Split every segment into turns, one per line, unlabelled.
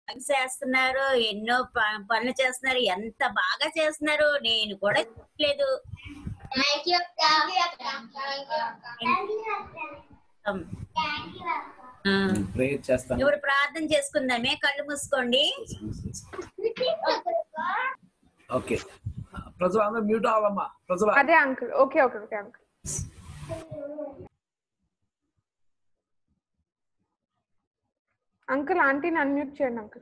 చేస్తున్నారు ఎన్నో ప- పనులు చేస్తున్నారు ఎంత బాగా చేస్తున్నారు నేను కూడా లేదు
థ్యాంక్ యూ
ప్రేయర్ చేస్తాను
ఇప్పుడు ప్రార్థన చేసుకుందామే కళ్ళు మూసుకోండి
ఓకే ప్రజలు అందరూ మ్యూట్ అవ్వాలమ్మా ప్రజలు
అదే uncle okay okay okay uncle uncle ఆంటీని అన్మ్యూట్ చేయండి అంకుల్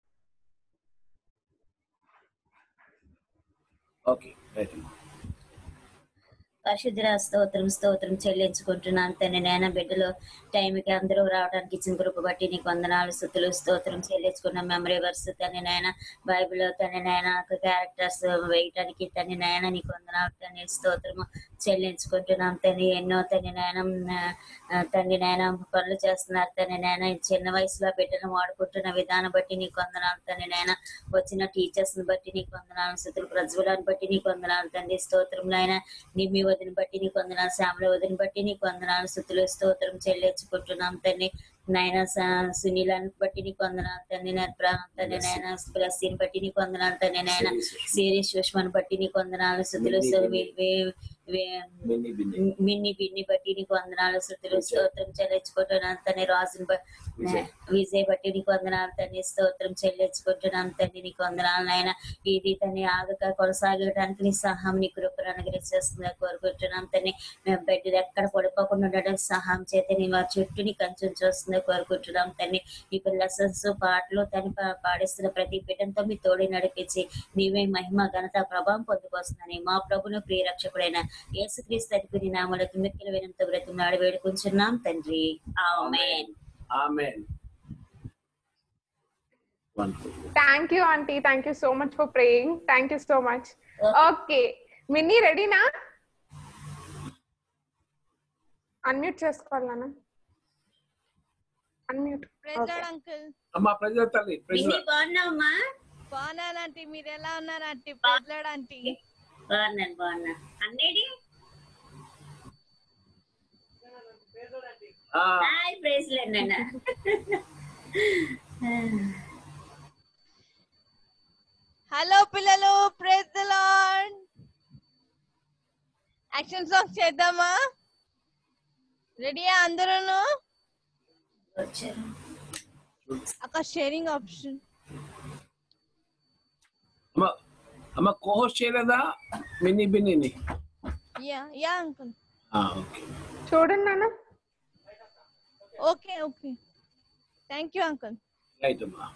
ఓకే రైట్ అమ్మా
పరిశుద్ధ స్తోత్రం స్తోత్రం చెల్లించుకుంటున్నాను తండ్రి నాయన బిడ్డలు టైంకి అందరూ రావడానికి ఇచ్చిన కృప బట్టి నీకు వందనాలు స్థుతులు స్తోత్రం చెల్లించుకున్న మెమరీ వర్స్ తండ్రి నాయన బైబిల్ తండ్రి నాయన క్యారెక్టర్స్ వేయటానికి తండ్రి నాయన నీకు వందనాలు తండ్రి స్తోత్రము చెల్లించుకుంటున్నాం తండ్రి ఎన్నో తండ్రి నాయన ఆ, తండ్రి నాయన పనులు చేస్తున్నారు తండ్రి నాయన ఈ చిన్న వయసులో బిడ్డను వాడుకుంటున్న విధానం బట్టి నీకు వందనాలు తండ్రి నాయన వచ్చిన టీచర్స్ ని బట్టి నీకు వందనాలు స్థుతులు ప్రజ్వలాన్ని బట్టి నీకు వందనాలు తండ్రి స్తోత్రం నాయన నిమ్మి వదిన బట్టి నీకు వందనాలు శ్యామల వదిన బట్టి నీకు వందనాలు స్థుతులు స్తోత్రం చెల్లించుకుంటున్నాం తండ్రి నాయన స- సునీలాన్ని బట్టి నీకు వందనాలు తండ్రి నాయన ప్రా- తండ్రి నాయన ప్లస్సీని బట్టి నీకు వందనాలు తండ్రి నాయన సిరీస్ సుష్మని బట్టి నీకు వందనాలు స్థుతులు స్తు- వే- వే- వే-
బిన్ని బిన్ని
మిన్ని బిన్ని బట్టి నీకు వందనాలు స్థుతులు స్తోత్రం చెల్లించుకుంటున్నాను తండ్రి రాజుని బ-
విజయ్.
విజయ్ బట్టి నీకు వందనాలు తండ్రి స్తోత్రం చెల్లించుకుంటున్నాను తండ్రి నీకు వందనాలు నాయన ఇది తన్ని ఆగక కొనసాగడానికి నీ సహాయం నీ కృపను అనుగ్రహిస్తుందా కోరుకుంటున్నాం తండ్రి మేము బిడ్డలు ఎక్కడ పడిపోకుండా ఉండడానికి సహాయం చేత నీ వారి చుట్టూ నీ కంచెం చూస్తుందా కోరుకుంటున్నాం తండ్రి ఇప్పుడు లెసన్స్ పాటలు తను పా- పాడిస్తున్న ప్రతి బిడ్డంతో మీ తోడి నడిపించి నీవే మహిమ ఘనత ప్రభావం పొందుకొస్తుందని మా ప్రభును ప్రియ రక్షకుడైన యేసుక్రీస్తు అధిపతి నామలకు మిక్కిల వినంత బ్రతిమలాడి వేడుకుంటున్నాం తండ్రి amen
amen wonderful
thank you aunty thank you so much for praying thank you so much okay Minnie రెడీనా అన్మ్యూట్ చేసుకోవాలి నాన్న అన్మ్యూట్
ప్రెజలాడ్ అంకుల్
అమ్మా ప్రజల తల్లి
మినీ
ప్రజల
బాగున్నావమ్మా
బాగున్నానంటీ మీరు ఎలా ఉన్నారు ఆంటీ ప్రెజలాడ్ ఆంటీ
బాగున్నాను బాగున్నా అన్నేడి
ఆ,
హాయ్ ప్రైజ్ నాన్న
హలో పిల్లలు praise the lord action song చేద్దామా రెడీయా అందరూను
వచ్చారు
అక్కడ షేరింగ్ ఆప్షన్
అమ్మ అమ్మ కోహోస్ట్ చేయలేదా మిన్ని బిన్నిని
యా యా అంకుల్
ఆ, ఓకే
చూడండి నాన్న
okay okay thank you uncle
right అమ్మా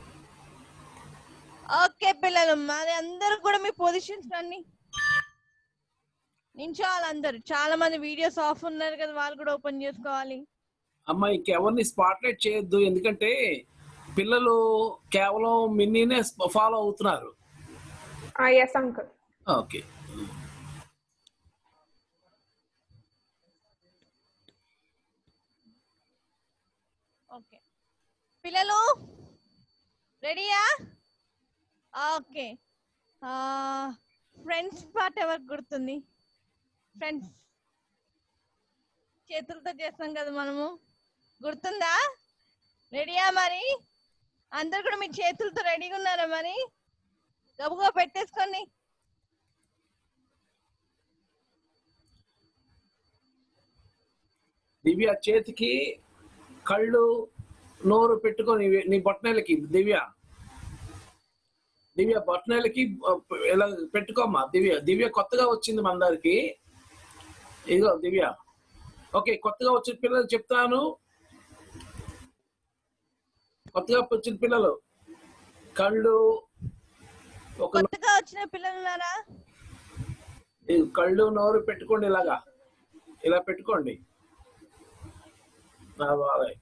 ఓకే పిల్లలు మరి అందరూ కూడా మీ పొజిషన్స్ రండి నించోవాలి అందరు చాలా మంది వీడియోస్ ఆఫ్ ఉన్నారు కదా వాళ్ళు కూడా ఓపెన్ చేసుకోవాలి
అమ్మ ఇంకెవరిని స్పాట్లైట్ చేయొద్దు ఎందుకంటే పిల్లలు కేవలం మిన్నీనే ఫాలో అవుతున్నారు
ఎస్ అంకుల్
ఓకే
ఓకే పిల్లలు రెడీయా ఓకే ఫ్రెండ్స్ పాట ఎవరికి గుర్తుంది ఫ్రెండ్స్ చేతులతో చేస్తాం కదా మనము గుర్తుందా రెడీయా మరి అందరు కూడా మీ చేతులతో రెడీగా ఉన్నారా మరి గబుగా పెట్టేసుకోండి
దివ్య చేతికి కళ్ళు నోరు పెట్టుకొని నీ బొట్టనేలకి దివ్య దివ్య బొట్టనేలకి ఇలా పెట్టుకోమ్మా దివ్య దివ్య కొత్తగా వచ్చింది మన దగ్గరికి ఇదిగో దివ్య ఓకే కొత్తగా వచ్చిన పిల్లలు చెప్తాను కొత్తగా వచ్చిన పిల్లలు కళ్ళు ఒక
కొత్తగా వచ్చిన పిల్లలు ఉన్నారా
ఈ కళ్ళు నోరు పెట్టుకోండి ఇలాగా ఇలా పెట్టుకోండి నా బాబాయ్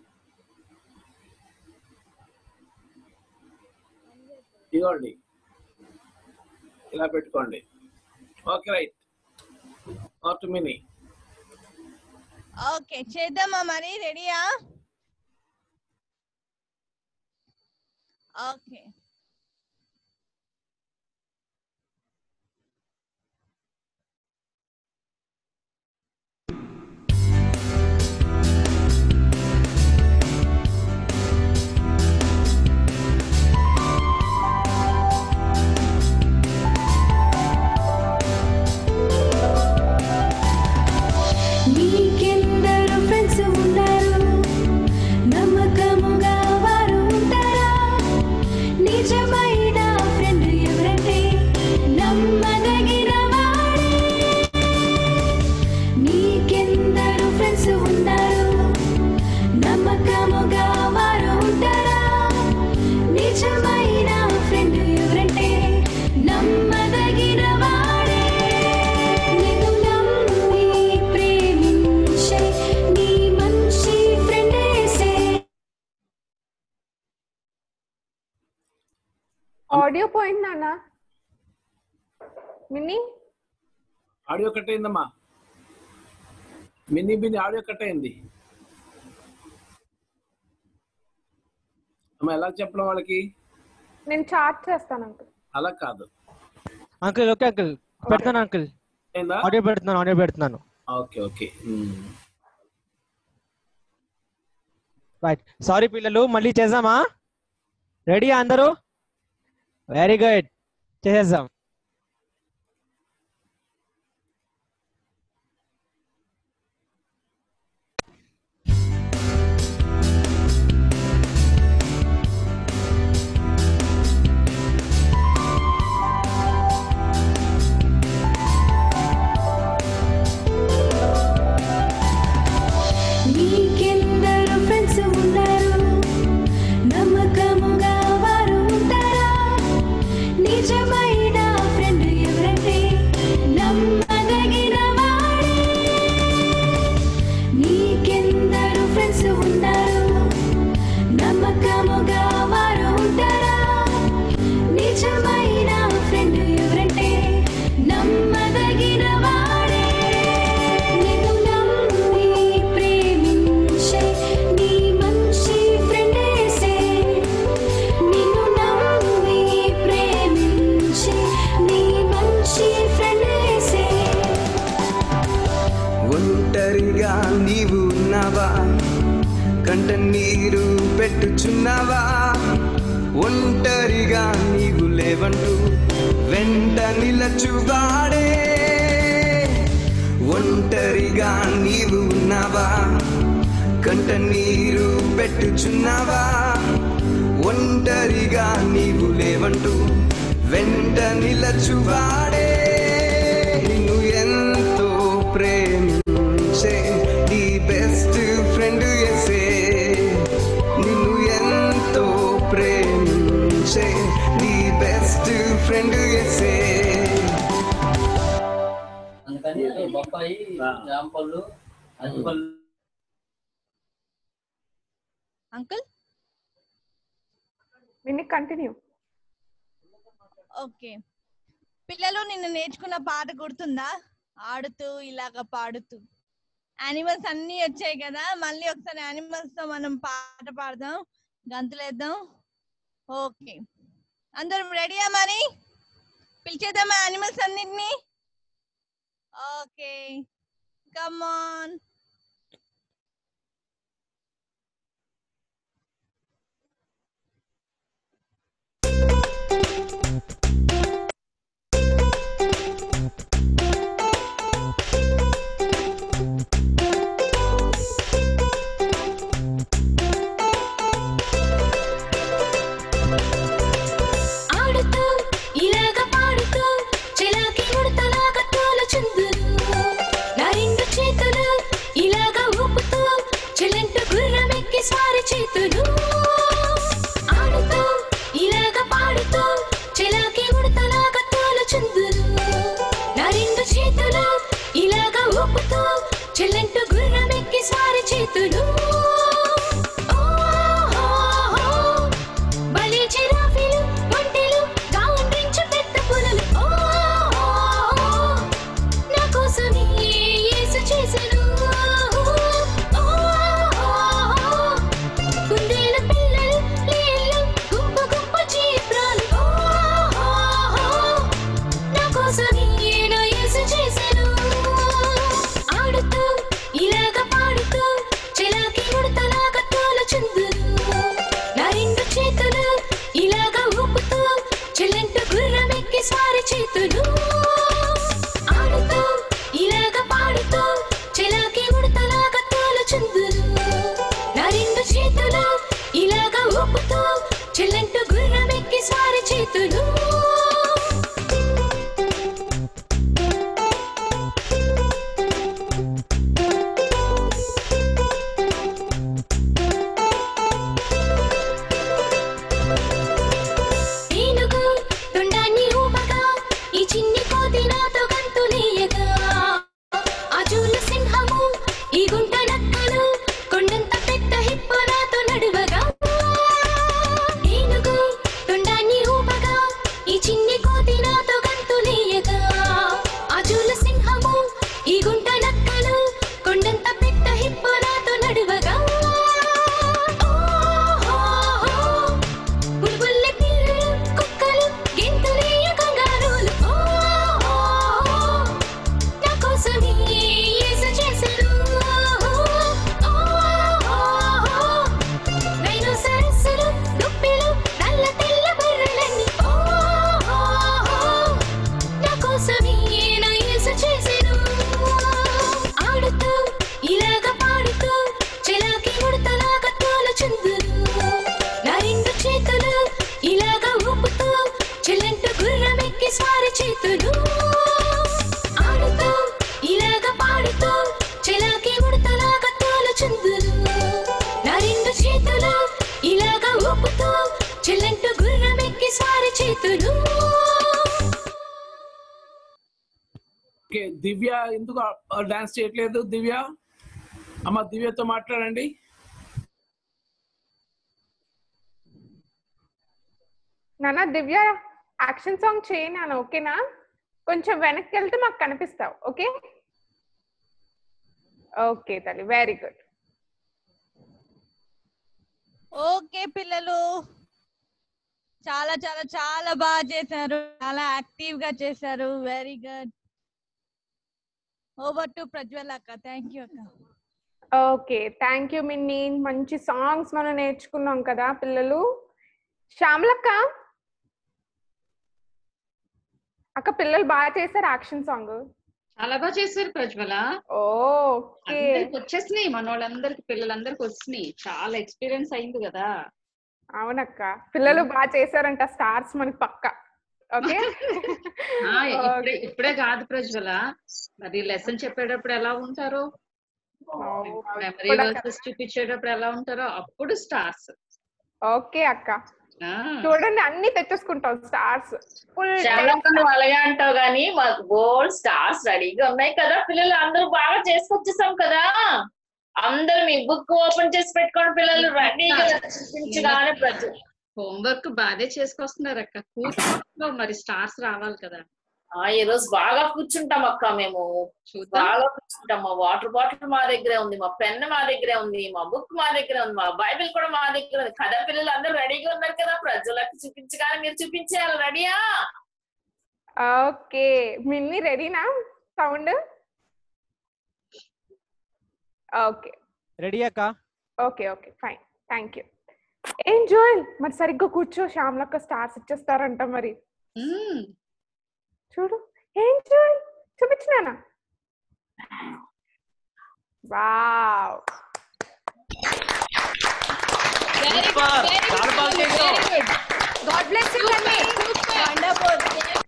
ఇదిగోండి ఇలా పెట్టుకోండి ఓకే రైట్ ఆట్ మినీ
ఓకే చేద్దామా మరి రెడీయా ఓకే
ఆడియో పోయింది నాన్న మిన్ని
ఆడియో కట్ అయిందమ్మా మినీ బిని ఆడియో కట్ అయింది అమ్మ ఎలా చెప్పడం వాళ్ళకి
నేను చార్ట్ చేస్తాను అంకుల్
అలా కాదు
అంకుల్ ఓకే అంకుల్ పెడతాను అంకుల్
అయిందా
ఆడియో పెడుతున్నాను ఆడియో పెడుతున్నాను
okay okay um.
Right sorry పిల్లలు మళ్ళీ చేద్దామా రెడీ అందరూ వెరీ గుడ్ చేసేద్దాం
నీకెందరు ఫ్రెండ్స్ ఉన్నారు నమ్మకముగా వారు ఉంటారా నిజమైన ఫ్రెండ్ ఎవరంటే నమ్మదగిన వాడే నీకెందరు ఫ్రెండ్స్ ఉన్నారు నమ్మకముగా వారు ఉంటారా నిజమైన ఫ్రెండ్ ఎవరంటే నమ్మదగిన వాడే నిన్ను నమ్మి ప్రేమించే నీ మంచి ఫ్రెండేసే నిన్ను నమ్మి ప్రేమించే నీ మంచి ఫ్రెండేసే
ఒంటరిగా నీవు ఉన్నావా కంట నీరు పెట్టుచున్నావా ఒంటరిగా నీవు లేవంటూ వెంట నిలచువాడే ఒంటరిగా నీవు ఉన్నావా కంట నీరు పెట్టుచున్నావా ఒంటరిగా నీవు లేవంటూ వెంట నిలచువాడే నిన్ను ఎంతో ప్రేమించే నీ బెస్ట్ ఫ్రెండ్ ఎసే నిన్ను ఎంతో ప్రేమించే నీ బెస్ట్ ఫ్రెండ్ ఎసే
అందుకని బొప్పాయి జామ పళ్ళు అరటిపళ్ళు
అంకుల్
మిన్ని కంటిన్యూ
ఓకే పిల్లలు నిన్ను నేర్చుకున్న పాట గుర్తుందా ఆడుతూ ఇలాగ పాడుతూ యానిమల్స్ అన్ని వచ్చాయి కదా మళ్ళీ ఒకసారి యానిమల్స్ తో మనం పాట పాడదాం గంతులేద్దాం ఓకే అందరం రెడీయా మరి పిలిచేద్దామా యానిమల్స్ అన్నిటిని ఓకే కమాన్
ఆడుతూ ఇలాగ పాడుతూ చెలాకి ముడతలాగా తోలుచుందురు నా రెండు చేతులు ఇలాగ ఊపుతూ చెల్లంటూ గుర్రమెక్కి స్వారి చేతులు ఆడుతూ ఇలాగ పాడుతూ చెలాకి ముడతలాగా తోలుచుందురు నా రెండు చేతులు ఇలాగ ఊపుతూ చెల్లంటూ గుర్రమెక్కి స్వారి చేతులు ఓ, ఓ, ఓ. బలి జిరాఫీలు ఒంటెలు గాండ్రించు పెద్ద పులులు ఓ ఓ, ఓ, నా కోసమే యేసు చేసెను ఓ, ఓ, ఓ, కుందేలు పిల్లలు లేళ్ళు గుంపు గుంపు జీబ్రాలు ఓ, ఓ, ఓ, నా కోసమే నా యేసు చేసెను ఆడుతూ ఇలాగ పాడుతూ చెలాకి ముడతలాగా తోలుచుందురు నా రెండు చేతులు ఇలాగ ఊపుతూ చెల్లంటూ గుర్రమెక్కి స్వారి చేతులు ఆడుతూ ఇలాగ పాడుతూ చెలాకి ఉడతలాగా తోలుచుందురు నా రెండు చేతులు ఇలాగ ఊపుతూ చెల్లంటూ గుర్రమెక్కి స్వారి చేతులు ఏనుగు తొండాన్ని ఊపగా ఈ చిన్ని కోతి నాతో గంతులేయగా ఆ జూలు సింహము ఈ గుంట నక్కలు కొండంత పెద్ద హిప్ప నాతో నడువగా ఏనుగు తొండాన్ని ఊపగా చేతులు
ఓకే దివ్య ఎందుకు డాన్స్ చేయట్లేదు దివ్య అమ్మ దివ్యతో మాట్లాడండి
నాన్న దివ్య యాక్షన్ సాంగ్ చేయి నాన్న ఓకేనా కొంచెం వెనక్కి వెళ్తే మాకు కనిపిస్తావు ఓకే ఓకే తల్లి వెరీ గుడ్
ఓకే పిల్లలు చాలా చాలా చాలా బాగా చేశారు చాలా యాక్టివ్ గా చేశారు very good over to Prajwal అక్క థ్యాంక్ యూ అక్క
ఓకే థ్యాంక్ యూ మిన్ని మంచి సాంగ్స్ మనం నేర్చుకున్నాం కదా పిల్లలు శ్యామలక్క అక్క పిల్లలు బాగా చేశారు యాక్షన్ సాంగ్
చాలా బాగా చేశారు ప్రజ్వల
ఓకే
అందరికి వచ్చేసినాయి మన వాళ్ళందరికి పిల్లలందరికి వచ్చినాయి చాలా ఎక్స్పీరియన్స్ అయింది కదా
అవునక్క పిల్లలు బాగా చేశారంట స్టార్స్ మనకి పక్క ఓకే
ఆ, ఇప్పుడే ఇప్పుడే కాదు ప్రజ్వల మరి లెసన్ చెప్పేటప్పుడు ఎలా ఉంటారో మెమరీ వర్సెస్ చూపించేటప్పుడు ఎలా ఉంటారో అప్పుడు స్టార్స్
ఓకే అక్క చూడండి అన్ని తెచ్చేసుకుంటాం స్టార్స్ ఫుల్
శ్యామలక్క నువ్వు అలాగే అంటావు గానీ మాకు గోల్డ్ స్టార్స్ రెడీగా ఉన్నాయి కదా పిల్లలు అందరూ బాగా చేసుకొచ్చేసాం కదా అందరూ మీ బుక్ ఓపెన్ చేసి పెట్టుకోండి పిల్లలు రెడీగా చూపించగానే ప్రతి
హోంవర్క్ బాగానే చేసుకొస్తున్నారు అక్క కూర్చుంటున్నావు మరి స్టార్స్ రావాలి కదా
ఆ ఈ రోజు బాగా కూర్చుంటాం అక్క మేము
చూద్దాం
బాగా కూర్చుంటాం మా వాటర్ బాటిల్ మా దగ్గరే ఉంది మా పెన్ మా దగ్గరే ఉంది మా బుక్ మా దగ్గరే ఉంది మా బైబిల్ కూడా మా దగ్గర ఉంది కదా పిల్లలు అందరూ రెడీగా ఉన్నారు కదా ప్రజలకు చూపించగానే మీరు చూపించేయాలి రెడీయా
ఓకే మిన్ని రెడీనా సౌండ్ ఓకే
రెడీ అక్క
okay okay fine thank you ఏం జోయల్ మరి సరిగ్గా కూర్చో శ్యామలక్క స్టార్స్ ఇచ్చేస్తారంట మరి
మ్మ్.
చూడు ఏం జోయల్ చూపించినానా wow
God bless you wonderful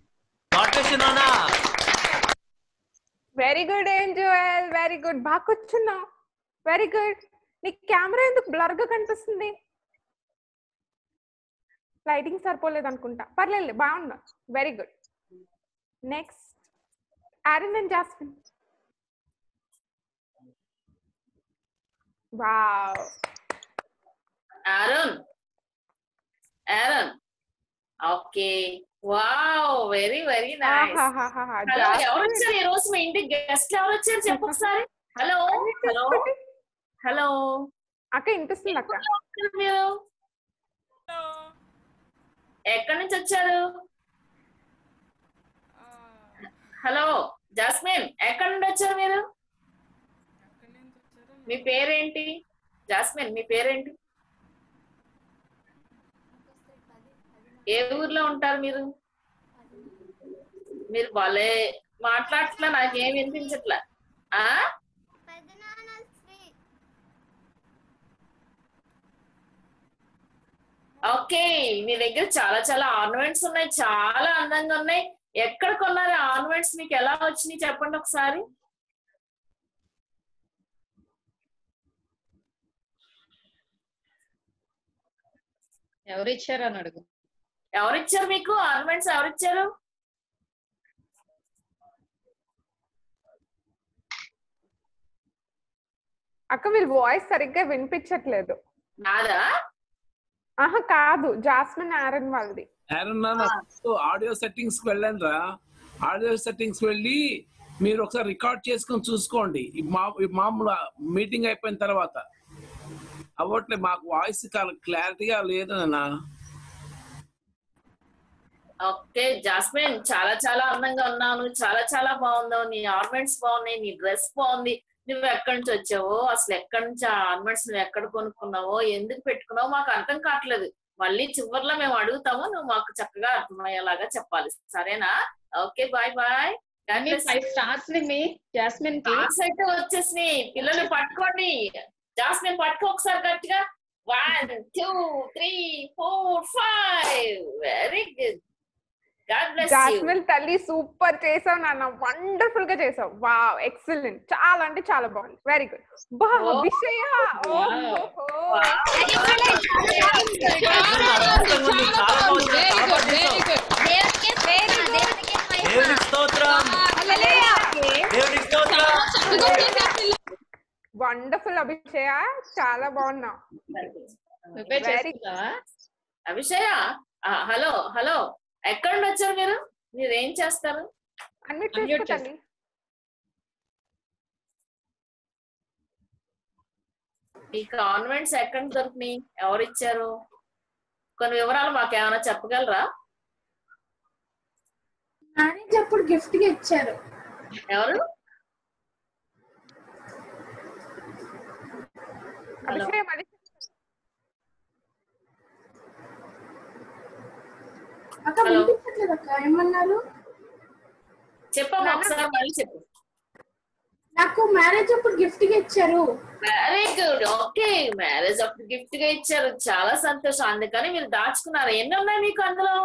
very good ఏం జోయల్ వెరీ గుడ్ బాగా కూర్చున్నావు వెరీ గుడ్ నీకు కెమెరా ఎందుకు బ్లర్ గా కనిపిస్తుంది లైటింగ్ సరిపోలేదు అనుకుంటా పర్లేదు బాగున్నా very good next Aaron and Jasmine wow
Aaron Aaron okay wow very very nice
ఆహాహాహా.
హలో ఎవరు
జాస్మిన్.
వచ్చారు ఈ రోజు మీ ఇంటికి గెస్ట్ ఎవరు వచ్చారు చెప్పు ఒకసారి హలో హలో హలో
అక్క వినిపిస్తుంది అక్క
మీరు ఎక్కడి నుంచి వచ్చారు హలో జాస్మిన్ ఎక్కడి నుండి వచ్చారు మీరు మీ పేరేంటి జాస్మిన్ మీ పేరేంటి ఏ ఊర్లో ఉంటారు మీరు మీరు భలే మాట్లాడట్లా నాకేం వినిపించట్లా ఆ ఓకే మీ దగ్గర చాలా చాలా ఆర్నమెంట్స్ ఉన్నాయి చాలా అందంగా ఉన్నాయి ఎక్కడ కొన్నారు ఆర్నమెంట్స్ మీకు ఎలా వచ్చినాయి చెప్పండి ఒకసారి
ఎవరు ఇచ్చారు అని అడుగు
ఎవరిచ్చారు మీకు ఆర్నమెంట్స్ ఎవరిచ్చారు
అక్క వీళ్ళ వాయిస్ సరిగ్గా వినిపించట్లేదు
నాదా
ఆహా కాదు జాస్మిన్ ఆరన్ వాళ్ళది
ఆడియో సెట్టింగ్స్ కి వెళ్ళండి రా ఆడియో సెట్టింగ్స్ వెళ్ళి మీరు ఒకసారి రికార్డ్ చేసుకొని చూసుకోండి ఈ మా ఈ మామూలు మీటింగ్ అయిపోయిన తర్వాత అవ్వట్లే మాకు వాయిస్ క్లారిటీగా లేదు నాన్న
ఓకే జాస్మిన్ చాలా చాలా అందంగా ఉన్నావు చాలా చాలా బాగున్నావు నీ ఆర్నమెంట్స్ బాగున్నాయి నీ డ్రెస్ బాగుంది నువ్వు ఎక్కడి నుంచి వచ్చావో అసలు ఎక్కడి నుంచి ఆ ఆర్నమెంట్స్ నువ్వు ఎక్కడ కొనుక్కున్నావో ఎందుకు పెట్టుకున్నావో మాకు అర్థం కావట్లేదు మళ్ళీ చివర్లో మేము అడుగుతాము నువ్వు మాకు చక్కగా అర్థమయ్యేలాగా చెప్పాలి సరేనా okay bye bye
five stars మీ జాస్మిన్ కి
క్లాస్ అయితే వచ్చేసినాయి పిల్లలు పట్టుకోండి జాస్మిన్ పట్టుకో ఒకసారి గట్టిగా one two three four five very good God bless you
Jasmine తల్లి సూపర్ చేసావు నాన్న వండర్ఫుల్ గా చేసావు వావ్ ఎక్సలెంట్ చాలా అంటే చాలా బాగుంది వెరీ గుడ్ బా
Oh.
విషయ
వెరీ గుడ్ వెరీ గుడ్
అభిషయ చాలా బాగున్నావు
ప్రిపేర్
Very
చేసుకుంటావా
అభిషయ ఆ, హలో హలో ఎక్కడ నుండి వచ్చారు మీరు మీరు ఏం చేస్తారు
అన్మ్యూట్
Unmute
చేసుకో
చేసుకో.
తల్లి
ఈ కాన్వెంట్స్ ఎక్కడ నుంచి దొరికినాయి ఎవరు ఇచ్చారు కొన్ని వివరాలు మాకు ఏమైనా చెప్పగలరా
మ్యారేజ్ అప్పుడు గిఫ్ట్ గా ఇచ్చారు
ఎవరు హలో
అభిషయ మరి
అక్క
హలో.
వినిపించట్లేదు అక్క ఏమన్నారు
చెప్పమ్మా ఒకసారి మళ్ళీ చెప్పు
నాకు మ్యారేజ్ అప్పుడు గిఫ్ట్ గా ఇచ్చారు
వెరీ గుడ్ ఓకే మ్యారేజ్ అప్పుడు గిఫ్ట్ గా ఇచ్చారు చాలా సంతోషం అందుకని మీరు దాచుకున్నారు ఎన్ని ఉన్నాయి మీకు అందులో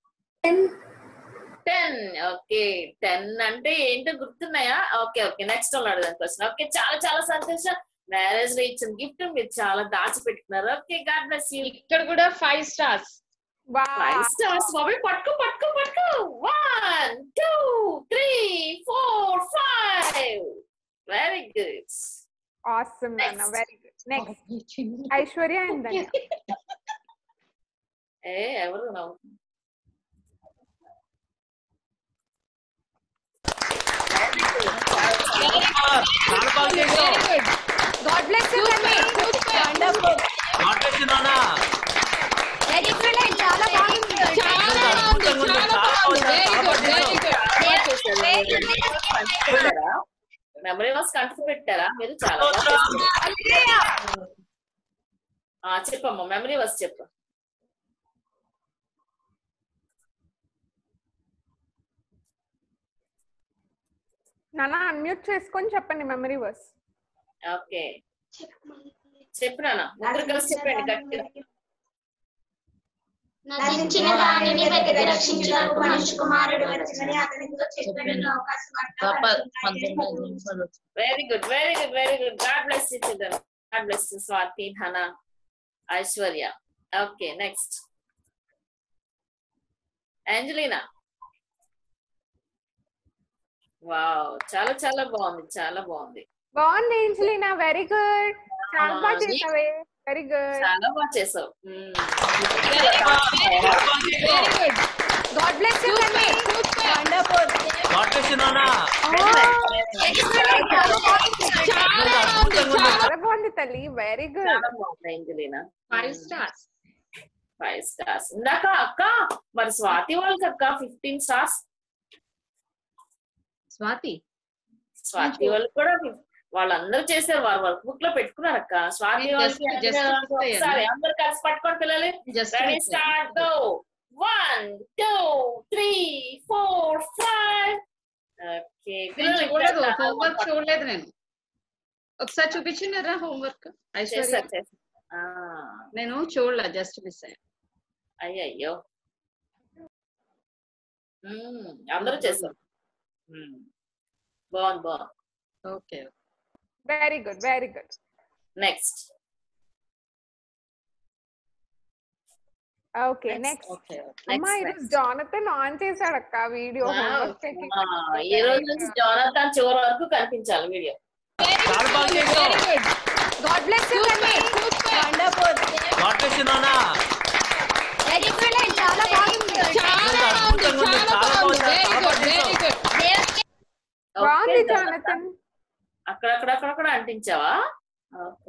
టెన్ ఓకే టెన్ అంటే ఏంటో గుర్తున్నాయా ఓకే ఓకే నెక్స్ట్ వాళ్ళు అడగడానికి క్వశ్చన్ ఓకే చాలా చాలా సంతోషం మ్యారేజ్ లో ఇచ్చిన గిఫ్ట్ మీరు చాలా దాచిపెట్టుకున్నారు ఓకే గాడ్ బ్లెస్ యూ
ఇక్కడ కూడా five stars
five stars Bobby పట్టుకో పట్టుకో పట్టుకో one two three four five very good
awesome నాన్న very good next Aishwarya and Dhanya
ఏ ఎవరు నవ్వు
చాలా బాగా చేసావు
God bless you Dhanya wonderful
excellent చాలా బాగుంది చాలా బాగుంది చాలా బాగుంది very good very good
memory verse కంటి పెట్టారా మీరు చాలా బాగా చేస్తున్నారు. ఆ, చెప్పమ్మా మెమరీ వాస్ చెప్పు
నాన్న అన్మ్యూట్ చేసుకొని చెప్పండి మెమరీ వర్స్
ఓకే చెప్పు నాన్న ముగ్గురు కలిసి చెప్పండి గట్టిగా
నశించిన దానిని వెతికి రక్షించడానికి మనిషి కుమారుడు వచ్చినని అతనితో చెప్పిన
very good very good very good God bless you children God bless you Swathi Hannah Aishwarya okay next Angelina wow చాలా చాలా బాగుంది చాలా బాగుంది
బాగుంది ఏంజలీనా వెరీ గుడ్ చాలా
ఆ,
బాగా చేసావే వెరీ గుడ్
చాలా బాగా చేసావు మ్మ్.
God bless you Dhanya wonderful చాలా బాగుంది తల్లి వెరీ గుడ్
చాలా బాగుంది Angelina
five stars
five stars ఇందాక అక్క మరి స్వాతి వాళ్ళకి అక్క ఫిఫ్టీన్ స్టార్స్
స్వాతి
స్వాతి వాళ్ళు కూడా fif- వాళ్ళందరూ చేశారు వారు వర్క్ బుక్ లో పెట్టుకున్నారు అక్క స్వాతి
నేను
వాళ్ళకి
just- just
అందరూ
చూస్తాను.
ఒకసారి అందరు కలిసి పట్టుకోండి పిల్లలు
Just
రెడీ
చూస్తాను.
Start go one two three four five okay
నేను చూడలేదు హోంవర్క్ చూడలేదు నేను ఒకసారి చూపించినారా హోంవర్క్ ఐశ్వర్య
చేశారు చేశారు ఆ,
నేను చూడలే జస్ట్ మిస్ అయ్యా
అయ్యయ్యో మ్మ్, అందరూ చేశారు మ్మ్. బాగుంది బాగుంది
okay
very good very good
next
okay next
okay
అమ్మా ఈరోజు జానతన్ ఆన్ చేశాడు అక్క వీడియో హోంవర్క్
ఈ రోజు నుంచి జోనాథన్ చివరి వరకు కనిపించాలి వీడియో
చాలా బాగా చేసావు
God bless you Dhanya wonderful
excellent చాలా బాగుంది చాలా బాగుంది చాలా బాగుంది వెరీ గుడ్ వెరీ గుడ్
బాగుంది జానతన్
అక్కడక్కడ అక్కడక్కడ అంటించావా okay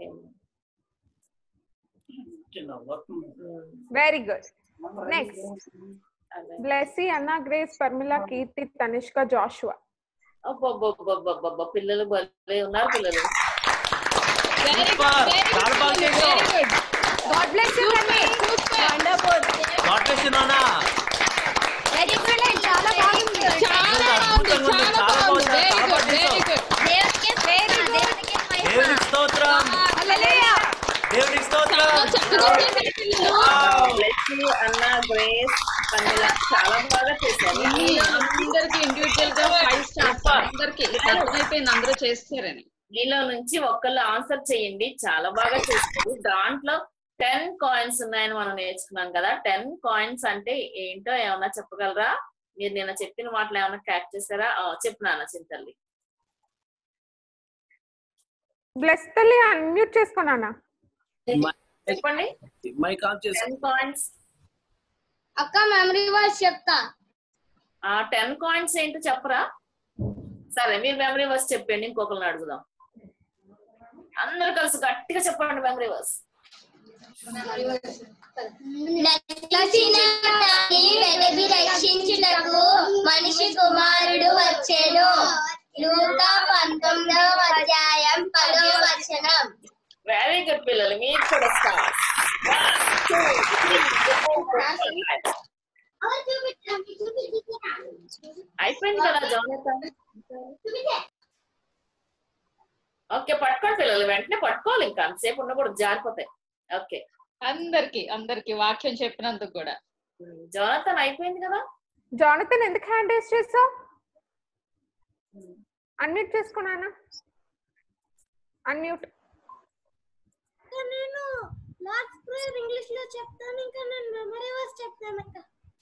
very good next Blessy అన్న గ్రేస్ పర్మిల కీర్తి తనిష్క జాషువా
అబ్బబ్బబ్బబ్బబ్బబ్బ పిల్లలు భలే ఉన్నారు పిల్లలు
వెరీ గుడ్
చాలా బాగా చేసావు
very good
God bless you Dhanya wonderful
excellent చాలా బాగుంది చాలా బాగుంది చాలా బాగుంది వెరీ గుడ్ వెరీ గుడ్ దేవునికి వెరీ దేవునికి
దేవునికి స్తోత్రం
హల్లెలూయా
దేవునికి స్తోత్రం
చక్కగా చేశారు పిల్లలు
బ్లెస్సీ అన్న గ్రేస్ పర్మిల చాలా బాగా చేశారు
అందరికి ఇండివిజువల్ గా ఫైవ్ స్టార్స్ అందరికి అర్థమైపోయింది అందరూ చేస్తారని
మీలో నుంచి ఒక్కళ్ళు ఆన్సర్ చేయండి చాలా బాగా చేస్తారు దాంట్లో టెన్ కాయిన్స్ ఉన్నాయని మనం నేర్చుకున్నాం కదా టెన్ కాయిన్స్ అంటే ఏంటో ఏమన్నా చెప్పగలరా మీరు నిన్న చెప్పిన మాటలు ఏమన్నా క్యాచ్ చేశారా ఆ, చెప్పు నాన్న చింతల్లి
బ్లెస్ తల్లి అన్మ్యూట్ చేసుకున్నానా
చెప్పండి
మైక్ ఆన్ చేసి
టెన్ కాయిన్స్
అక్క మెమరీ వర్స్ చెప్తా
ఆ టెన్ కాయిన్స్ ఏంటో చెప్పరా సరే మీరు మెమరీ వర్స్ చెప్పండి ఇంకొకరిని అడుగుదాం అందరు కలిసి గట్టిగా చెప్పండి మెమరీ వర్స్
నచ్చిన దాన్ని వెతికి రక్షించుటకు మనిషి కుమారుడు వచ్చెను లూకా పంతొమ్మిదవ అధ్యాయం పదో వచనం
వెరీ గుడ్ పిల్లలు మీరు కూడా స్టార్ అయిపోయింది కదా జోనతన్ ఓకే పట్టుకోండి పిల్లలు వెంటనే పట్టుకోవాలి ఇంకా అంతసేపు ఉండకూడదు జారిపోతాయి ఓకే
అందరికి అందరికి వాక్యం చెప్పినందుకు కూడా
జోనతన్ అయిపోయింది కదా
జానతన్ ఎందుకు హ్యాండ్ రేస్ చేసావు అన్మ్యూట్ చేసుకున్నానా అన్మ్యూట్
నేను లాస్ట్ ప్రేయర్ ఇంగ్లీష్ లో చెప్తాను ఇంకా నేను మెమరీ వర్స్ చెప్తాను అక్క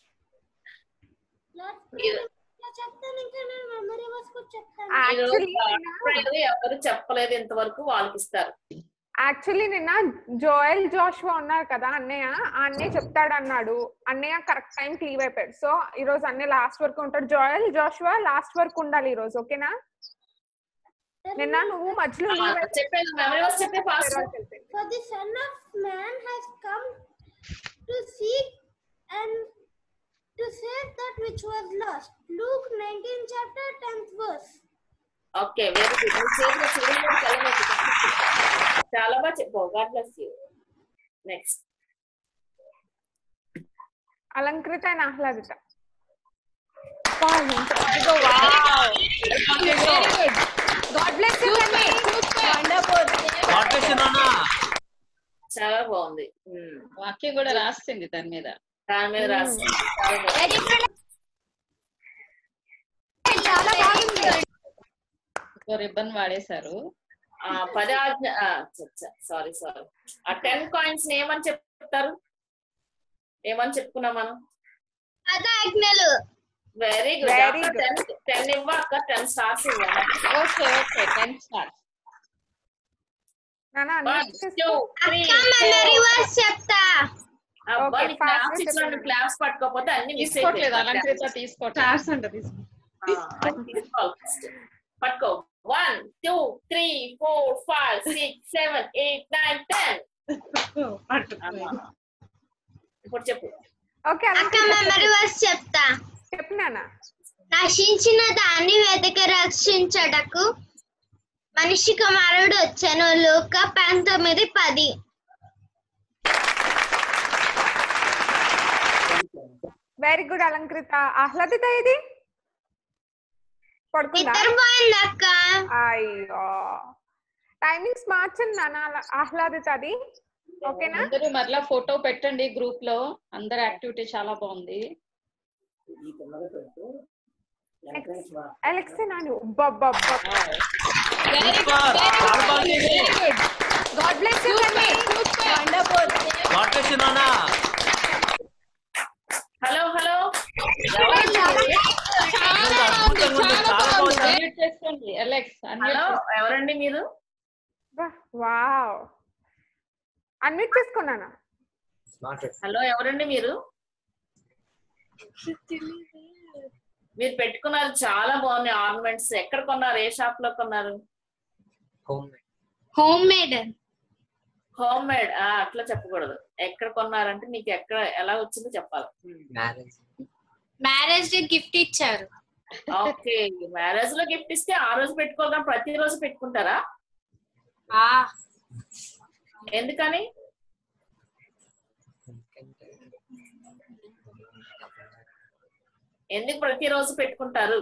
లాస్ట్ ప్రేయర్ లో చెప్తాను ఇంకా నేను మెమరీ వర్స్ కూడా చెప్తాను
ఈ రోజు
Actually,
రాత్రి ఎవరు చెప్పలేదు ఇంతవరకు వాళ్ళకి ఇస్తారు
యాక్చువల్లీ నిన్న జోయల్ జోష్వా ఉన్నారు కదా అన్నయ్య ఆ అన్నయ్య చెప్తాడు అన్నాడు అన్నయ్య కరెక్ట్ టైం లీవ్ అయిపోయాడు సో ఈ రోజు అన్నయ్య లాస్ట్ వరకు ఉంటాడు జోయల్ జోష్వా లాస్ట్ వరకు ఉండాలి ఈ రోజు ఓకేనా నిన్న నువ్వు మధ్యలో
ఆ,
leave అయిపోయావు.
చెప్పేది మెమరీ వర్స్ చెప్పే fast
For the Son of Man has come to seek and to save that which was lost. Luke 19 chapter 10th verse.
Okay very good మీ చేతిలో చూడండి చాలా మంచి చాలా బాగా చెప్పావు God bless you next
Alankrita and Ahladita God bless you
God bless you, Nana.
చాలా బాగుంది ఉమ్.
వాక్యం కూడా రాస్తుంది దాని మీద
దాని మీద రాసి చాలా బాగుంది.
చాలా బాగుంది
రిబ్బన్ వాడేశారు
ఆ పది ఆజ్ఞ సారీ సారీ ఆ టెన్ కాయిన్స్ ఏమని చెప్తారు ఏమని చెప్పుకున్నాం మనం
పదాజ్ఞలు
very good
Very good.
Ten ten ఇవ్వక టెన్ స్టార్స్ ఇవ్వాలి
ఓకే ఓకే టెన్ స్టార్స్
నాన్న
వన్
unmute చేసుకో.
టూ త్రీ
మెమరీ వర్స్ చెప్తా
అబ్బా
Okay,
నీకు
fast
క్లాప్స్
గా
ఇచ్చిన
చెప్పండి.
క్లాప్స్ పట్టుకోకపోతే అన్ని మిస్
తీసుకోవట్లేదు అలంకృత తీసుకోవట్లేదు
పట్టుకో one two three four five six seven eight nine ten ఇప్పుడు చెప్పు
ఓకే
అక్క
అలంకృత
మెమరీ వర్స్ చెప్తా
చెప్పు నాన్న
నశించిన దాన్ని వెతికి రక్షించటకు మనిషి కుమారుడు వచ్చాను లూక పంతొమ్మిది పది
వెరీ గుడ్ అలంకృత ఆహ్లాదిత ఇది పడుకుందా
నిద్రపోయింది అక్క
అయ్యో టైమింగ్స్ మార్చండి నాన్న అలా- ఆహ్లాదిత అది ఓకేనా
అందరూ మరలా ఫోటో పెట్టండి గ్రూప్ లో అందరు యాక్టివిటీ చాలా బాగుంది
అలెక్సే నాని అబ్బబ్బబ్బ.
Super. చాలా బాగా చేసావు.
God bless you, తల్లి.
God bless you, Nana.
Hello hello
అద్భుతంగా ఉంది. చాలా బాగుంది.
అన్మ్యూట్ చేసుకోండి అలెక్స్
హలో ఎవరండి మీరు
వా- వావ్ అన్మ్యూట్ చేసుకున్నానా
హలో ఎవరండి మీరు మీరు పెట్టుకున్నారు చాలా బాగున్నాయి ఆర్నమెంట్స్ ఎక్కడ కొన్నారు ఏ షాప్ లో కొన్నారు
హోమ్ మేడ్
హోమ్ మేడ్ అట్లా చెప్పకూడదు ఎక్కడ కొన్నారంటే నీకు ఎక్కడ ఎలా వచ్చిందో చెప్పాలి
మ్యారేజ్ డే గిఫ్ట్ ఇచ్చారు
ఓకే మ్యారేజ్ లో గిఫ్ట్ ఇస్తే ఆ రోజు పెట్టుకోగా ప్రతి రోజు పెట్టుకుంటారా ఎందుకని ఎందుకు ప్రతిరోజు పెట్టుకుంటారు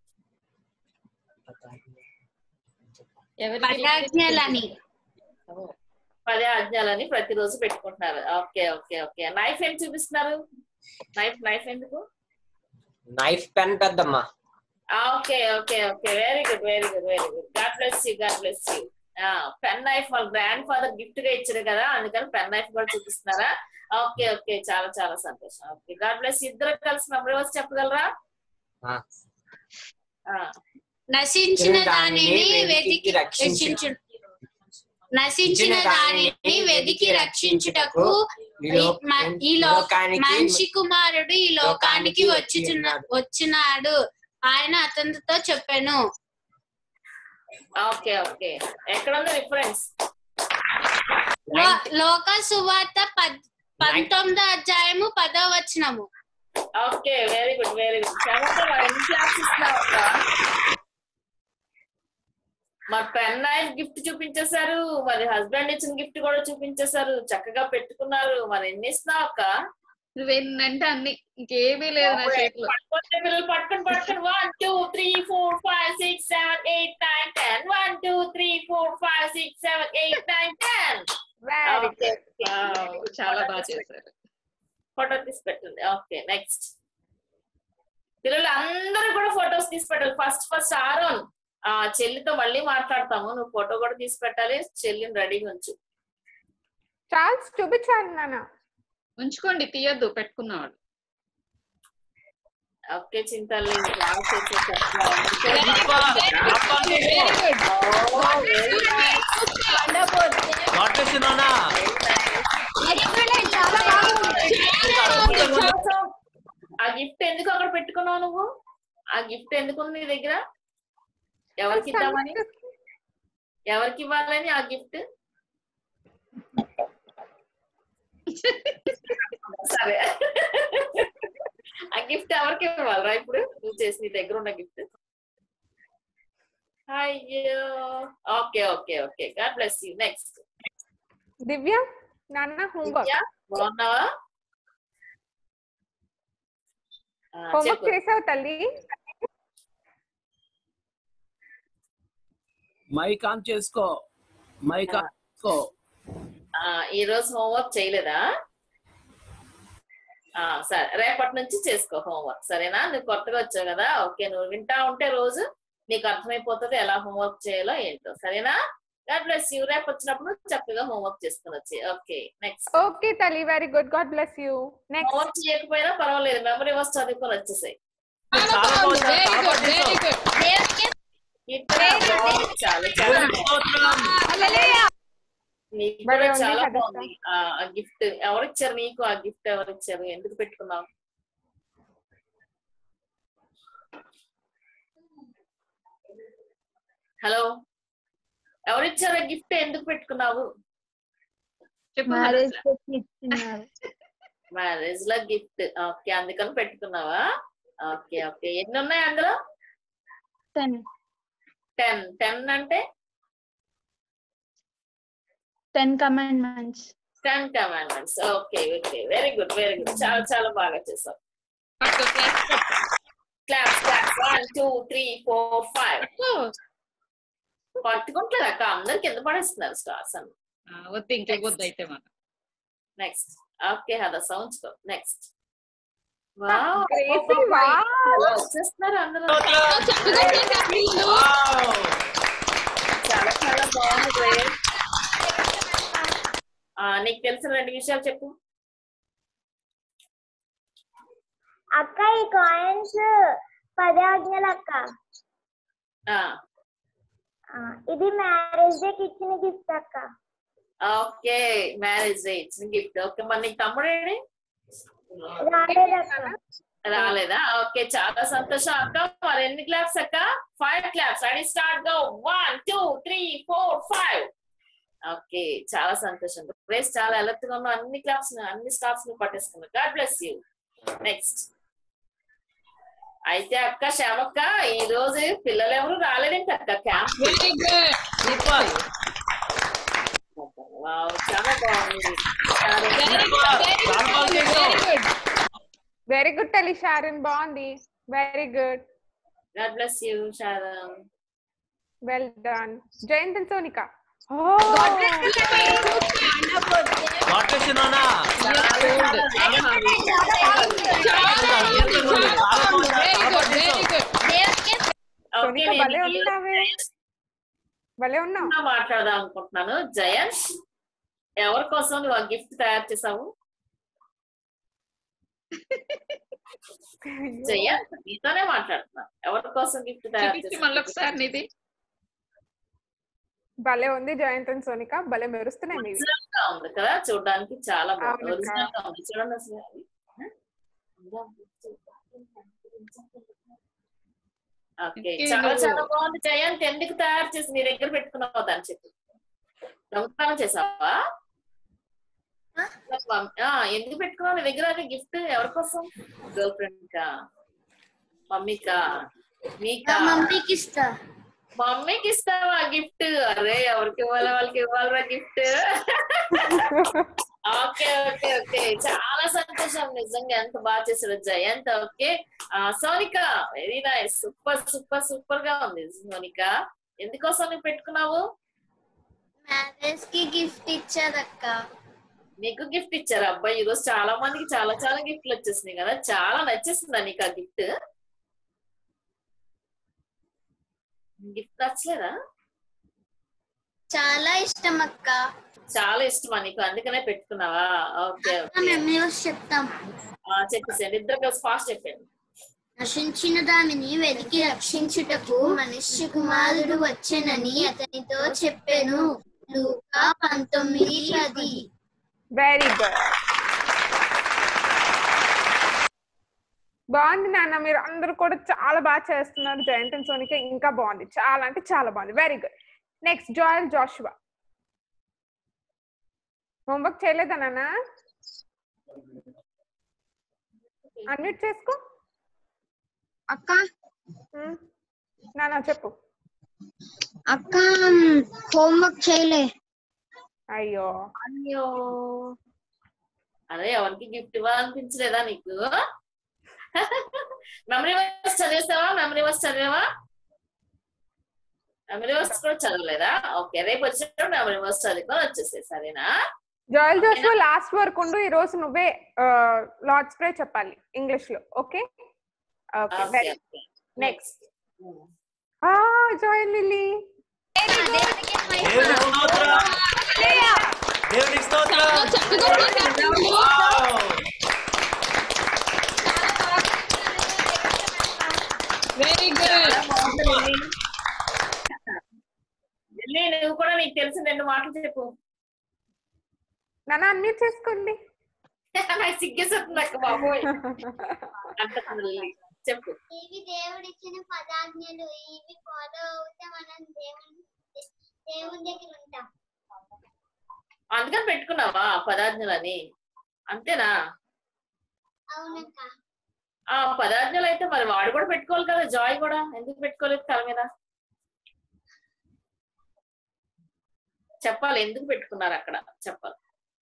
పదాజ్ఞలని
పదే ఆజ్ఞలని ప్రతిరోజు పెట్టుకుంటున్నారు ఓకే ఓకే ఓకే నైఫ్ ఏం చూపిస్తున్నారు నైఫ్ నైఫ్ ఎందుకు
నైఫ్ పెన్ పెద్దమ్మ
okay okay okay very good very good very good God bless you God bless you pen knife వాళ్ళ గ్రాండ్ ఫాదర్ గిఫ్ట్ గా ఇచ్చారు కదా అందుకని పెన్ నైఫ్ కూడా చూపిస్తున్నారా ఓకే ఓకే చాలా చాలా సంతోషం ఓకే గాడ్ బ్లెస్ ఇద్దరు కలిసి మెమరీ వచ్చి చెప్పగలరా
ఆ.
ఆ,
నశించిన
దానిని
దానిని
వెతికి
వెతికి
రక్షించు.
రక్షించు
నశించిన దానిని వెదికి రక్షించుటకు
ఈ
ఈ
లో-
మ- ఈ
ఈ
లో
లోకానికి
మనిషి కుమారుడు ఈ లోకానికి
లోకానికి
వచ్చిచున్న వచ్చినాడు ఆయన అతనితో చెప్పాను
ఓకే ఓకే ఎక్కడ ఉంది రిఫరెన్స్
లో- లోక సువార్త పద్ పంతొమ్మిదో అధ్యాయము పదో వచనము
okay very good very good Kshamata మరి ఎన్ని క్లాస్ ఇస్తున్నావు అక్క? మరి పెన్ నైఫ్ గిఫ్ట్ చూపించేశారు మరి హస్బెండ్ ఇచ్చిన గిఫ్ట్ కూడా చూపించేశారు చక్కగా పెట్టుకున్నారు మరి ఎన్ని ఇస్తున్నావు అక్క
నువ్వేంటంటే అన్ని ఇంకేమీ లేదు నా చేతిలో
పట్టుకోండి పిల్లలు పట్టుకొని పట్టుకొని one two three four five six seven eight nine ten one two three four five six seven eight nine ten
చాలా బాగా చేశారు
ఫోటో తీసి పెట్టండి ఓకే నెక్స్ట్ పిల్లలు అందరూ కూడా ఫొటోస్ తీసి పెట్టాలి ఫస్ట్ ఫస్ట్ ఆరోన్ ఆ చెల్లితో మళ్ళీ మాట్లాడతాము నువ్వు ఫోటో కూడా తీసి పెట్టాలి చెల్లిని రెడీగా ఉంచు
చార్ల్స్ చూపించాలి నాన్న
ఉంచుకోండి తీయద్దు పెట్టుకున్నవాడు
ఓకే చింతల్లి బాగా
గాడ్ బ్లెస్ యు నాన్న
ఆ గిఫ్ట్ ఎందుకు అక్కడ పెట్టుకున్నావు నువ్వు ఆ గిఫ్ట్ ఎందుకు ఉంది నీ దగ్గర ఎవరికి ఇద్దామని ఎవరికి ఇవ్వాలని ఆ గిఫ్ట్ సరే ఆ గిఫ్ట్ ఎవరికి ఇవ్వాలరా ఇప్పుడు నువ్వు చేసి నీ దగ్గర ఉన్న గిఫ్ట్ అయ్యో okay okay okay God bless you next
Divya నాన్న హోంవర్క్
బాగున్నావా ఆ,
హోంవర్క్
చెప్పు
చేసావు తల్లి
మైక్ ఆన్ చేసుకో మైక్ ఆన్ చేసుకో
ఆ, ఈ రోజు హోంవర్క్ చేయలేదా ఆ, సరే రేపటి నుంచి చేసుకో హోంవర్క్ సరేనా నువ్వు కొత్తగా వచ్చావు కదా ఓకే నువ్వు వింటా ఉంటే రోజు నీకు అర్థమైపోతుంది ఎలా హోంవర్క్ చేయాలో ఏంటో సరేనా గాడ్ బ్లెస్ యూ రేపు వచ్చినప్పుడు చక్కగా హోంవర్క్ చేసుకుని వచ్చి ఓకే నెక్స్ట్
ఓకే తల్లి very good God bless you next
homework చేయకపోయినా పర్వాలేదు మెమరీ వర్స్ చదువుకొని వచ్చేసాయి ఇట్లా బాగుంది. చాలా చాలా బాగుంది. నీకు
భలే
కూడా
ఉంది
చాలా
కదా
బాగుంది ఆ గిఫ్ట్ ఎవరిచ్చారు నీకు ఆ గిఫ్ట్ ఎవరిచ్చారు ఎందుకు పెట్టుకున్నావు హలో ఎవరిచ్చారు ఆ గిఫ్ట్ ఎందుకు పెట్టుకున్నావు
మ్యారేజ్ ఇచ్చినారు
మ్యారేజ్ లో గిఫ్ట్ ఓకే అందుకని పెట్టుకున్నావా ఓకే ఓకే ఎన్ని ఉన్నాయి అందులో
టెన్
టెన్ టెన్ అంటే
ten commandments
ten commandments okay okay very good very good చాలా చాలా బాగా చేసావు class class one two three four five పట్టుకుంటలేదు అక్క అందరు కింద పడేస్తున్నారు స్టార్స్ అని
వద్దు ఇంకే వద్దు అయితే మనం
నెక్స్ట్ ఓకే హదా సౌండ్స్ నెక్స్ట్
Crazy, wow.
వచ్చేస్తున్నారు అందరూ చాలా చాలా బాగుంది great. ఆ, నీకు తెలిసిన రెండు విషయాలు చెప్పు
అక్క ఈ కాయిన్స్ పది ఆజ్ఞలు అక్క
ఆ,
ఆ, ఇది మ్యారేజ్ డేకి ఇచ్చిన గిఫ్ట్ అక్క
ఓకే మ్యారేజ్ డే ఇచ్చిన గిఫ్ట్ ఓకే మరి నీకు తమ్ముడేడి
రాలేదక్క
రాలేదా ఓకే చాలా సంతోషం అక్క మరి ఎన్ని క్లాప్స్ అక్క five claps ready start go one two three four five okay చాలా సంతోషం ప్లేస్ చాలా అలర్ట్ గా ఉన్నావు అన్ని క్లాప్స్ అన్ని స్టాఫ్స్ ను పట్టేసుకున్నావు గాడ్ బ్లెస్ యూ నెక్స్ట్ అయితే అక్క శ్యామక్క ఈ రోజు పిల్లలు ఎవరు రాలేదేంటి అక్క క్యాంప్ చాలా బాగుంది
వెరీ గుడ్ తల్లి షారన్ బాగుంది very good
God bless you Sharon
well done Jayanth and Sonika
God bless you నాన్న
ఓకే
సోనిక భలే
నేను
ఉన్నావే భలే ఉన్నావు
ఇంకా మాట్లాడదాం అనుకుంటున్నాను జయంత్ ఎవరి కోసం నువ్వు ఆ గిఫ్ట్ తయారు చేసావు జయంత్ నీతోనే మాట్లాడుతున్నా ఎవరి కోసం గిఫ్ట్ తయారు
చూపించి
చేసావు
మళ్ళీ ఒకసారి నీది
భలే ఉంది జయంత్ అండ్ సోనిక భలే మెరుస్తున్నాయి మీవి
ఒరిజినల్ గా ఉంది కదా చూడడానికి చాలా బాగుంది
అవునక్క.
ఒరిజినల్ గా ఉంది చూడండి అసలు అది. ఓకే
ఇంకే
చాలా
నువ్వు-
చాలా బాగుంది జయంత్ ఎందుకు తయారు చేసి నీ దగ్గర పెట్టుకున్నావు దాన్ని చెప్పు దొంగతనం చేసావా మమ్- ఆ, ఎందుకు పెట్టుకున్నావు నీ దగ్గర అది గిఫ్ట్ ఎవరి కోసం గర్ల్ ఫ్రెండ్ కా మమ్మీకా నీకా
మమ్మీకి ఇస్తా
మమ్మీకి ఇస్తావా గిఫ్ట్ అరే ఎవరికి ఇవ్వాలి వాళ్ళకి ఇవ్వాలరా గిఫ్ట్ ఓకే ఓకే ఓకే చాలా సంతోషం నిజంగా ఎంత బాగా చేశారు జయంత్ ఓకే ఆ, Sonika very nice super super super గా ఉంది సోనిక ఎందుకోసం నువ్వు పెట్టుకున్నావు
మ్యారేజ్ కి గిఫ్ట్ ఇచ్చారక్క
నీకు గిఫ్ట్ ఇచ్చారు అబ్బాయి ఈ రోజు చాలా మందికి చాలా చాలా గిఫ్ట్లు వచ్చేసినాయి కదా చాలా నచ్చేసిందా నీకు ఆ గిఫ్ట్ గిఫ్ట్ నచ్చలేదా
చాలా ఇష్టం అక్క
చాలా ఇష్టమా నీకు అందుకనే పెట్టుకున్నావా ఓకే ఓకే
మేము చెప్తాం
ఆ, చెప్పేసేయండి ఇద్దరు కలిసి ఫాస్ట్ చెప్పండి
నశించిన దానిని వెతికి రక్షించుటకు మనిషి కుమారుడు వచ్చెనని అతనితో చెప్పాను లూకా పంతొమ్మిది పది
వెరీ గుడ్ బాగుంది నాన్న మీరు అందరూ కూడా చాలా బాగా చేస్తున్నారు జయంత్ అండ్ సోనిక ఇంకా బాగుంది చాలా అంటే చాలా బాగుంది very good next Joel Joshua homework చేయలేదా నాన్న అన్మ్యూట్ చేసుకో
అక్క
నాన్న చెప్పు
అక్క హోంవర్క్ చేయలే
అయ్యో
అయ్యో అదే ఎవరికి గిఫ్ట్ ఇవ్వాలనిపించలేదా నీకు మెమరీ వర్స్ చదివేస్తావా మెమరీ వర్స్ చదివావా మెమరీ వర్స్ కూడా చదవలేదా ఓకే రేపు వచ్చినప్పుడు మెమరీ వర్స్ చదువుకొని వచ్చేసే సరేనా
జాయల్ జాషువా లాస్ట్ వరకు ఉండు ఈ రోజు నువ్వే లార్డ్ స్ప్రే చెప్పాలి ఇంగ్లీష్ లో okay okay
okay
very
okay
next Joel Lily
దేవునికి స్తోత్రం దేవునికి స్తోత్రం వావ్.
వెరీ
చాలా బాగుంది లిల్లీ. లిల్లీ నువ్వు కూడా నీకు తెలిసిన రెండు మాటలు చెప్పు
నాన్న అన్మ్యూట్ చేసుకోండి
నాకు సిగ్గేస్తుంది అక్క బాబోయ్ అంటుంది లిల్లీ చెప్పు
ఇవి దేవుడిచ్చిన పదాజ్ఞలు ఇవి ఫాలో అవుతే మనం దేవుని దేవుని దగ్గర ఉంటాం
అందుకని పెట్టుకున్నావా పదార్థాలని అంతేనా
అవునక్క
ఆ పదార్థాలు అయితే మరి వాడు కూడా పెట్టుకోవాలి కదా జాయ్ కూడా ఎందుకు పెట్టుకోలేదు తల మీద చెప్పాలి ఎందుకు పెట్టుకున్నారు అక్కడ చెప్పాలి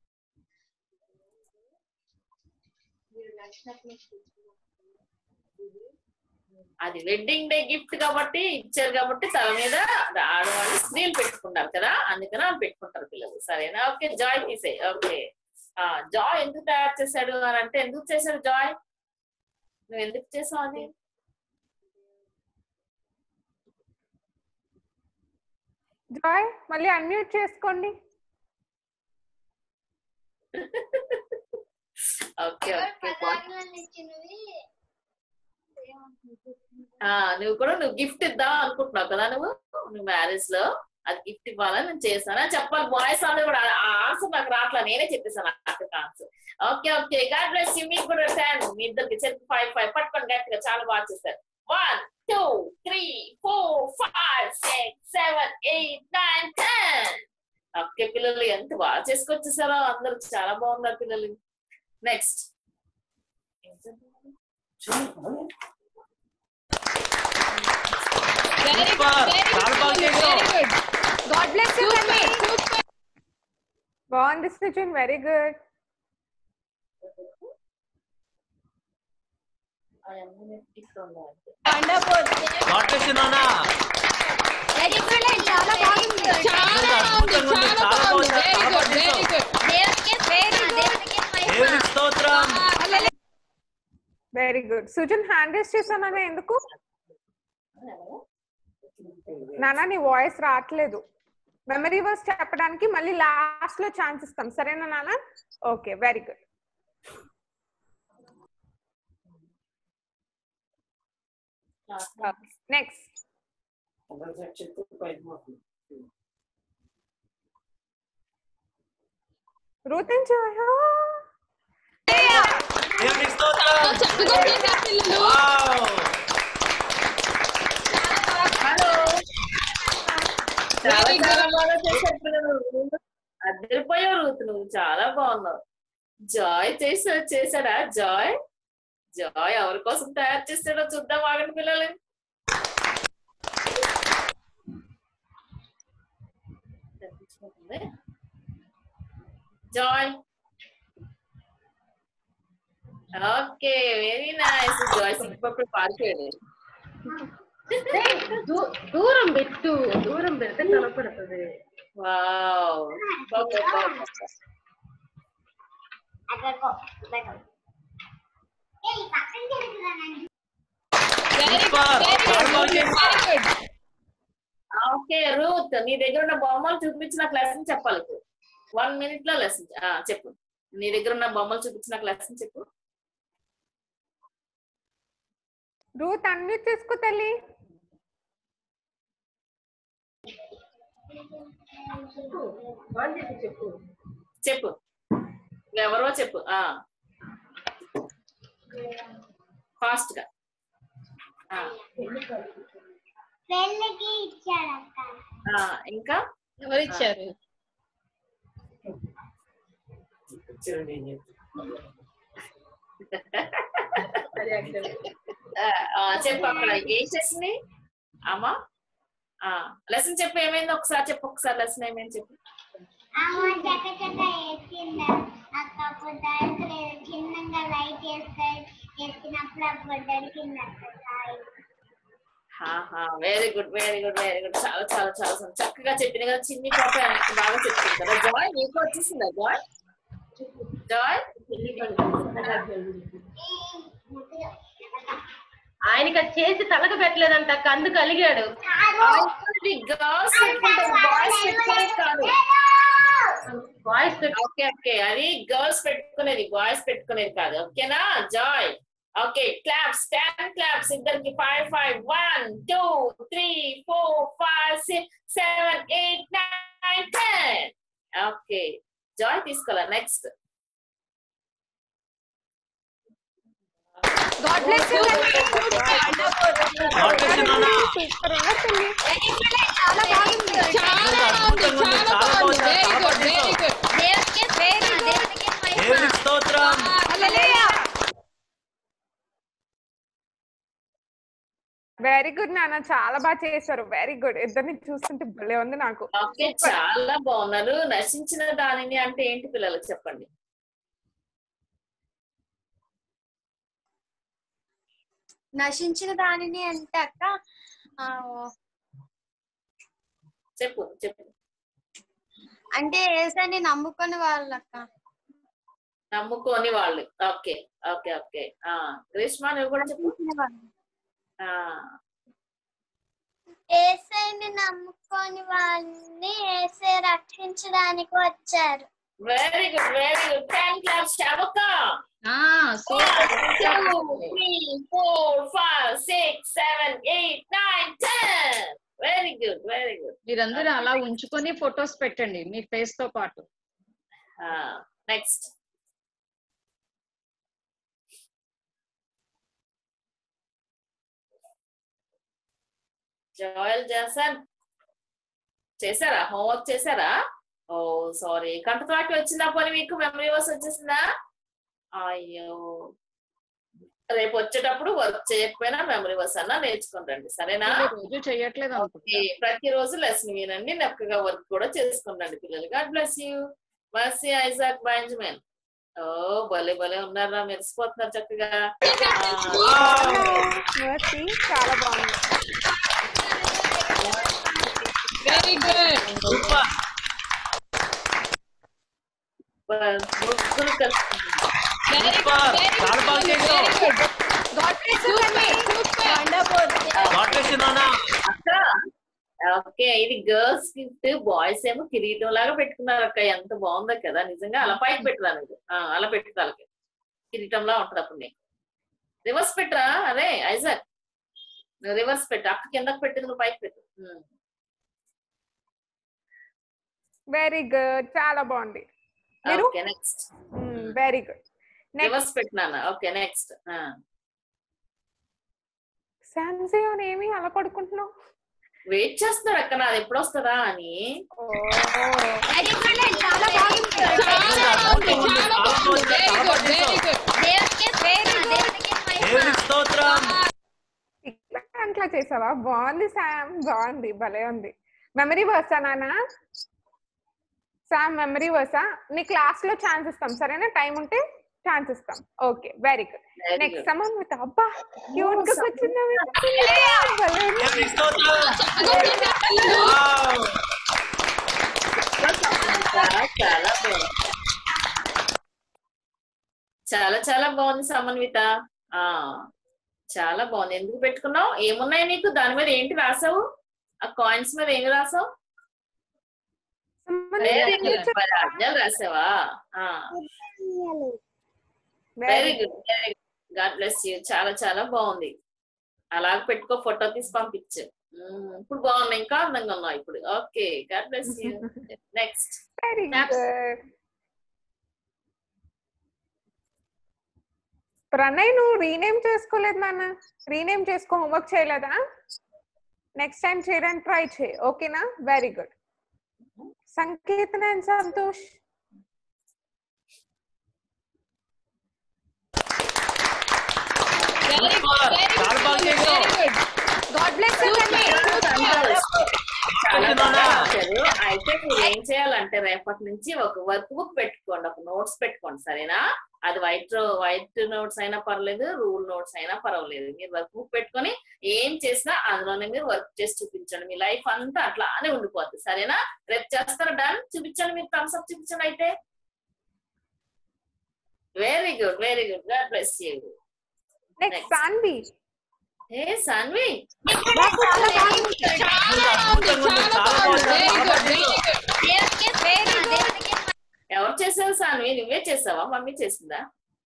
అది వెడ్డింగ్ డే గిఫ్ట్ కాబట్టి ఇచ్చారు కాబట్టి తల మీద ఆడవాళ్ళు స్త్రీలు పెట్టుకుంటారు కదా అందుకని వాళ్ళు పెట్టుకుంటారు పిల్లలు సరేనా ఓకే జాయ్ తీసే ఓకే ఆ జాయ్ ఎందుకు తయారు చేశాడు అని అంటే ఎందుకు చేశాడు జాయ్ నువ్వు ఎందుకు చేసావు అది
జాయ్ మళ్ళీ అన్మ్యూట్ చేసుకోండి
ఓకే ఓకే
పదాజ్ఞలు ఇచ్చినవి
ఆ నువ్వు కూడా నువ్వు గిఫ్ట్ ఇద్దాం అనుకుంటున్నావు కదా నువ్వు నువ్వు మ్యారేజ్ లో అది గిఫ్ట్ ఇవ్వాలని నేను చేస్తాను అని చెప్పాలి బాయ్స్ అందరూ కూడా ఆ ఆన్సర్ నాకు రావట్లే నేనే చెప్పేసాను అక్కడ answer okay okay God bless you మీకు కూడా టెన్ మీ ఇద్దరికి చెప్పి ఫైవ్ ఫైవ్ పట్టుకొని గట్టిగా చాలా బాగా చేస్తారు one two three four five six seven eight nine ten okay పిల్లలు ఎంత బాగా చేసుకొచ్చేసారో అందరూ చాలా బాగున్నారు పిల్లలు నెక్స్ట్
చాలా బాగా చేసావు
గాడ్ బ్లెస్ యూ బాగుంది Srujan very good
God bless you నాన్న
చాలా బాగుంది
చాలా బాగుంది చాలా బాగుంది చాలా బాగా చేసావు దేవునికి స్తోత్రం
very good Sujan hand raise చేశానా ఎందుకు నానా నీ వాయిస్ రావట్లేదు మెమరీ వర్స్ చెప్పడానికి మళ్ళీ లాస్ట్ లో ఛాన్స్ ఇస్తాం సరేనా నాన్న okay very good next Ruth and Joy
దేవునికి స్తోత్రం
చక్కగా చేశారు పిల్లలు
వావ్
హలో చాలా చాలా బాగా చేశారు పిల్లలు అద్దరిపోయావు రూత్ నువ్వు చాలా బాగున్నావు జాయ్ చేసా చేశాడా జాయ్ జాయ్ ఎవరి కోసం తయారు చేస్తాడో చూద్దాం ఆగండి పిల్లలు Joy okay very nice Joy సిగ్గుపప్పుడు పారిపోయాడు
దూరం పెట్టు దూరం పెడితే కనపడుతుంది
వావ్ బాబా బాబా
సూపర్ చాలా బాగా చేశారు
ఓకే రూత్ నీ దగ్గర ఉన్న బొమ్మలు చూపించిన లెసన్ చెప్పాలి వన్ మినిట్ లో లెసన్ చెప్పు నీ దగ్గర ఉన్న బొమ్మలు చూపించిన లెసన్ చెప్పు
రూత్ అన్మ్యూట్ చేసుకో తల్లి
చెప్పు ఎవరో చెప్పు ఆ ఫాస్ట్ గా ఆ,
పెళ్ళికి ఇచ్చాడక్క
ఆ, ఇంకా
ఎవరు ఇచ్చారు
ఆ, ఆ, చెప్పు అక్కడ ఏం చేసింది అమ్మా లెసన్ చెప్పు ఏమైంది ఒకసారి చెప్పు ఒకసారి లెసన్ ఏమైంది చెప్పు
అమ్మ చక్క చక్క వేసిందా అక్క పొద్దు చిన్నగా లైట్ వేస్తే వేసినప్పుడు ఆ పొద్దు కింద
very good very good very good చాలా చాలా చాలా చాలా చక్కగా చెప్పింది కదా చిన్ని పాప ఆయనకి బాగా చెప్తుంది కదా జాయ్ నీకు వచ్చేసిందా జాయ్ జాయ్
ఆయనకి అది చేసి తలకు పెట్టలేదంట కందుకు అలిగాడు
గర్ల్స్ పెట్టుకుంటారు బాయ్స్ పెట్టుకునేది కాదు
బాయ్స్
ఓకే ఓకే అది గర్ల్స్ పెట్టుకునేది బాయ్స్ పెట్టుకునేది కాదు ఓకేనా Joy okay claps ten claps ఇద్దరికి five five one two three four five six seven eight nine ten okay Joy తీసుకోవాలా next
God bless you
God bless you, Nana.
Super ఉన్నా తల్లి చాలా బాగుంది
చాలా బాగుంది చాలా బాగుంది వెరీ గుడ్ వెరీ గుడ్
దేవునికి స్తోత్రం
వెరీ గుడ్ నాన్న చాలా బాగా చేశారు వెరీ గుడ్ ఇద్దరిని చూస్తుంటే భలే ఉంది నాకు
ఓకే చాలా బాగున్నారు నశించిన దానిని అంటే ఏంటి పిల్లలు చెప్పండి
నశించిన దానిని అంటే అక్క ఆ,
చెప్పు చెప్పు
అంటే ఏసని నమ్ముకొని వాళ్ళు అక్క
నమ్ముకోని వాళ్ళు ఓకే ఓకే ఓకే ఆ గ్రీష్మా నువ్వు కూడా చెప్పు ఆ
ఏసైని నమ్ముకొని వాళ్ళని ఏసై రక్షించడానికి వచ్చారు
very good very good ten claps చవక four five six seven eight nine ten very good very good
మీరందరూ అలా ఉంచుకొని ఫొటోస్ పెట్టండి మీ ఫేస్ తో పాటు
నెక్స్ట్ జోయల్ జాసన్ చేశారా హోంవర్క్ చేశారా ఓ సారీ కంటపాటి వచ్చిందా పోనీ మీకు మెమరీ వర్స్ వచ్చేసిందా అయ్యో రేపు వచ్చేటప్పుడు వర్క్ చేయకపోయినా మెమరీ వర్స్ అన్నా నేర్చుకుంటండి సరేనా
రోజు చేయట్లేదు
ఓకే ప్రతిరోజు లెసన్ వినండి చక్కగా వర్క్ కూడా చేసుకుంటండి పిల్లలు God bless you Mercy Isaac Benjamin ఓ భలే భలే ఉన్నారా మెరిసిపోతున్నారు చక్కగా
Mercy, చాలా బాగుంది
వెరీ గుడ్
సూపర్ ముగ్గురు కలిసి
వెరీ
సూపర్ చాలా బాగా చేసావు
God bless you super wonderful
God bless you, Nana.
అక్క ఓకే ఇది గర్ల్స్ గిఫ్ట్ బాయ్స్ ఏమో కిరీటం లాగా పెట్టుకున్నారు అక్క ఎంత బాగుందో కదా నిజంగా అలా పైకి పెట్టురా నువ్వు ఆ, అలా పెట్టు తలకి కిరీటంలా ఉంటది అప్పుడు నీకు రివర్స్ పెట్టరా అదే ఐజాక్ నువ్వు రివర్స్ పెట్టు అక్క కిందకి పెట్టింది నువ్వు పైకి పెట్టు ఉమ్.
వెరీ గుడ్ చాలా బాగుంది మీరు
okay next
very good
reverse పెట్టినాను ఓకే నెక్స్ట్
శాంసియోన్ ఏమి అలా పడుకుంటున్నావు
వెయిట్ చేస్తున్నాడు అక్క నాది ఎప్పుడు వస్తుందా అని
చాలా
ఇట్లా అట్లా చేసావా బాగుంది శామ్ బాగుంది భలే ఉంది మెమరీ వర్సా నాన్న శామ్ మెమరీ వర్సా నీ క్లాస్ లో ఛాన్స్ ఇస్తాం సరేనా టైం ఉంటే ఛాన్స్ ఇస్తాం okay very good
Very
next
good.
Samanvitha అబ్బా క్యూట్ గా కూర్చున్నావు భలే ఉంది.
చాలా బాగుంది చాలా చాలా బాగుంది సమన్విత ఆ చాలా బాగుంది ఎందుకు పెట్టుకున్నావు ఏమున్నాయి నీకు దాని మీద ఏంటి రాసావు ఆ కాయిన్స్ మీద ఏమి రాసావు వెరీ గుడ్ పది ఆజ్ఞలు రాసావా very good very good God bless you చాలా చాలా బాగుంది అలా పెట్టుకో ఫోటో తీసి పంపించు మ్మ్. ఇప్పుడు బాగున్నాయి ఇంకా అందంగా ఉన్నావు ఇప్పుడు okay God bless you next
very good Pranay నువ్వు రీనేమ్ చేసుకోలేదు నాన్న రీనేమ్ చేసుకో హోంవర్క్ చేయలేదా నెక్స్ట్ టైం చేయడానికి ట్రై చేయి ఓకేనా very good Sankirtana and Santosh
చాలా బాగా చేసావు
గాడ్ బ్లెస్
చాలా బాగా రాశారు. అయితే మీరు ఏం చేయాలంటే రేపటి నుంచి ఒక వర్క్ బుక్ పెట్టుకోండి ఒక నోట్స్ పెట్టుకోండి సరేనా అది వైట్ వైట్ నోట్స్ అయినా పర్లేదు రూల్ నోట్స్ అయినా పర్వాలేదు మీరు వర్క్ బుక్ పెట్టుకొని ఏం చేసినా అందులోనే మీరు వర్క్ చేసి చూపించండి మీ లైఫ్ అంతా అట్లానే ఉండిపోద్ది సరేనా రేపు చేస్తారా డన్ చూపించండి మీరు థమ్స్ అప్ చూపించండి అయితే very good very good God bless you
next Saanvi
ఏ సాన్వి ఎవరు చేశారు సాన్వి నువ్వే చేసావా మమ్మీ చేసిందా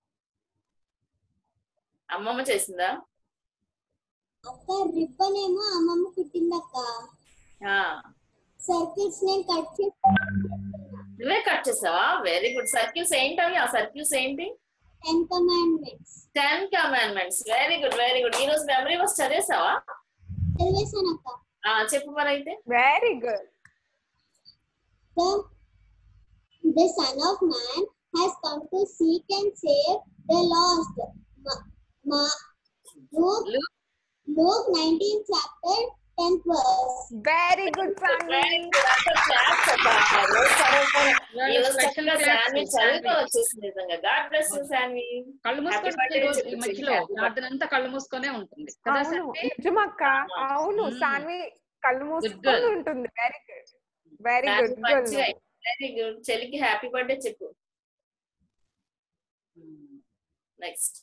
అమ్మమ్మ చేసిందా
అక్క రిబ్బన్ ఏమో అమ్మమ్మ కుట్టిందక్క
ఆ,
సర్కిల్స్ నేను కట్ చేసి
నువ్వే కట్ చేసావా వెరీ గుడ్ సర్కిల్స్ ఏంటి అవి ఆ సర్కిల్స్ ఏంటి
ten commandments
ten commandments very good very good ఈ రోజు మెమరీ వర్స్ చదివేసావా
చదివేశాను అక్క
ఆ, చెప్పు మరి అయితే
very good
The, the Son of Man has come to seek and save the lost. Ma, ma, Luke, Luke 19 chapter 10th verse.
Very good
Very good. అసలు claps అబ్బా. రోజు చదవకపోయినా. ఈ రోజు
Special
చక్కగా
claps,
శాన్వి
శాన్వి.
చదువుతూ వచ్చేసింది నిజంగా గాడ్ బ్లెస్ యూ శాన్వి
కళ్ళు
Happy
మూసుకొని
birthday
ఈ రోజు ఈ
చెప్పు,
మధ్యలో
Happy birthday.
ప్రార్థన అంతా కళ్ళు మూసుకొనే ఉంటుంది కదా
అవును
సంధ్య?
నిజమక్క అవును
Mm.
సాన్వి కళ్ళు మూసుకొని
girl.
ఉంటుంది very good very
Shanvi
good
మంచిగా వెరీ గుడ్ చెల్లికి హ్యాపీ బర్త్డే చెప్పు నెక్స్ట్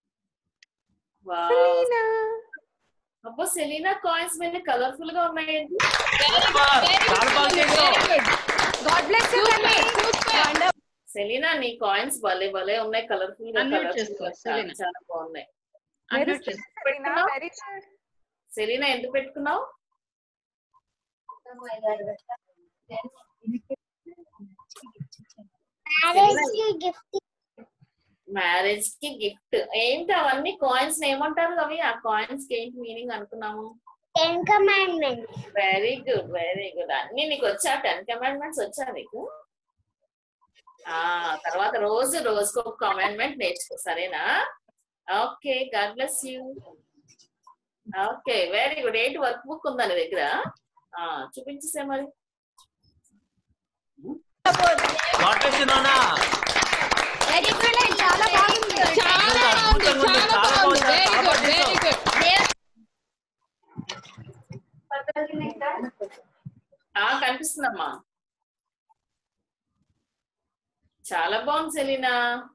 సెలీనా
అబ్బో సెలీనా కాయిన్స్ మీద కలర్ఫుల్ గా ఉన్నాయండి
చాలా బాగా చేసావు
గాడ్ బ్లెస్ యు
సెలీనా నీ కాయిన్స్ భలే భలే ఉన్నాయి కలర్ఫుల్ గా
Unmute
colourful
చేసుకో,
గా చాలా
సెలీనా.
చాలా బాగున్నాయి
మీరు
Unmute చేసుకో.
సెలీనా వెరీ గుడ్
సెలీనా ఎందుకు పెట్టుకున్నావు
Marriage కి gift
మ్యారేజ్ కి గిఫ్ట్ ఏంటి అవన్నీ కాయిన్స్ ఏమంటారు అవి ఆ కాయిన్స్ కి ఏంటి మీనింగ్ అనుకున్నాము
ten commandments.
Very good very good అన్ని నీకు వచ్చా టెన్ కమాండ్మెంట్స్ వచ్చా నీకు ఆ తర్వాత రోజు రోజుకు ఒక కమాండ్మెంట్ నేర్చుకో సరేనా okay God bless you okay very good ఏంటి వర్క్ బుక్ ఉందా నీ దగ్గర ఆ చూపించేసే మరి
గాడ్ బ్లెస్ యు నాన్న
చాలా బాగుంది
చాలా అద్భుతంగా ఉంది చాలా బాగుంది చాలా బాగా చేసావు
ఆ కనిపిస్తుందమ్మా చాలా బాగుంది సెలీనా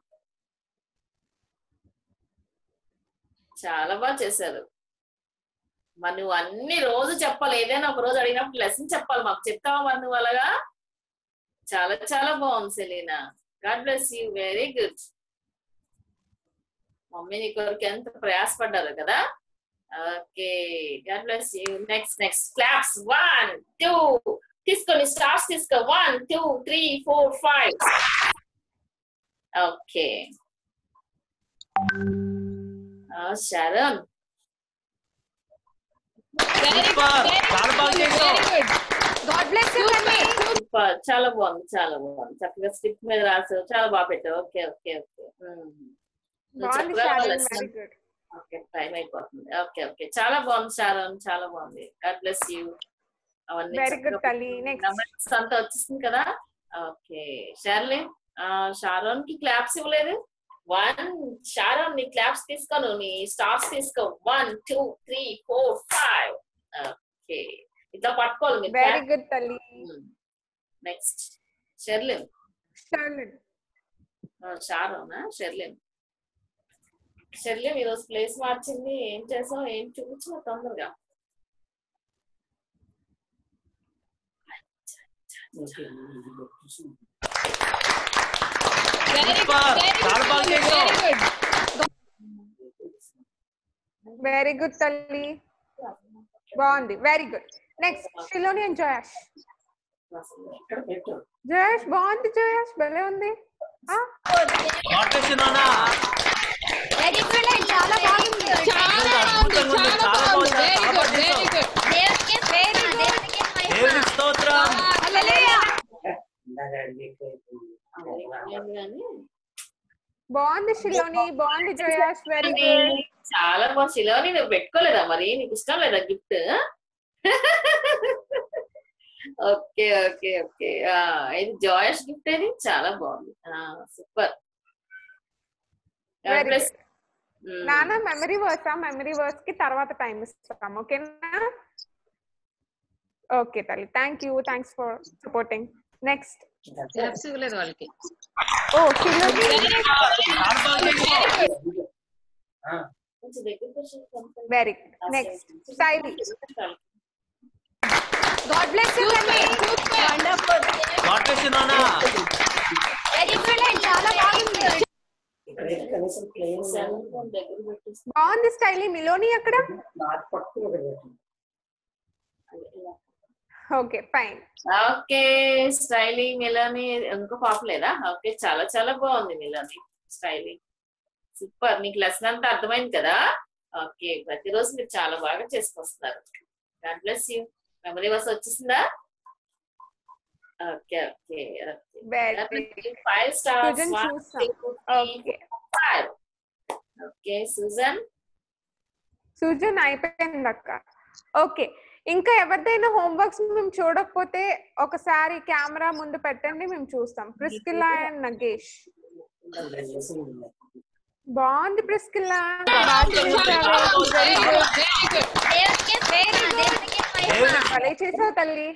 చాలా బాగా చేశారు మరి నువ్వు అన్ని రోజు చెప్పాలి ఏదైనా ఒక రోజు అడిగినప్పుడు లెసన్ చెప్పాలి మాకు చెప్తావా మరి నువ్వు అలాగా చాలా చాలా బాగుంది Selina God bless you very good mummy నీ కొరకు ఎంత ప్రయాసపడ్డారు కదా okay God bless you next next claps one two తీసుకోండి స్టార్స్ తీసుకో one two three four five okay Sharan
చాలా బాగా చేసావు
గాడ్ బ్లెస్ యు
సూపర్ చాలా బాగుంది చాలా బాగుంది చక్కగా స్టిక్ మీద రాసావు చాలా బాగా పెట్టావు ఓకే ఓకే ఓకే
బాగుంది Sharon very good
okay time అయిపోతుంది ఓకే ఓకే చాలా బాగుంది షారోన్ చాలా బాగుంది గాడ్ బ్లెస్ యూ అవన్నీ
వెరీ గుడ్ తల్లి నెక్స్ట్
నెక్స్ట్ అంతా వచ్చేసింది కదా ఓకే షార్లే షారోన్ కి క్లాప్స్ ఇవ్వలేదు వన్ షారోన్ నీ క్లాప్స్ తీసుకోను నీ స్టార్స్ తీసుకో one two three four five okay ఇట్లా పట్టుకోవాలి మీరు
వెరీ గుడ్ తల్లి
నెక్స్ట్ షెర్లిన్
షార్లెన్
షారోనా షెర్లిన్ షెర్లిన్ ఈరోజు ప్లేస్ మార్చింది ఏం చేసావు ఏం చూపించు తొందరగా
చాలా బాగా చేసావు
వెరీ గుడ్ తల్లి బాగుంది very good next Shiloni and Jayash Jayash బాగుంది జయాష్ భలే ఉంది ఆ,
నానా
వెరీ గుడ్ చాలా బాగుంది
చాలా బాగుంది చాలా బాగుంది వెరీ గుడ్ వెరీ గుడ్
దేవుడికి వెరీ దేవుడికి
దేవుని స్తోత్రం
హల్లెలూయా
బాగుంది షిలోని బాగుంది జయాష్ వెరీ గుడ్
చాలా బాగుంది శిలోని నువ్వు పెట్టుకోలేదా మరి నీకు ఇష్టం లేదా గిఫ్ట్ ఓకే ఓకే ఓకే ఇది జాయస్ గిఫ్ట్ అది చాలా బాగుంది సూపర్
వెరీ గుడ్ నాన్న మెమరీ వర్స్ మెమరీ వర్స్ కి తర్వాత టైం ఇస్తాం ఓకేనా ఓకే తల్లి thank you thanks for supporting next
claps ఇవ్వలేదు వాళ్ళకి
ఓ Shiloni very good next Sai God bless you
God bless నానా
వెరీ గుడ్ చాలా బాగుంది
బాగుంది స్టైలీ మిలోని అక్కడ okay fine
okay styling Miloni ఇంకో పాప లేదా ఓకే చాలా చాలా బాగుంది మిలోని స్టైలింగ్ సూపర్ నీకు లెసన్ అంతా అర్థమైంది కదా ఓకే ప్రతిరోజు మీరు చాలా బాగా చేసుకొస్తున్నారు God bless you memory verse వచ్చేసిందా okay okay five stars
Susan చూస్తాం. Okay.
Five okay Susan
Susan అయిపోయింది అక్క ఓకే ఇంకా ఎవరిదైనా హోంవర్క్స్ మేము చూడకపోతే ఒకసారి కెమెరా ముందు పెట్టండి మేము చూస్తాం ప్రిస్కిల్లా అండ్ నగేష్ బాగుంది ప్రిస్కిల్లా
దేవుడికి వెరీ దేవుడికి
భలే చేసావు తల్లి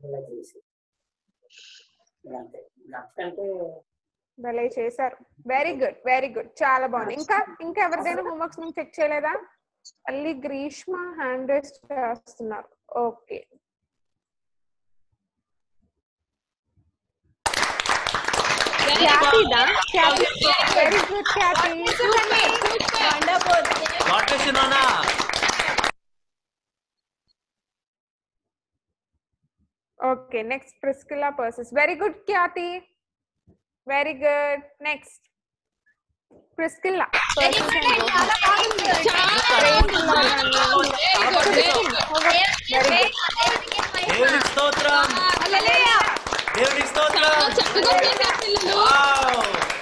భలే చేశారు వెరీ గుడ్ వెరీ గుడ్ చాలా బాగుంది ఇంకా ఇంకా ఎవరిదైనా హోంవర్క్స్ మేము చెక్ చేయలేదా మళ్ళీ గ్రీష్మ హ్యాండ్ రైస్ చేస్తున్నారు ఓకే ఖ్యాతిదా Khyati very good Khyati
God bless నానా
ఓకే నెక్స్ట్ ప్రిస్కిల్లా పర్సెస్ very good Khyati very good next Priscilla
very good చాలా బాగుంది
దేవుని స్తోత్రం
హల్లెలూయా
దేవుని స్తోత్రం వావ్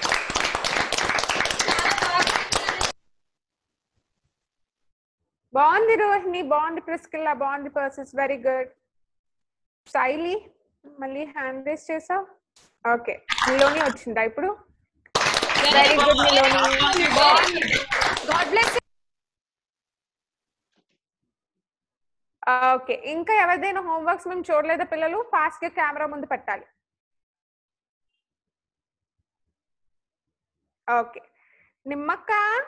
బాగుంది రోహిణి బాగుంది ప్రిస్కిల్లా బాగుంది పర్సెస్ వెరీ గుడ్ శైలి మళ్ళీ హ్యాండ్ రేస్ చేసావు ఓకే నిలోని వచ్చిందా ఇప్పుడు వెరీ గుడ్ నిలోని బాగుంది గాడ్ బ్లెస్ ఓకే ఇంకా ఎవరిదైనా హోంవర్క్స్ మేము చూడలేదా పిల్లలు ఫాస్ట్ గా కెమెరా ముందు పెట్టాలి ఓకే నిమ్మక్క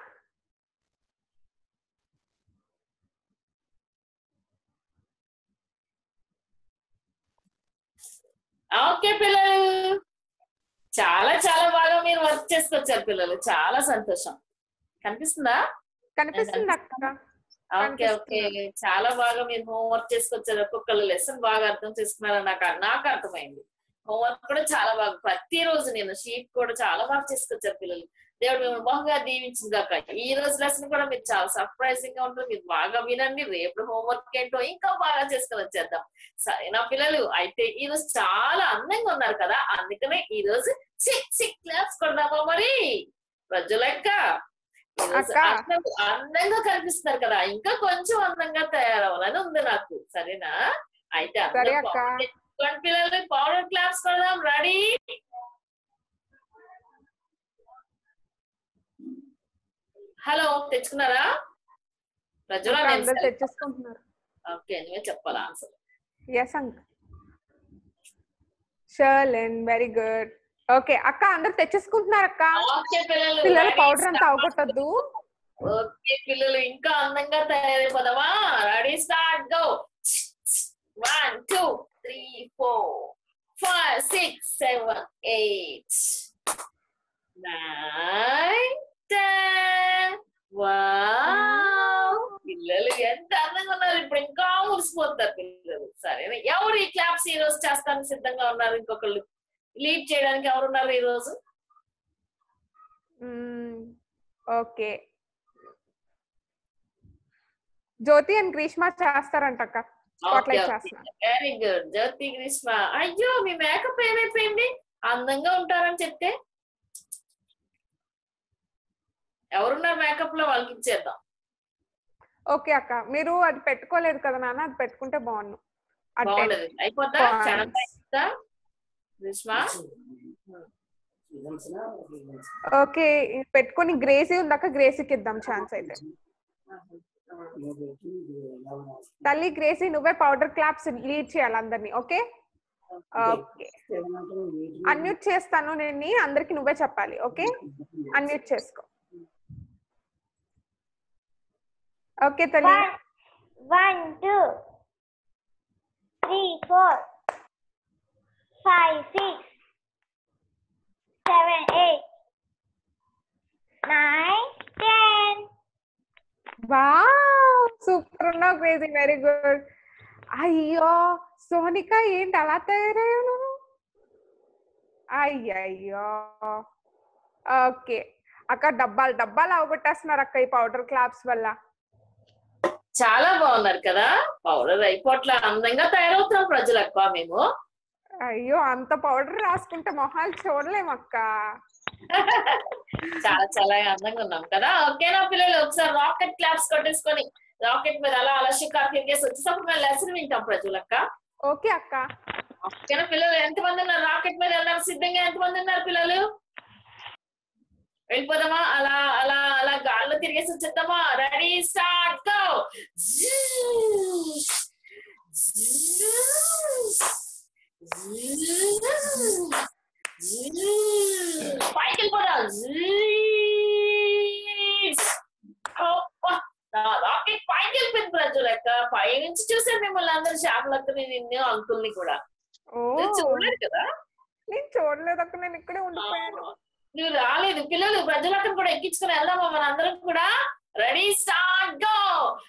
ఓకే పిల్లలు చాలా చాలా బాగా మీరు వర్క్ చేసుకొచ్చారు పిల్లలు చాలా సంతోషం కనిపిస్తుందా
కనిపిస్తుంది అక్క
ఓకే ఓకే చాలా బాగా మీరు హోంవర్క్ చేసుకొచ్చారు ఒక్కొక్కరు లెసన్ బాగా అర్థం చేసుకున్నారు నాకు నాకు అర్థమైంది హోంవర్క్ కూడా చాలా బాగా ప్రతిరోజు నేను షీట్ కూడా చాలా బాగా చేసుకొచ్చారు పిల్లలు దేవుడు మిమ్మల్ని బాగా దీవించింది కాక ఈ రోజు లెసన్ కూడా మీరు చాలా సర్ప్రైజింగ్ గా ఉంటుంది మీరు బాగా వినండి రేపు హోంవర్క్ ఏంటో ఇంకా బాగా చేసుకొని వచ్చేద్దాం సరే నా పిల్లలు అయితే ఈ రోజు చాలా అందంగా ఉన్నారు కదా అందుకనే ఈ రోజు సిక్ సిక్ క్లాప్స్ కొడదామా మరి ప్రజలెక్క ఈ రోజు
అక్క.
అందరూ అందంగా కనిపిస్తున్నారు కదా ఇంకా కొంచెం అందంగా తయారవ్వాలని ఉంది నాకు సరేనా అయితే
సరే
అందరూ
అక్క.
powder తెచ్చుకోండి పిల్లలు పౌడర్ క్లాప్స్ కొడదాం రెడీ హలో తెచ్చుకున్నారా ప్రజల
అక్క, అందరు తెచ్చేసుకుంటున్నారు
ఓకే నువ్వే చెప్పాలా ఆన్సర్
ఎస్ అంక్ షర్లెన్ వెరీ గుడ్ ఓకే అక్క అందరు తెచ్చేసుకుంటున్నారు అక్క
ఓకే పిల్లలు
పిల్లలు
ready,
పౌడర్ అంతా
start.
అవగొట్టద్దు
ఓకే పిల్లలు ఇంకా అందంగా తయారైపోదామా ready start go one two three four five six seven eight nine ten wow పిల్లలు ఎంత అందంగా ఉన్నారు ఇప్పుడు ఇంకా మురిసిపోతారు పిల్లలు సరే ఎవరు ఈ క్లాప్స్ ఈ రోజు చేస్తానికి సిద్ధంగా ఉన్నారు ఇంకొకళ్ళు లీడ్ చేయడానికి ఎవరు ఉన్నారు ఈ రోజు
ఓకే జ్యోతి అండ్ గ్రీష్మ చేస్తారంట అక్క స్పాట్ లైట్ చేస్తున్నారు
వెరీ గుడ్ జ్యోతి గ్రీష్మ అయ్యో మీ మేకప్ ఏమైపోయింది అందంగా ఉంటారని చెప్తే ఎవరున్నారు మేకప్ లో వాళ్ళకి ఇచ్చేద్దాం
ఓకే అక్క మీరు అది పెట్టుకోలేదు కదా నాన్న అది పెట్టుకుంటే బాగుండు అట్టే.
బాగుండదు అయిపోతా
Points.
క్షణం అయిపోతా గ్రీష్మ
ఓకే ఇది పెట్టుకొని గ్రేసీ ఉందాక గ్రేసీకి ఇద్దాం ఛాన్స్ అయితే తల్లి గ్రేసీ నువ్వే పౌడర్ క్లాప్స్ లీడ్ చేయాలి అందరినీ ఓకే ఓకే అన్మ్యూట్ చేస్తాను నేను అందరికి నువ్వే చెప్పాలి ఓకే అన్మ్యూట్ చేసుకో ఓకే తల్లి
One, two, three, four, five, six, seven, eight, nine, ten.
Wow super ఉన్నావు క్రేజీ వెరీ గుడ్ అయ్యో సోనిక ఏంటి అలా తయారయ్యాను అయ్యయ్యో ఓకే అక్క డబ్బాలు డబ్బాలు అవగొట్టేస్తున్నారు అక్క ఈ పౌడర్ క్లాప్స్ వల్ల
చాలా బాగున్నారు కదా పౌడర్ అయిపోట్ల అందంగా తయారవుతున్నాం ప్రజలకు మేము
అయ్యో అంత పౌడర్ రాసుకుంటే మొహాలు చూడలేం అక్క
చాలా చాలా అందంగా ఉన్నాం కదా ఓకేనా పిల్లలు ఒకసారి రాకెట్ క్లాప్స్ కొట్టేసుకొని రాకెట్ మీద అలా అలా షికార్ తిరిగేసి వచ్చేసప్పుడు మేము లెసన్ వింటాం ప్రజలక్క
ఓకే అక్క
ఓకేనా పిల్లలు ఎంతమంది ఉన్నారు రాకెట్ మీద వెళ్ళడానికి సిద్ధంగా ఎంతమంది ఉన్నారు పిల్లలు వెళ్ళిపోదామా అలా అలా అలా గాల్లో తిరిగేసి వచ్చేద్దామా రెడీ స్టార్ట్ గో పైకి వెళ్ళిపోదాం రాకెట్ పైకి వెళ్ళిపోయింది ప్రజలు లెక్క పై నుంచి చూసాను మిమ్మల్ని అందరు శ్యామలక్కని నిన్ను అంకుల్ని కూడా
ఓ
మీరు చూడలేదు కదా
నేను చూడలేదు అక్క నేను ఇక్కడే ఉండిపోయాను
నువ్వు రాలేదు పిల్లలు ప్రజలక్కని కూడా ఎక్కించుకుని వెళ్దామా మన అందరం కూడా ready start go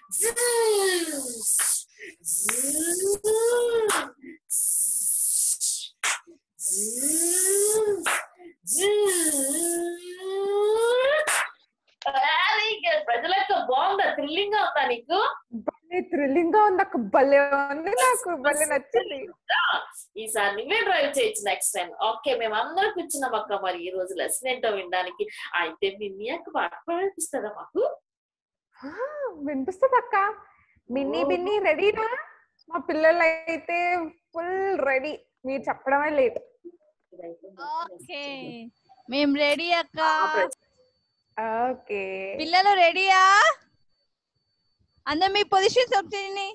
very good ప్రజలకు బాగుందా థ్రిల్లింగ్ గా ఉందా నీకు
భలే థ్రిల్లింగ్ గా ఉంది అక్క భలే ఉంది నాకు భలే నచ్చింది
ఈసారి నువ్వే డ్రైవ్ చేయొచ్చు నెక్స్ట్ టైం ఓకే మేము అందరం కూర్చున్నాం అక్క మరి ఈ రోజు లెసన్ ఏంటో వినడానికి అయితే మీ అక్క పాట పాడిపిస్తుందా మాకు
ఆ, వినిపిస్తుంది అక్క బిన్ని బిన్ని రెడీనా మా పిల్లలు అయితే ఫుల్ రెడీ మీరు చెప్పడమే లేదు
ఓకే మేం రెడీ అక్క
ఓకే
పిల్లలు రెడీయా అందరు మీ పొజిషన్స్ ఒకటి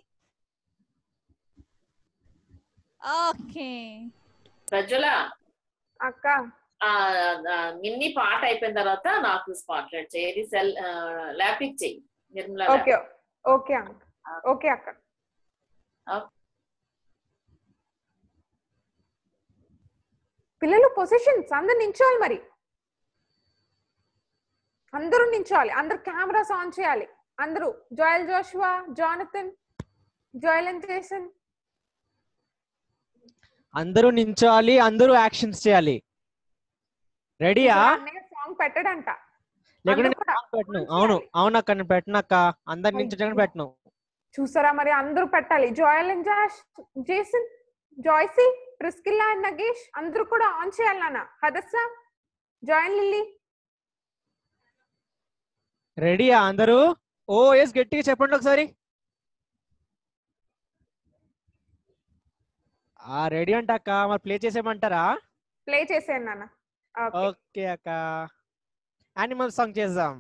ఓకే
ప్రజ్వల
అక్క
ఆ, ఆ, మిన్ని పాట అయిపోయిన తర్వాత నాకు స్పాట్ లైట్ చేయి సెల్ ల్యాపిక్ చెయ్యి నిర్మలా
ఓకే ఓకే అంక ఓకే అక్క పిల్లలు పొజిషన్స్ అందరు నించోవాలి మరి అందరూ నించోవాలి అందరు కెమెరాస్ ఆన్ చేయాలి అందరూ Joel Joshua Jonathan Joel and Jason
అందరూ నించోవాలి అందరూ యాక్షన్స్ చేయాలి రెడీయా
అన్నయ్య సాంగ్ పెట్టడంట
లేకుంటే
అందరూ
నేను song పెట్టను అవును అవును అక్క నేను పెట్టను అక్క అందరు నించోడానికి పెట్టను
చూసారా మరి అందరూ పెట్టాలి Joel and Josh Jason Joycee Priscilla and Nagesh అందరూ కూడా ఆన్ చేయాలి నాన్న హదస్స జాయిన్ లిల్లీ
రెడీయా అందరూ ఓ ఎస్ గట్టిగా చెప్పండి ఒకసారి ఆ రెడీ అంట అక్క మరి ప్లే చేసేయమంటారా
ప్లే చేసేయండి నాన్న ఓకే
ఓకే అక్క యానిమల్ సాంగ్ చేద్దాం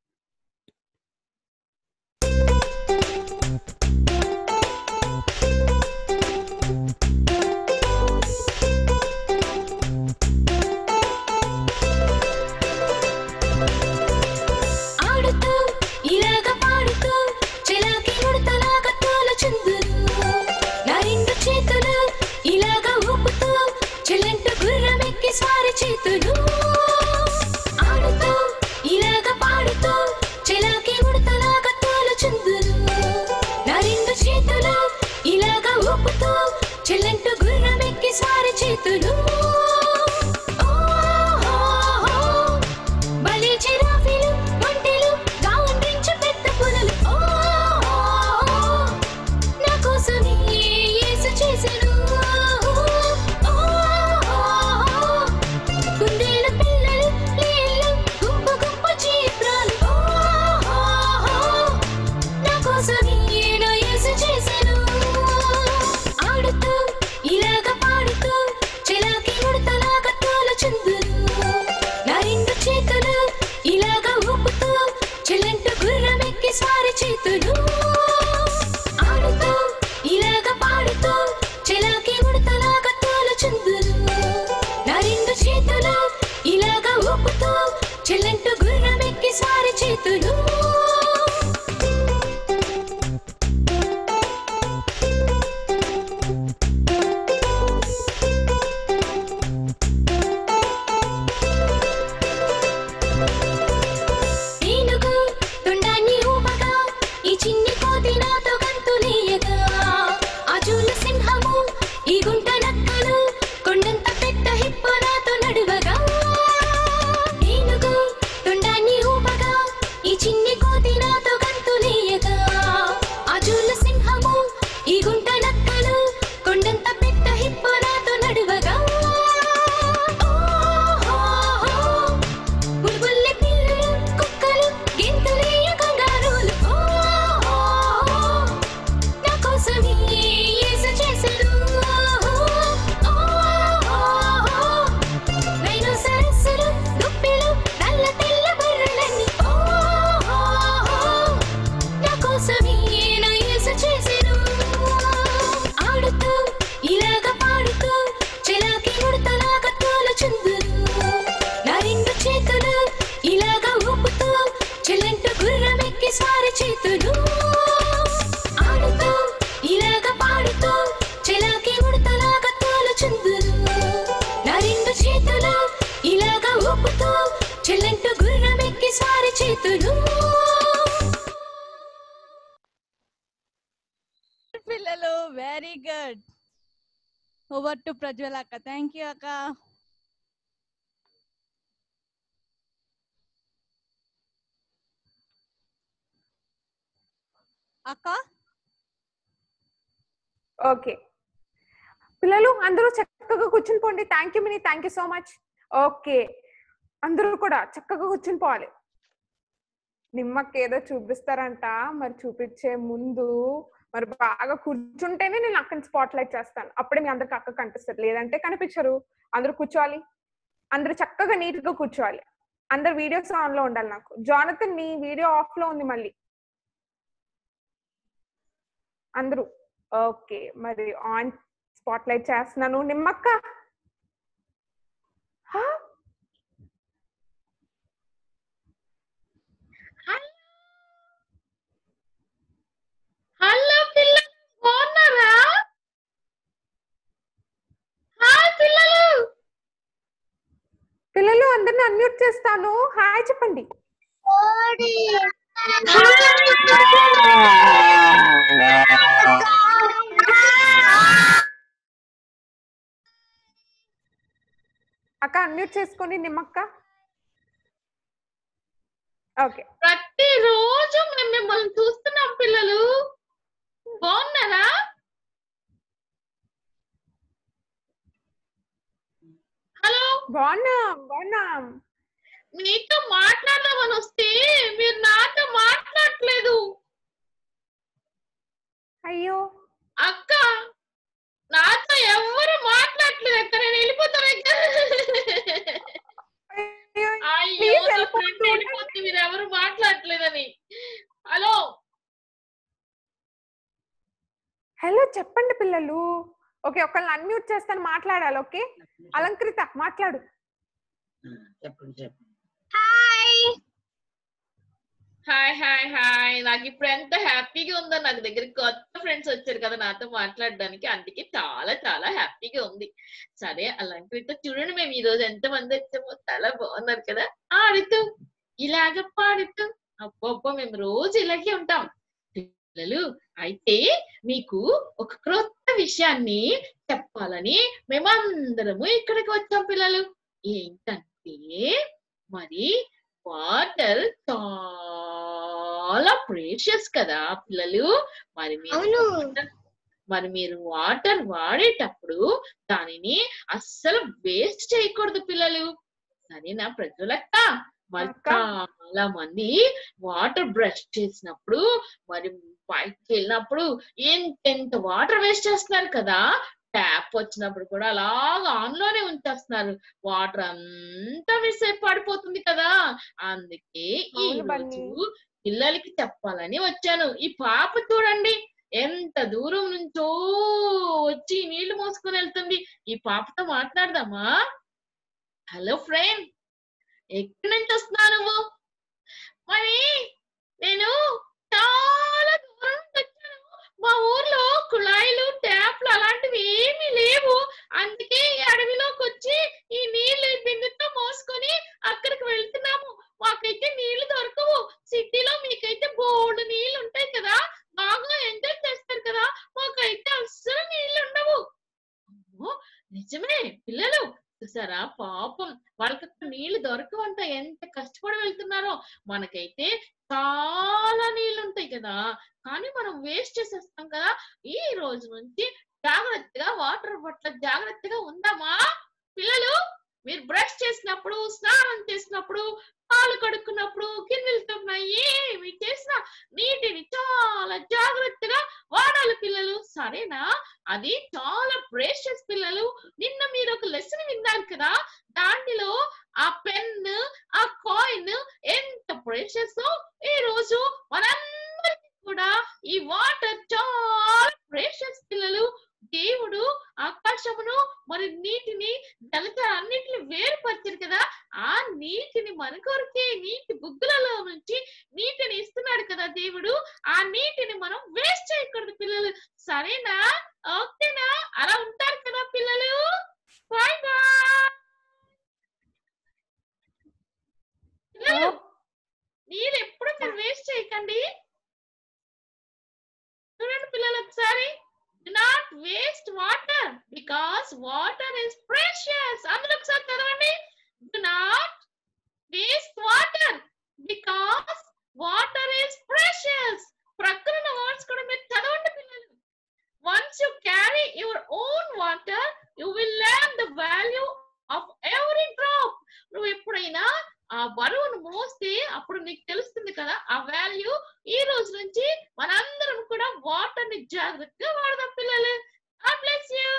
ఆడుతూ ఇలాగ పాడుతూ చెలాకి ముడతలాగా తోల చుందురు నా రెండు చేతులు ఇలాగ ఊపుతూ చెల్లంటూ గుర్రమెక్కి స్వారి చేతులు ఆడుతూ ఇలాగ పాడుతూ చెలాకి ముడతలాగా తోల చుందురు నా రెండు చేతులు ఇలాగ ఊపుతూ చెల్లంటూ గుర్రమెక్కి స్వారి చేతులు ఓ, ఓ, ఓ. బలి జిరాఫీలు ఒంటెలు గాండ్రించు పెద్ద పులులు ఓ ఓ, ఓ, నా కోసమే యేసు చేసెను ఓ, ఓ, ఓ, కుందేలు పిల్లలు లేళ్ళు గుంపు గుంపు చీప్రాలు ఓ, ఓ, ఓ, నా కోసమే నా యేసు చేసెను ఆడుతూ ఇలాగ పాడుతూ చెలాకి ముడతలాగా తోల చుందురు నా రెండు చేతులు ఇలాగ ఊపుతూ చెల్లంటూ గుర్రమెక్కి స్వారి చేతులు ఆడుతూ ఇలాగ పాడుతూ చెలాకి ముడతలాగా తోల చుందురు నా రెండు చేతులు ఇలాగ ఊపుతూ చెల్లంటూ గుర్రమెక్కి స్వారి చేతులు ఏనుగు తొండాన్ని ఊపగా ఈ చిన్ని కోతి నాతో గంతులేయగా అజూల సింహము ఈ గుంట నక్కలు కొండంత పెద్ద హిప్ప నాతో నడువగా ఏనుగు తొండాన్ని ఊపగా ఈ చిన్ని కోతి నాతో గంతులేయగా అజూల సింహము ఈ గుంట నక్కలు కొండంత పెద్ద హిప్ప నాతో నడువగా ఓ, ఓ, ఓ. బుల్బుల్లి పిల్లలు కుక్కలు గింతలేయ కంగారులు ఓ ఓ, ఓ, నా కోసమే యేసు చేసెను ఓ, ఓ, ఓ, ఓ, రైనోసరస్సులు దుప్పిలు నల్ల తెల్ల బర్రెలన్నీ ఓ ఓ, ఓ, నా కోసమే నా యేసు చేసెను ఆడుతూ ఇలాగ పాడుతూ చెలాకి ముడతలాగా తోల చుందురు నా రెండు చేతులు ఇలాగ ఊపుతూ చెల్లంటూ గుర్రమెక్కి స్వారి చేతులు ఆడుతూ ఇలాగ పాడుతూ చెలాకి ముడతలాగా తోల చుందురు నా రెండు చేతులు ఇలాగ ఊపుతూ చెల్లంటూ గుర్రమెక్కి స్వారి చేతులు
పిల్లలు very good over to Prajwal అక్క థ్యాంక్ యూ అక్క అక్క
ఓకే పిల్లలు అందరూ చక్కగా కూర్చుని పోండి thank you Mini thank you so much okay అందరూ కూడా చక్కగా కూర్చుని పోవాలి నిమ్మకి ఏదో చూపిస్తారంట మరి చూపించే ముందు మరి బాగా కూర్చుంటేనే నేను అక్కడి స్పాట్ లైట్ చేస్తాను అప్పుడే మీ అందరికి అక్క కనిపిస్తుంది లేదంటే కనిపించరు అందరూ కూర్చోవాలి అందరూ చక్కగా నీట్ గా కూర్చోవాలి అందరు వీడియోస్ ఆన్ లో ఉండాలి నాకు జానతన్ నీ వీడియో ఆఫ్ లో ఉంది మళ్ళీ అందరూ ఓకే మరి ఆన్ స్పాట్ లైట్ చేస్తున్నాను నిమ్మక్క హా?
హలో పిల్లలు బాగున్నారా హాయ్ పిల్లలు
పిల్లలు అందరిని అన్మ్యూట్ చేస్తాను హాయ్ చెప్పండి అక్క అన్మ్యూట్ చేసుకొని నిమ్మక్క ఓకే
ప్రతి రోజు మేము మిమ్మల్ని చూస్తున్నాం పిల్లలు బాగున్నారా హలో
బాగున్నాం బాగున్నాం
మీతో మాట్లాడదామని వస్తే మీరు నాతో మాట్లాడట్లేదు
అయ్యో
అక్క నాతో ఎవరు మాట్లాడట్లేదు అక్క నేను వెళ్ళిపోతాను అక్క అయ్యో
please
నా ఫ్రెండ్ వెళ్ళిపోతుంది మీరు ఎవరు మాట్లాడట్లేదని హలో
హలో చెప్పండి పిల్లలు ఓకే ఒకళ్ళని అన్మ్యూట్ చేస్తాను మాట్లాడాలి ఓకే అలంకృత మాట్లాడు
చెప్పండి చెప్పండి
హాయ్ హాయ్ హాయ్ హాయ్ నాకు ఇప్పుడు ఎంత హ్యాపీగా ఉందో నాకు దగ్గర కొత్త ఫ్రెండ్స్ వచ్చారు కదా నాతో మాట్లాడడానికి అందుకే చాలా చాలా హ్యాపీగా ఉంది సరే అలాంటి చూడండి మేము ఈ రోజు ఎంత మంది వచ్చామో చాలా బాగున్నారు కదా ఆడుతూ ఇలాగ పాడుతూ అబ్బబ్బో మేము రోజు ఇలాగే ఉంటాం పిల్లలు అయితే మీకు ఒక క్రొత్త విషయాన్ని చెప్పాలని మేమందరము ఇక్కడికి వచ్చాం పిల్లలు ఏంటంటే మరి వాటర్ చాలా ప్రేషియస్ కదా పిల్లలు మరి మీరు water- మరి మీరు వాటర్ వాడేటప్పుడు దానిని అస్సలు వేస్ట్ చేయకూడదు పిల్లలు సరేనా ప్రజలక్క మరి చాలా మంది వాటర్ బ్రష్ చేసినప్పుడు మరి బయటకు వెళ్ళినప్పుడు ఎంతెంత వాటర్ వేస్ట్ చేస్తున్నారు కదా ట్యాప్ వచ్చినప్పుడు కూడా అలాగా ఆన్ లోనే ఉంచేస్తున్నారు వాటర్ అంతా మిస్ అయి పడిపోతుంది కదా అందుకే ఈ
అవును బన్నీ.
రోజు పిల్లలకి చెప్పాలని వచ్చాను ఈ పాప చూడండి ఎంత దూరం నుంచో వచ్చి నీళ్లు మోసుకొని వెళ్తుంది ఈ పాపతో మాట్లాడదామా హలో ఫ్రెండ్ ఎక్కడి నుంచి వస్తున్నావు నువ్వు మరి నేను చాలా దూరం నుంచి వచ్చాను మా ఊర్లో కుళాయిలు ట్యాప్లు అలాంటివి ఏమీ లేవు అందుకే ఈ అడవిలోకి వచ్చి ఈ నీళ్లు ఈ బిందెతో మోసుకొని అక్కడికి వెళ్తున్నాము మాకైతే నీళ్లు దొరకవు సిటీలో మీకైతే బోర్డు నీళ్లు ఉంటాయి కదా బాగా ఎంజాయ్ చేస్తారు కదా మాకైతే అస్సలు నీళ్లు ఉండవు అమ్మో, నిజమే పిల్లలు చూసారా పాపం వాళ్ళకి అక్కడ నీళ్లు దొరకవంట ఎంత కష్టపడి వెళ్తున్నారో మనకైతే చాలా నీళ్లు ఉంటాయి కదా కానీ మనం వేస్ట్ చేసేస్తాం కదా ఈ రోజు నుంచి జాగ్రత్తగా వాటర్ పట్ల జాగ్రత్తగా ఉందామా పిల్లలు మీరు బ్రష్ చేసినప్పుడు స్నానం చేసినప్పుడు పాలు కడుక్కున్నప్పుడు గిన్నెలతో ఏమి చేసినా నీటిని చాలా జాగ్రత్తగా వాడాలి పిల్లలు సరేనా అది చాలా ప్రేషియస్ పిల్లలు నిన్న మీరు ఒక లెసన్ విన్నారు కదా దాంట్లో ఆ పెన్ ఆ కాయిన్ ఎంత ప్రేషియస్ ఈ రోజు మనందరికి కూడా ఈ వాటర్ చాలా ప్రేషియస్ పిల్లలు దేవుడు ఆకాశమును మరి నీటిని జలచరాన్నిటిని వేరుపరిచారు కదా ఆ నీటిని మన కొరకే నీటి బుగ్గలలో నుంచి నీటిని ఇస్తున్నాడు కదా దేవుడు ఆ నీటిని మనం వేస్ట్ చేయకూడదు పిల్లలు సరేనా ఓకేనా అలా ఉంటారు కదా పిల్లలు బాయ్ బాయ్ పిల్లలు నీళ్ళు ఎప్పుడు మీరు వేస్ట్ చేయకండి చూడండి పిల్లలు ఒకసారి do not waste water because water is precious అందులో ఒకసారి చదవండి do not waste water because water is precious ప్రక్కన ఉన్న వర్డ్స్ కూడా మీరు చదవండి పిల్లలు once you carry your own water you will learn the value of every drop నువ్వు ఎప్పుడైనా ఆ బరువును మోస్తే అప్పుడు నీకు తెలుస్తుంది కదా ఆ వాల్యూ ఈ రోజు నుంచి మనందరం కూడా వాటర్ ని జాగ్రత్తగా వాడదాం పిల్లలు బ్లెస్ యూ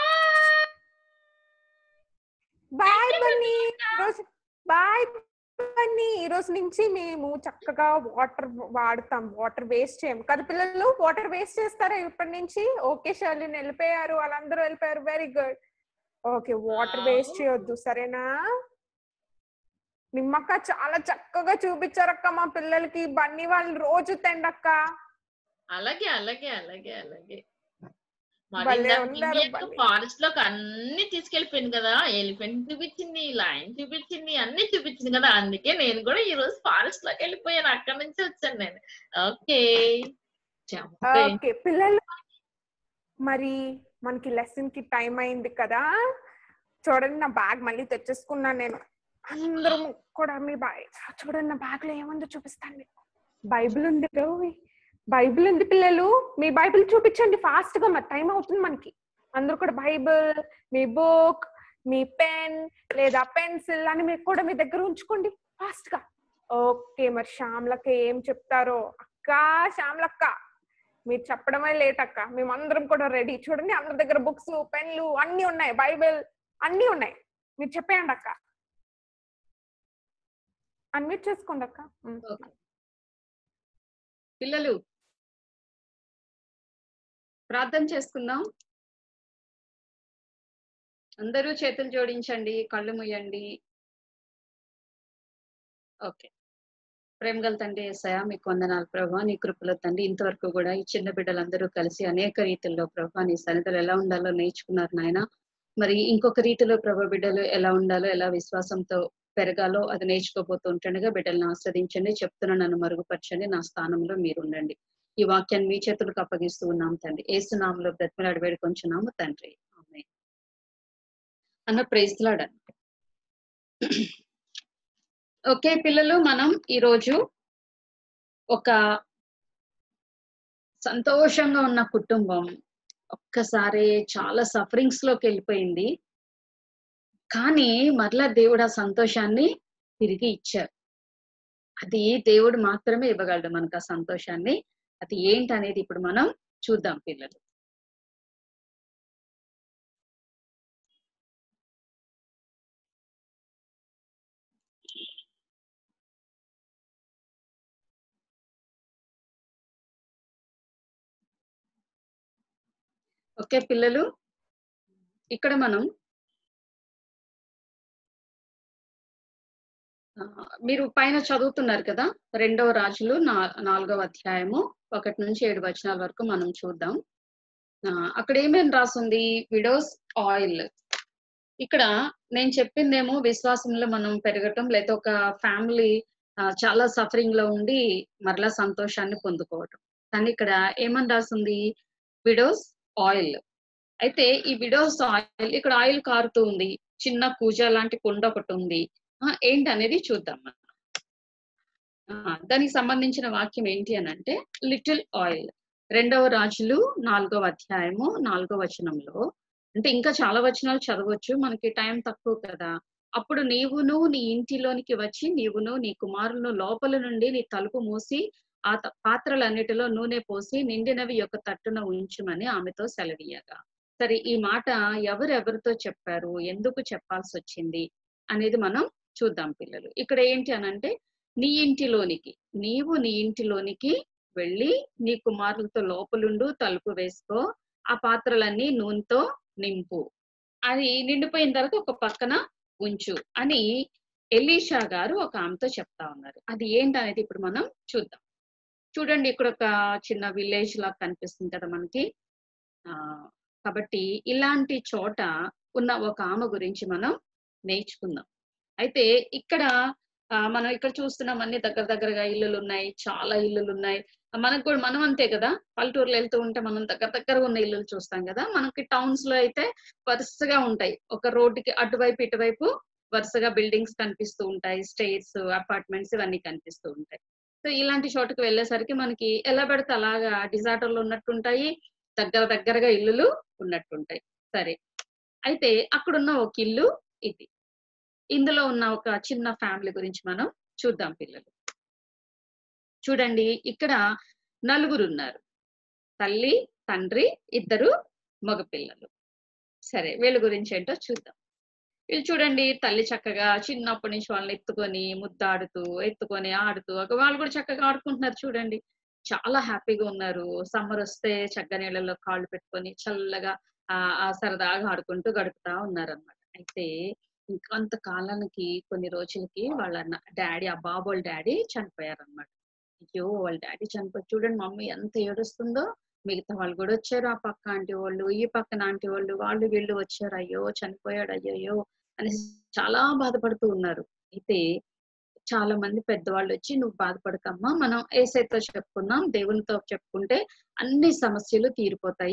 బాయ్ బన్నీ ఈరోజు బాయ్ బన్నీ ఈ రోజు నుంచి మేము చక్కగా వాటర్ వాడతాం వాటర్ వేస్ట్ చేయం కదా పిల్లలు వాటర్ వేస్ట్ చేస్తారా ఇప్పటి నుంచి ఓకే షర్లిన్ వెళ్ళిపోయారు వాళ్ళందరూ వెళ్ళిపోయారు very good okay water waste చేయొద్దు సరేనా నిమ్మక్క చాలా చక్కగా చూపించారక్క మా పిల్లలకి బన్నీ వాళ్ళు రోజు తెండక్క
అలాగే అలాగే అలాగే అలాగే
భలే ఉన్నారు భలే.
ఫారెస్ట్ లోకి అన్ని తీసుకెళ్లిపోయింది కదా ఎలిఫెంట్ చూపించింది లైన్ చూపించింది అన్ని చూపించింది కదా అందుకే నేను కూడా ఈ రోజు ఫారెస్ట్ లోకి వెళ్ళిపోయాను అక్కడ నుంచి వచ్చాను నేను ఓకే
ఓకే పిల్లలు మరి మనకి లెసన్ కి టైం అయింది కదా చూడండి నా బ్యాగ్ మళ్ళీ తెచ్చేసుకున్నాను నేను అందరం కూడా మీ బ్యాగ్ చూడండి నా బ్యాగ్ లో ఏముందో చూపిస్తాను మీకు బైబిల్ ఉంది రోయ్. బైబిల్ ఉంది పిల్లలు మీ బైబిల్ చూపించండి ఫాస్ట్ గా మరి టైం అవుతుంది మనకి అందరూ కూడా బైబిల్ మీ బుక్ మీ పెన్ లేదా పెన్సిల్ అని మీరు కూడా మీ దగ్గర ఉంచుకోండి ఫాస్ట్ గా ఓకే మరి శ్యామ్లక్క ఏం చెప్తారో అక్క శ్యామ్లక్క మీరు చెప్పడమే లేట్ అక్క మేమందరం కూడా రెడీ చూడండి అందరి దగ్గర బుక్స్ పెన్లు అన్ని ఉన్నాయి బైబిల్ అన్ని ఉన్నాయి మీరు చెప్పేయండి అక్క అన్మ్యూట్ చేసుకోండి అక్క ఉమ్.
పిల్లలు ప్రార్థన చేసుకుందాం అందరూ చేతులు జోడించండి కళ్ళు మూయండి ఓకే ప్రేమగల తండ్రి ఏసయ మీకు వందనాలు ప్రభా నీ కృపలో తండ్రి ఇంతవరకు కూడా ఈ చిన్న బిడ్డలందరూ కలిసి అనేక రీతిల్లో ప్రభా నీ సన్నిధులు ఎలా ఉండాలో నేర్చుకున్నారు నాయన మరి ఇంకొక రీతిలో ప్రభా బిడ్డలు ఎలా ఉండాలో ఎలా విశ్వాసంతో పెరగాలో అది నేర్చుకోబోతూ ఉంటుండగా బిడ్డలను ఆస్వాదించండి చెప్తున్న నన్ను మరుగుపరచండి నా స్థానంలో మీరు ఉండండి ఈ వాక్యాన్ని మీ చేతులకు అప్పగిస్తూ ఉన్నాం తండ్రి ఏసునామంలో బ్రతిమలాడి వేడుకొంచున్నాము తండ్రి ఆమేన్. అన్న ప్రైజ్లాడ ఓకే పిల్లలు మనం ఈరోజు ఒక సంతోషంగా ఉన్న కుటుంబం ఒక్కసారి చాలా సఫరింగ్స్ లోకి వెళ్ళిపోయింది కానీ మరలా దేవుడు ఆ సంతోషాన్ని తిరిగి ఇచ్చారు అది దేవుడు మాత్రమే ఇవ్వగలడు మనకు ఆ సంతోషాన్ని అది ఏంటి అనేది ఇప్పుడు మనం చూద్దాం పిల్లలు ఓకే పిల్లలు ఇక్కడ మనం ఆ, మీరు పైన చదువుతున్నారు కదా రెండవ రాజులు నా- నాలుగవ అధ్యాయము ఒకటి నుంచి ఏడు వచనాల వరకు మనం చూద్దాం ఆ, అక్కడ ఏమేమి రాసింది విడోస్ ఆయిల్ ఇక్కడ నేను చెప్పిందేమో విశ్వాసంలో మనం పెరగటం లేదా ఒక ఫ్యామిలీ చాలా సఫరింగ్ లో ఉండి మరలా సంతోషాన్ని పొందుకోవటం కానీ ఇక్కడ ఏమని రాసింది విడోస్ ఆయిల్ అయితే ఈ విడోస్ ఆయిల్ ఇక్కడ ఆయిల్ కారుతూ ఉంది చిన్న కూజ లాంటి కుండ ఒకటి ఉంది ఆ, ఏంటి అనేది చూద్దాం మనం ఆ, దానికి సంబంధించిన వాక్యం ఏంటి అని అంటే లిటిల్ ఆయిల్ రెండవ రాజులు నాలుగవ అధ్యాయము నాలుగవ వచనంలో అంటే ఇంకా చాలా వచనాలు చదవచ్చు మనకి టైం తక్కువ కదా అప్పుడు నీవును నీ ఇంటిలోనికి వచ్చి నీవును నీ కుమారులను లోపల నుండి నీ తలుపు మూసి ఆ త- పాత్రలన్నిటిలో నూనె పోసి నిండినవి యొక్క తట్టున ఉంచుమని ఆమెతో సెలవీయగా సరే ఈ మాట ఎవరెవరితో చెప్పారు ఎందుకు చెప్పాల్సి వచ్చింది అనేది మనం చూద్దాం పిల్లలు ఇక్కడ ఏంటి అనంటే నీ ఇంటిలోనికి నీవు నీ ఇంటిలోనికి వెళ్ళి నీ కుమారులతో లోపలుండు తలుపు వేసుకో ఆ పాత్రలన్నీ నూనెతో నింపు అది నిండిపోయిన తర్వాత ఒక పక్కన ఉంచు అని ఎలీషా గారు ఒక ఆమెతో చెప్తా ఉన్నారు అది ఏంటనేది ఇప్పుడు మనం చూద్దాం చూడండి ఇక్కడ ఒక చిన్న విలేజ్ లా కనిపిస్తుంది కదా మనకి ఆ కాబట్టి ఇలాంటి చోట ఉన్న ఒక ఆమె గురించి మనం నేర్చుకుందాం అయితే ఇక్కడ ఆ, మనం ఇక్కడ చూస్తున్నాం అన్ని దగ్గర దగ్గరగా ఇల్లులు ఉన్నాయి చాలా ఇల్లులు ఉన్నాయి మనకు కూడా మనం అంతే కదా పల్లెటూరులో వెళ్తూ ఉంటే మనం దగ్గర దగ్గర ఉన్న ఇల్లులు చూస్తాం కదా మనకి టౌన్స్ లో అయితే వరుసగా ఉంటాయి ఒక రోడ్డుకి అటువైపు ఇటువైపు వరుసగా బిల్డింగ్స్ కనిపిస్తూ ఉంటాయి స్టేట్స్ అపార్ట్మెంట్స్ ఇవన్నీ కనిపిస్తూ ఉంటాయి సో ఇలాంటి చోటుకు వెళ్ళేసరికి మనకి ఎలా పడితే అలాగా డిజార్టర్ లో ఉన్నట్టుంటాయి దగ్గర దగ్గరగా ఇల్లులు ఉన్నట్టుంటాయి సరే అయితే అక్కడున్న ఒక ఇల్లు ఇది ఇందులో ఉన్న ఒక చిన్న ఫ్యామిలీ గురించి మనం చూద్దాం పిల్లలు చూడండి ఇక్కడ నలుగురు ఉన్నారు తల్లి తండ్రి ఇద్దరు మగపిల్లలు సరే వీళ్ళ గురించి ఏంటో చూద్దాం వీళ్ళు చూడండి తల్లి చక్కగా చిన్నప్పటి నుంచి వాళ్ళని ఎత్తుకొని ముద్దాడుతూ ఎత్తుకొని ఆడుతూ ఒక వాళ్ళు కూడా చక్కగా ఆడుకుంటున్నారు చూడండి చాలా హ్యాపీగా ఉన్నారు సమ్మర్ వస్తే చక్క నీళ్ళలో కాళ్ళు పెట్టుకొని చల్లగా ఆ ఆ సరదాగా ఆడుకుంటూ గడుపుతా ఉన్నారు అనమాట అయితే ఇంకొంత కాలానికి కొన్ని రోజులకి వాళ్ళ డాడీ ఆ బాబు వాళ్ళ డాడీ చనిపోయారు అనమాట అయ్యో వాళ్ళ డాడీ చనిపోయి చూడండి మమ్మీ ఎంత ఏడుస్తుందో మిగతా వాళ్ళు కూడా వచ్చారు ఆ పక్క ఆంటీ వాళ్ళు ఈ పక్కన ఆంటీ వాళ్ళు వాళ్ళు వీళ్ళు వచ్చారు అయ్యో చనిపోయాడు అయ్యో అని చాలా బాధపడుతూ ఉన్నారు అయితే చాలా మంది పెద్దవాళ్ళు వచ్చి నువ్వు బాధపడకమ్మా మనం ఏసైతో చెప్పుకుందాం దేవునితో చెప్పుకుంటే అన్ని సమస్యలు తీరిపోతాయి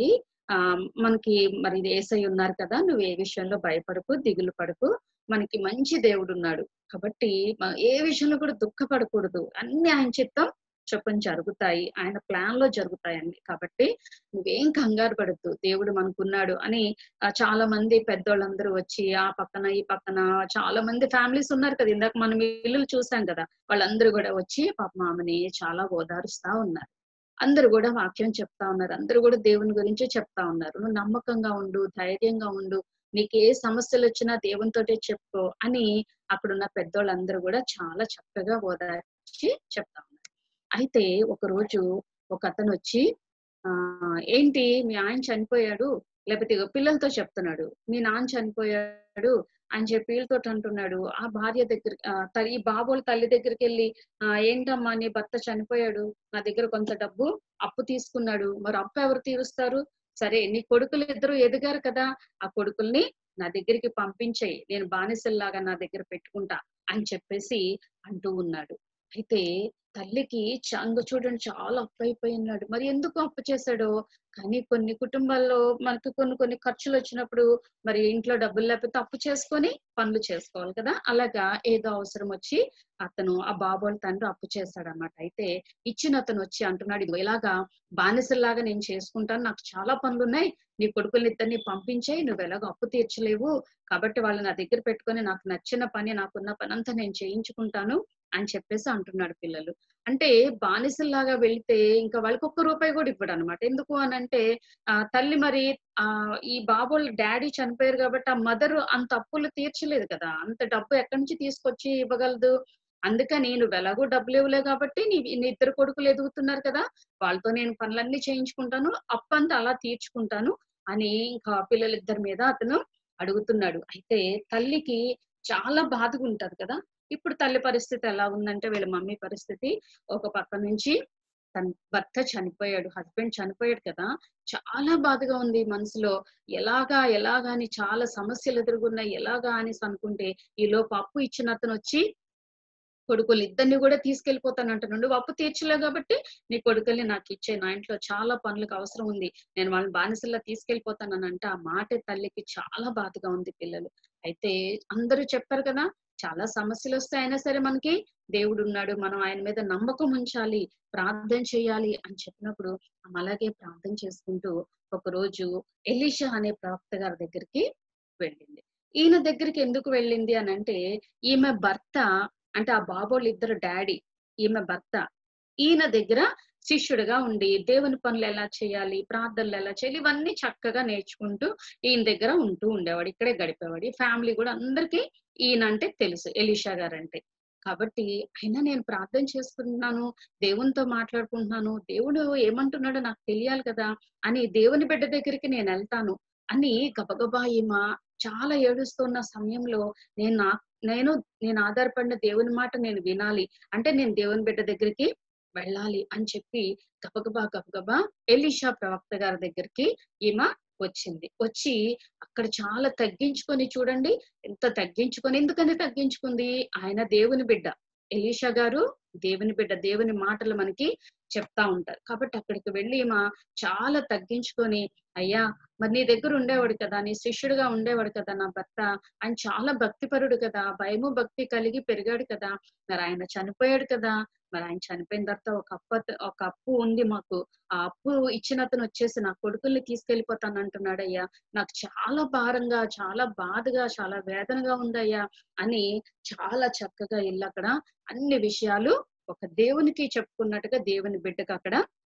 ఆ మనకి మరి ఏసై ఉన్నారు కదా నువ్వు ఏ విషయంలో భయపడకు దిగులు పడకు మనకి మంచి దేవుడు ఉన్నాడు కాబట్టి మనం ఏ విషయంలో కూడా దుఃఖపడకూడదు అన్ని ఆయన చిత్తం చొప్పున జరుగుతాయి ఆయన ప్లాన్ లో జరుగుతాయి అన్ని కాబట్టి నువ్వేం కంగారు పడద్దు దేవుడు మనకున్నాడు అని ఆ, చాలా మంది పెద్దోళ్ళందరూ వచ్చి ఆ పక్కన ఈ పక్కన చాలా మంది ఫ్యామిలీస్ ఉన్నారు కదా ఇందాక మనం ఇల్లు చూసాం కదా వాళ్ళందరూ కూడా వచ్చి పాప మామని చాలా ఓదారుస్తా ఉన్నారు అందరూ కూడా వాక్యం చెప్తా ఉన్నారు అందరూ కూడా దేవుని గురించి చెప్తా ఉన్నారు నువ్వు నమ్మకంగా ఉండు ధైర్యంగా ఉండు నీకు ఏ సమస్యలు వచ్చినా దేవునితోటే చెప్పు అని అక్కడున్న పెద్దోళ్ళందరూ కూడా చాలా చక్కగా ఓదార్చి చెప్తా ఉన్నారు అయితే ఒక రోజు ఒక అతను వచ్చి ఆ ఏంటి మీ ఆయన చనిపోయాడు లేకపోతే ఇగో పిల్లలతో చెప్తున్నాడు మీ నాన్న చనిపోయాడు అని చెప్పి వీళ్ళతో అంటున్నాడు ఆ భార్య దగ్గర ఆ, త- ఈ బాబోళ్ళ తల్లి దగ్గరికి వెళ్ళి ఆ ఏంటమ్మా నీ భర్త చనిపోయాడు నా దగ్గర కొంత డబ్బు అప్పు తీసుకున్నాడు మరి అప్పు ఎవరు తీరుస్తారు సరే నీ కొడుకులు ఇద్దరు ఎదిగారు కదా ఆ కొడుకుల్ని నా దగ్గరికి పంపించేయి నేను బానిసల్లాగా నా దగ్గర పెట్టుకుంటా అని చెప్పేసి అంటూ ఉన్నాడు అయితే తల్లికి చంగ చూడండి చాలా అప్పు అయిపోయి ఉన్నాడు మరి ఎందుకు అప్పు చేశాడో కానీ కొన్ని కుటుంబాల్లో మనకి కొన్ని కొన్ని ఖర్చులు వచ్చినప్పుడు మరి ఇంట్లో డబ్బులు లేకపోతే అప్పు చేసుకొని పనులు చేసుకోవాలి కదా అలాగా ఏదో అవసరం వచ్చి అతను ఆ బాబోళ్ళ తండ్రి అప్పు చేశాడు అనమాట అయితే ఇచ్చిన అతను వచ్చి అంటున్నాడు ఇదిగో ఇలాగా బానిసల్లాగా నేను చేసుకుంటాను నాకు చాలా పనులు ఉన్నాయి నీ కొడుకుల్ని ఇద్దరిని పంపించేయి నువ్వు ఎలాగో అప్పు తీర్చలేవు కాబట్టి వాళ్ళు నా దగ్గర పెట్టుకొని నాకు నచ్చిన పని నాకున్న పని అంతా నేను చేయించుకుంటాను అని చెప్పేసి అంటున్నాడు పిల్లలు అంటే బానిసల్లాగా వెళ్తే ఇంకా వాళ్ళకి ఒక్క రూపాయి కూడా ఇవ్వడు అనమాట ఎందుకు అని అంటే ఆ తల్లి మరి ఆ ఈ బాబోళ్ళ డాడీ చనిపోయారు కాబట్టి ఆ మదర్ అంత అప్పులు తీర్చలేదు కదా అంత డబ్బు ఎక్కడి నుంచి తీసుకొచ్చి ఇవ్వగలదు అందుకని నువ్వు ఎలాగో డబ్బులు ఇవ్వలే కాబట్టి నీ నీ ఇద్దరు కొడుకులు ఎదుగుతున్నారు కదా వాళ్ళతో నేను పనులన్నీ చేయించుకుంటాను అప్పు అంతా అలా తీర్చుకుంటాను అని ఇంకా పిల్లలిద్దరి మీద అతను అడుగుతున్నాడు అయితే తల్లికి చాలా బాధగా ఉంటది కదా ఇప్పుడు తల్లి పరిస్థితి ఎలా ఉందంటే వీళ్ళ మమ్మీ పరిస్థితి ఒక పక్క నుంచి తన భర్త చనిపోయాడు హస్బెండ్ చనిపోయాడు కదా చాలా బాధగా ఉంది మనసులో ఎలాగా ఎలాగా అని చాలా సమస్యలు ఎదురుగున్నాయి ఎలాగా అని అనుకుంటే ఈ లోపు అప్పు ఇచ్చిన అతను వచ్చి కొడుకులు ఇద్దరిని కూడా తీసుకెళ్లిపోతాను అంటున్నాడు నువ్వు అప్పు తీర్చలేవు కాబట్టి నీ కొడుకుల్ని నాకు ఇచ్చే నా ఇంట్లో చాలా పనులకు అవసరం ఉంది నేను వాళ్ళని బానిసల్లా తీసుకెళ్లిపోతానంటే ఆ మాట తల్లికి చాలా బాధగా ఉంది పిల్లలు అయితే అందరూ చెప్పారు కదా చాలా సమస్యలు వస్తాయి అయినా సరే మనకి దేవుడు ఉన్నాడు మనం ఆయన మీద నమ్మకం ఉంచాలి ప్రార్థన చేయాలి అని చెప్పినప్పుడు ఆమె అలాగే ప్రార్థన చేసుకుంటూ ఒక రోజు ఎలీషా అనే ప్రవక్త గారి దగ్గరికి వెళ్ళింది ఈయన దగ్గరికి ఎందుకు వెళ్ళింది అని అంటే ఈమె భర్త అంటే ఆ బాబోళ్ళు ఇద్దరు డాడీ ఈమె భర్త ఈయన దగ్గర శిష్యుడిగా ఉండి దేవుని పనులు ఎలా చేయాలి ప్రార్థనలు ఎలా చేయాలి ఇవన్నీ చక్కగా నేర్చుకుంటూ ఈయన దగ్గర ఉంటూ ఉండేవాడు ఇక్కడే గడిపేవాడు ఈ ఫ్యామిలీ కూడా అందరికీ ఈయన అంటే తెలుసు ఎలీషా గారు అంటే కాబట్టి అయినా నేను ప్రార్థన చేసుకుంటున్నాను దేవునితో మాట్లాడుకుంటున్నాను దేవుడు ఏమంటున్నాడో నాకు తెలియాలి కదా అని దేవుని బిడ్డ దగ్గరికి నేను వెళ్తాను అని గబగబా ఈమె చాలా ఏడుస్తున్న సమయంలో నేను నా నేను నేను ఆధారపడిన దేవుని మాట నేను వినాలి అంటే నేను దేవుని బిడ్డ దగ్గరికి వెళ్ళాలి అని చెప్పి గబగబా గబగబా ఎలీషా ప్రవక్త గారి దగ్గరికి ఈమె వచ్చింది వచ్చి అక్కడ చాలా తగ్గించుకొని చూడండి ఎంత తగ్గించుకొని ఎందుకని తగ్గించుకుంది ఆయన దేవుని బిడ్డ ఎలీషా గారు దేవుని బిడ్డ దేవుని మాటలు మనకి చెప్తా ఉంటారు కాబట్టి అక్కడికి వెళ్ళి మా చాలా తగ్గించుకొని అయ్యా మరి నీ దగ్గర ఉండేవాడు కదా నీ శిష్యుడుగా ఉండేవాడు కదా నా భర్త ఆయన చాలా భక్తిపరుడు కదా భయము భక్తి కలిగి పెరిగాడు కదా మరి ఆయన చనిపోయాడు కదా మరి ఆయన చనిపోయిన తర్వాత ఒక అప్ప ఒక అప్పు ఉంది మాకు ఆ అప్పు ఇచ్చిన అతను వచ్చేసి నా కొడుకుల్ని తీసుకెళ్లిపోతాను అంటున్నాడు అయ్యా నాకు చాలా భారంగా చాలా బాధగా చాలా వేదనగా ఉందయ్యా అని చాలా చక్కగా ఇల్లు అక్కడ అన్ని విషయాలు ఒక దేవునికి చెప్పుకున్నట్టుగా దేవుని బిడ్డకు అక్కడ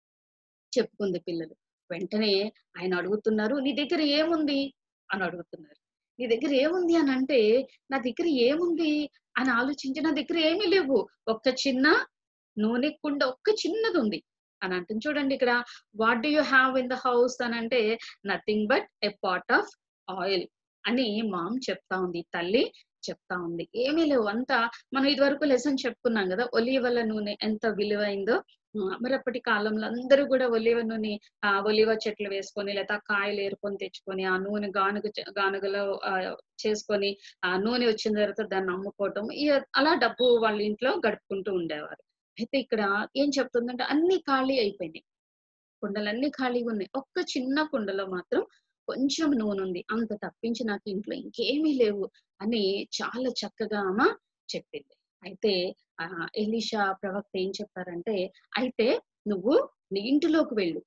చెప్పుకుంది పిల్లలు వెంటనే ఆయన అడుగుతున్నారు నీ దగ్గర ఏముంది అని అడుగుతున్నారు నీ దగ్గర ఏముంది అని అంటే నా దగ్గర ఏముంది అని ఆలోచించి నా దగ్గర ఏమీ లేవు ఒక్క చిన్న నూనె కుండ ఒక్క చిన్నది ఉంది అని అంటుంది చూడండి ఇక్కడ what do you have in the house అని అంటే nothing but a pot of oil అని మామ్ చెప్తా ఉంది తల్లి చెప్తా ఉంది ఏమీ లేవు అంతా మనం ఇదివరకు లెసన్ చెప్పుకున్నాం కదా ఒలివల నూనె ఎంత విలువైందో ఆ, మరి అప్పటి కాలంలో అందరూ కూడా ఒలివ నూనె ఆ ఒలివ చెట్లు వేసుకొని లేదా కాయలు ఏరుకొని తెచ్చుకొని ఆ నూనె గానుగ చే- గానుగలో ఆ, చేసుకొని ఆ నూనె వచ్చిన తర్వాత దాన్ని అమ్ముకోవటం ఇ- అలా డబ్బు వాళ్ళ ఇంట్లో గడుపుకుంటూ ఉండేవారు అయితే ఇక్కడ ఏం చెప్తుందంటే అన్ని ఖాళీ అయిపోయినాయి కుండలన్నీ ఖాళీగా ఉన్నాయి ఒక్క చిన్న కుండలో మాత్రం కొంచెం నూనె ఉంది అంత తప్పించి నాకు ఇంట్లో ఇంకేమీ లేవు అని చాలా చక్కగా ఆమె చెప్పింది అయితే ఆ ఎలీషా ప్రవక్త ఏం చెప్పారంటే అయితే నువ్వు నీ ఇంటిలోకి వెళ్ళు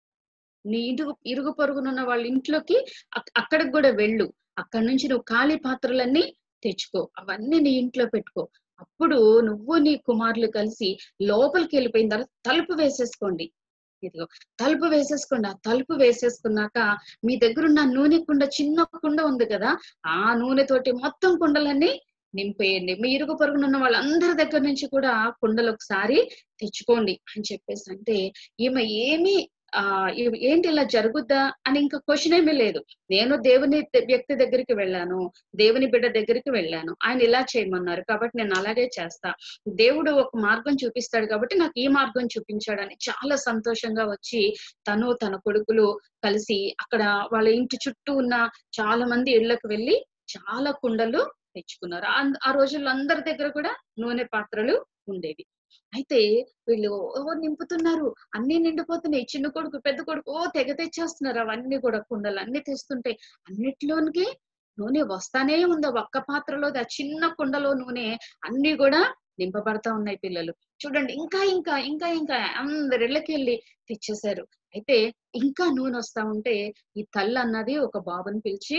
నీ ఇంటి ఇరుగు పొరుగునున్న వాళ్ళ ఇంట్లోకి అక్- అక్కడికి కూడా వెళ్ళు అక్కడి నుంచి నువ్వు ఖాళీ పాత్రలన్నీ తెచ్చుకో అవన్నీ నీ ఇంట్లో పెట్టుకో అప్పుడు నువ్వు నీ కుమారులు కలిసి లోపలికి వెళ్ళిపోయిన తర్వాత తలుపు వేసేసుకోండి ఇదిగో తలుపు వేసేసుకోండి ఆ తలుపు వేసేసుకున్నాక మీ దగ్గర ఉన్న నూనె కుండ చిన్న కుండ ఉంది కదా ఆ నూనెతోటి మొత్తం కుండలన్నీ నింపేయండి మీ ఇరుగు పొరుగునున్న వాళ్ళందరి దగ్గర నుంచి కూడా కుండలు ఒకసారి తెచ్చుకోండి అని చెప్పేసి అంటే ఈమె ఏమి ఆ ఇవి ఏంటి ఇలా జరుగుద్దా అని ఇంకా క్వశ్చన్ ఏమీ లేదు నేను దేవుని ద- వ్యక్తి దగ్గరికి వెళ్ళాను దేవుని బిడ్డ దగ్గరికి వెళ్ళాను ఆయన ఇలా చేయమన్నారు కాబట్టి నేను అలాగే చేస్తా దేవుడు ఒక మార్గం చూపిస్తాడు కాబట్టి నాకు ఈ మార్గం చూపించాడని చాలా సంతోషంగా వచ్చి తను తన కొడుకులు కలిసి అక్కడ వాళ్ళ ఇంటి చుట్టూ ఉన్న చాలా మంది ఇళ్లకు వెళ్ళి చాలా కుండలు తెచ్చుకున్నారు ఆ- ఆ రోజుల్లో అందరి దగ్గర కూడా నూనె పాత్రలు ఉండేవి అయితే వీళ్ళు ఓ నింపుతున్నారు అన్ని నిండిపోతున్నాయి చిన్న కొడుకు పెద్ద కొడుకు ఓ తెగ తెచ్చేస్తున్నారు అవన్నీ కూడా కుండలు అన్ని తెస్తుంటే అన్నిట్లోనికి నూనె వస్తానే ఉంది ఆ ఒక్క పాత్రలో ఆ చిన్న కుండలో నూనె అన్ని కూడా నింపబడతా ఉన్నాయి పిల్లలు చూడండి ఇంకా ఇంకా ఇంకా ఇంకా అందరి ఇళ్ళకి వెళ్ళి తెచ్చేశారు అయితే ఇంకా నూనె వస్తా ఉంటే ఈ తల్లి అన్నది ఒక బాబుని పిలిచి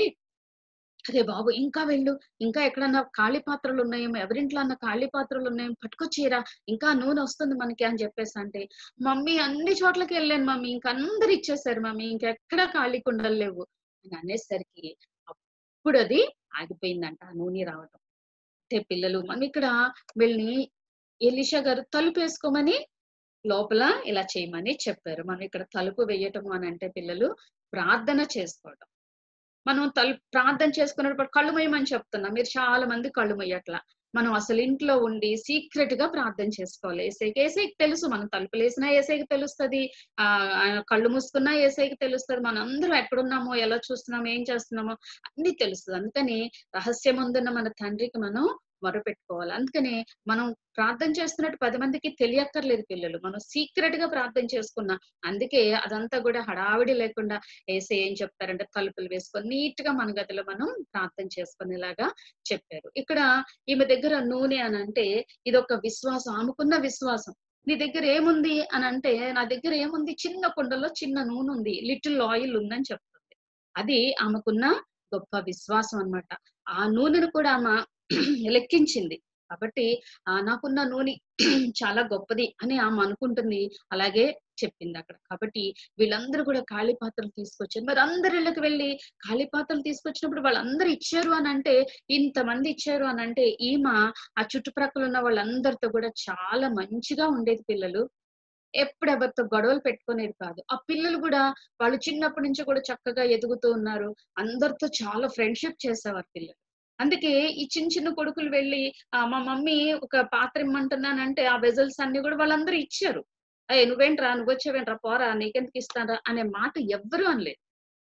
అరే బాబు ఇంకా వెళ్ళు ఇంకా ఎక్కడన్నా ఖాళీ పాత్రలు ఉన్నాయేమో ఎవరింట్లో అన్న ఖాళీ పాత్రలు ఉన్నాయేమో పట్టుకొచ్చేరా ఇంకా నూనె వస్తుంది మనకి అని చెప్పేసి అంటే మమ్మీ అన్ని చోట్లకి వెళ్ళాను మమ్మీ ఇంకా అందరు ఇచ్చేసారు మమ్మీ ఇంకెక్కడ ఖాళీ కుండలు లేవు అని అనేసరికి అప్పుడు అది ఆగిపోయిందంట ఆ నూనె రావటం అంటే పిల్లలు మనం ఇక్కడ వీళ్ళని ఎలిషా గారు తలుపు వేసుకోమని లోపల ఇలా చేయమని చెప్పారు మనం ఇక్కడ తలుపు వేయటము అని అంటే పిల్లలు ప్రార్థన చేసుకోవటం మనం తలుపు ప్రార్థన చేసుకున్నప్పుడు కళ్ళు మొయ్యమని చెప్తున్నాం మీరు చాలా మంది కళ్ళు మొయ్యట్లా మనం అసలు ఇంట్లో ఉండి సీక్రెట్ గా ప్రార్థన చేసుకోవాలి ఏసైకి ఏసైకి తెలుసు మనం తలుపులు వేసినా ఏసైకి తెలుస్తుంది ఆ ఆయన కళ్ళు మూసుకున్నా ఏసైకి తెలుస్తుంది మనం అందరం ఎక్కడున్నామో ఎలా చూస్తున్నామో ఏం చేస్తున్నామో అన్ని తెలుస్తుంది అందుకని రహస్యమందున్న మన తండ్రికి మనం మొరపెట్టుకోవాలి అందుకని మనం ప్రార్థన చేస్తున్నట్టు పది మందికి తెలియక్కర్లేదు పిల్లలు మనం సీక్రెట్ గా ప్రార్థన చేసుకున్నాం అందుకే అదంతా కూడా హడావిడి లేకుండా ఏసే ఏం చెప్తారంటే తలుపులు వేసుకొని నీట్ గా మన గదిలో మనం ప్రార్థన చేసుకునేలాగా చెప్పారు ఇక్కడ ఈమె దగ్గర నూనె అని అంటే ఇది ఒక విశ్వాసం ఆమెకున్న విశ్వాసం నీ దగ్గర ఏముంది అని అంటే నా దగ్గర ఏముంది చిన్న కుండలో చిన్న నూనె ఉంది లిటిల్ ఆయిల్ ఉందని చెప్తుంది అది ఆమెకున్న గొప్ప విశ్వాసం అన్నమాట ఆ నూనెను కూడా ఆమె లెక్కించింది కాబట్టి ఆ నాకున్న నూనె చాలా గొప్పది అని ఆమె అనుకుంటుంది అలాగే చెప్పింది అక్కడ కాబట్టి వీళ్ళందరూ కూడా ఖాళీ పాత్రలు తీసుకొచ్చారు మరి అందరి ఇళ్ళకి వెళ్ళి ఖాళీ పాత్రలు తీసుకొచ్చినప్పుడు వాళ్ళందరూ ఇచ్చారు అని అంటే ఇంతమంది ఇచ్చారు అని అంటే ఈమె ఆ చుట్టుప్రక్కల ఉన్న వాళ్ళందరితో కూడా చాలా మంచిగా ఉండేది పిల్లలు ఎప్పుడు ఎవరితో గొడవలు పెట్టుకునేది కాదు ఆ పిల్లలు కూడా వాళ్ళు చిన్నప్పటి నుంచి కూడా చక్కగా ఎదుగుతూ ఉన్నారు అందరితో చాలా ఫ్రెండ్షిప్ చేసేవారు పిల్లలు అందుకే ఈ చిన్న చిన్న కొడుకులు వెళ్ళి ఆ మా మమ్మీ ఒక పాత్ర ఇమ్మంటున్నానంటే ఆ వెజల్స్ అన్ని కూడా వాళ్ళందరూ ఇచ్చారు అయ్యే నువ్వేంట్రా నువ్వు వచ్చావేంట్రా పోరా నీకెందుకు ఇస్తారా అనే మాట ఎవ్వరూ అనలేదు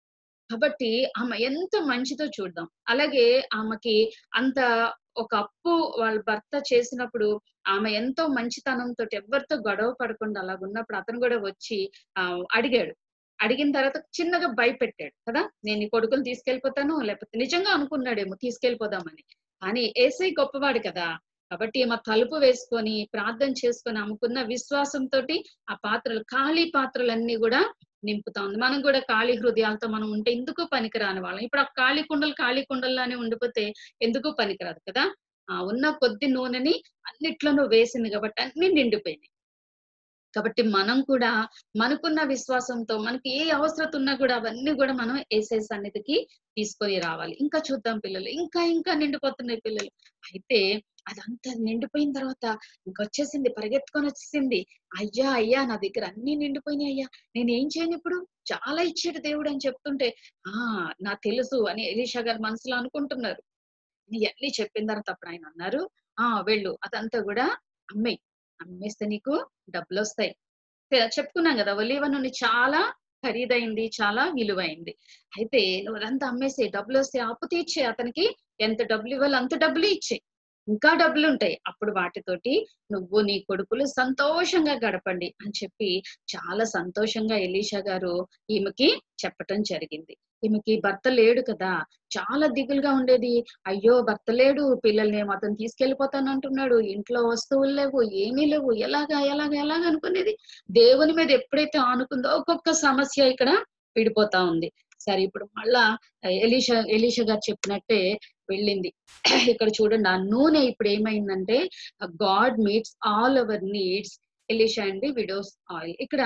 కాబట్టి ఆమె ఎంత మంచిదో చూద్దాం అలాగే ఆమెకి అంత ఒక అప్పు వాళ్ళ భర్త చేసినప్పుడు ఆమె ఎంతో మంచితనంతో ఎవరితో గొడవ పడకుండా అలాగున్నప్పుడు అతను కూడా వచ్చి ఆ అడిగాడు అడిగిన తర్వాత చిన్నగా భయపెట్టాడు కదా నేను ఈ కొడుకుని తీసుకెళ్ళిపోతాను లేకపోతే నిజంగా అనుకున్నాడేమో తీసుకెళ్ళిపోదామని కానీ ఏసై గొప్పవాడు కదా కాబట్టి మా తలుపు వేసుకొని ప్రార్థన చేసుకొని అమ్ముకున్న విశ్వాసంతో ఆ పాత్రలు ఖాళీ పాత్రలన్నీ కూడా నింపుతా ఉంది మనం కూడా ఖాళీ హృదయాలతో మనం ఉంటే ఎందుకు పనికిరాని వాళ్ళం ఇప్పుడు ఆ ఖాళీ కుండలు ఖాళీ కుండల్లానే ఉండిపోతే ఎందుకు పనికిరాదు కదా ఆ ఉన్న కొద్ది నూనెని అన్నిట్లోనూ వేసింది కాబట్టి అన్ని నిండిపోయినాయి కాబట్టి మనం కూడా మనకున్న విశ్వాసంతో మనకి ఏ అవసరత ఉన్నా కూడా అవన్నీ కూడా మనం ఏసే సన్నిధికి తీసుకొని రావాలి ఇంకా చూద్దాం పిల్లలు ఇంకా ఇంకా నిండిపోతున్నాయి పిల్లలు అయితే అదంతా నిండిపోయిన తర్వాత ఇంకొచ్చేసింది పరిగెత్తుకొని వచ్చేసింది అయ్యా అయ్యా నా దగ్గర అన్ని నిండిపోయినాయి అయ్యా నేను ఏం చేయను ఇప్పుడు చాలా ఇచ్చాడు దేవుడు అని చెప్తుంటే ఆ నా తెలుసు అని ఎలీషా గారు మనసులో అనుకుంటున్నారు ఇవన్నీ చెప్పిన తర్వాత అప్పుడు ఆయన అన్నారు ఆ వెళ్ళు అదంతా కూడా అమ్మేయి అమ్మేస్తే నీకు డబ్బులు వస్తాయి తె- చెప్పుకున్నాం కదా ఒలీవ నూనె చాలా ఖరీదైంది చాలా విలువైంది అయితే నువ్వు అదంతా అమ్మేసి డబ్బులు వస్తే అప్పు తీర్చే అతనికి ఎంత డబ్బులు ఇవ్వాలి అంత డబ్బులు ఇచ్చే ఇంకా డబ్బులు ఉంటాయి అప్పుడు వాటితోటి నువ్వు నీ కొడుకులు సంతోషంగా గడపండి అని చెప్పి చాలా సంతోషంగా ఎలీషా గారు ఈమెకి చెప్పటం జరిగింది ఈమెకి భర్త లేడు కదా చాలా దిగులుగా ఉండేది అయ్యో భర్త లేడు పిల్లల్ని ఏమో అతను తీసుకెళ్లిపోతాను అంటున్నాడు ఇంట్లో వస్తువులు లేవు ఏమీ లేవు ఎలాగా ఎలాగా ఎలాగా అనుకునేది దేవుని మీద ఎప్పుడైతే ఆనుకుందో ఒక్కొక్క సమస్య ఇక్కడ విడిపోతా ఉంది సరే ఇప్పుడు మళ్ళా ఎలీషా ఎలీషా గారు చెప్పినట్టే వెళ్ళింది ఇక్కడ చూడండి ఆ నూనె ఇప్పుడు ఏమైందంటే God meets all our needs Elisha అండి విడోస్ ఆయిల్ ఇక్కడ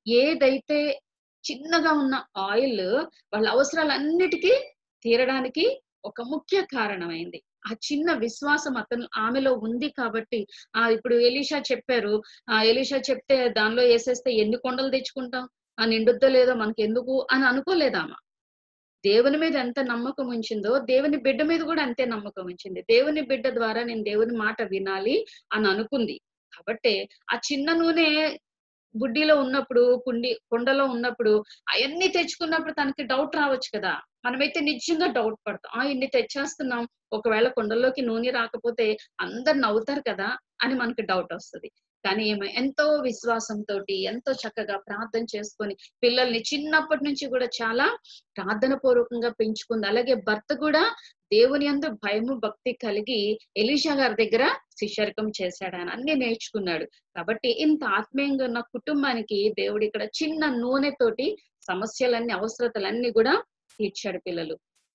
ఏదైతే చిన్నగా ఉన్న ఆయిల్ వాళ్ళ అవసరాలన్నిటికీ తీరడానికి ఒక ముఖ్య కారణమైంది ఆ చిన్న విశ్వాసం అతను ఆమెలో ఉంది కాబట్టి ఆ ఇప్పుడు ఎలీషా చెప్పారు ఆ ఎలీషా చెప్తే దానిలో వేసేస్తే ఎన్ని కొండలు తెచ్చుకుంటాం ఆ నిండుద్దో లేదో మనకి ఎందుకు అని అనుకోలేదామా దేవుని మీద ఎంత నమ్మకం ఉంచిందో దేవుని బిడ్డ మీద కూడా అంతే నమ్మకం ఉంచింది దేవుని బిడ్డ ద్వారా నేను దేవుని మాట వినాలి అని అనుకుంది కాబట్టి ఆ చిన్న నూనె బుడ్డిలో ఉన్నప్పుడు కుండి కొండలో ఉన్నప్పుడు అవన్నీ తెచ్చుకున్నప్పుడు తనకి డౌట్ రావచ్చు కదా మనమైతే నిజంగా డౌట్ పడతాం ఆ ఇన్ని తెచ్చేస్తున్నాం ఒకవేళ కొండలోకి నూనె రాకపోతే అందరు నవ్వుతారు కదా అని మనకి డౌట్ వస్తుంది కానీ ఏమో ఎంతో విశ్వాసంతో ఎంతో చక్కగా ప్రార్థన చేసుకొని పిల్లల్ని చిన్నప్పటి నుంచి కూడా చాలా ప్రార్థన పూర్వకంగా పెంచుకుంది అలాగే భర్త కూడా దేవుని అందు భయము భక్తి కలిగి ఎలీషా గారి దగ్గర శిష్యరకం చేశాడు ఆయన అన్ని నేర్చుకున్నాడు కాబట్టి ఇంత ఆత్మీయంగా ఉన్న కుటుంబానికి దేవుడు ఇక్కడ చిన్న నూనెతోటి సమస్యలన్నీ అవసరతలన్నీ కూడా తీర్చాడు పిల్లలు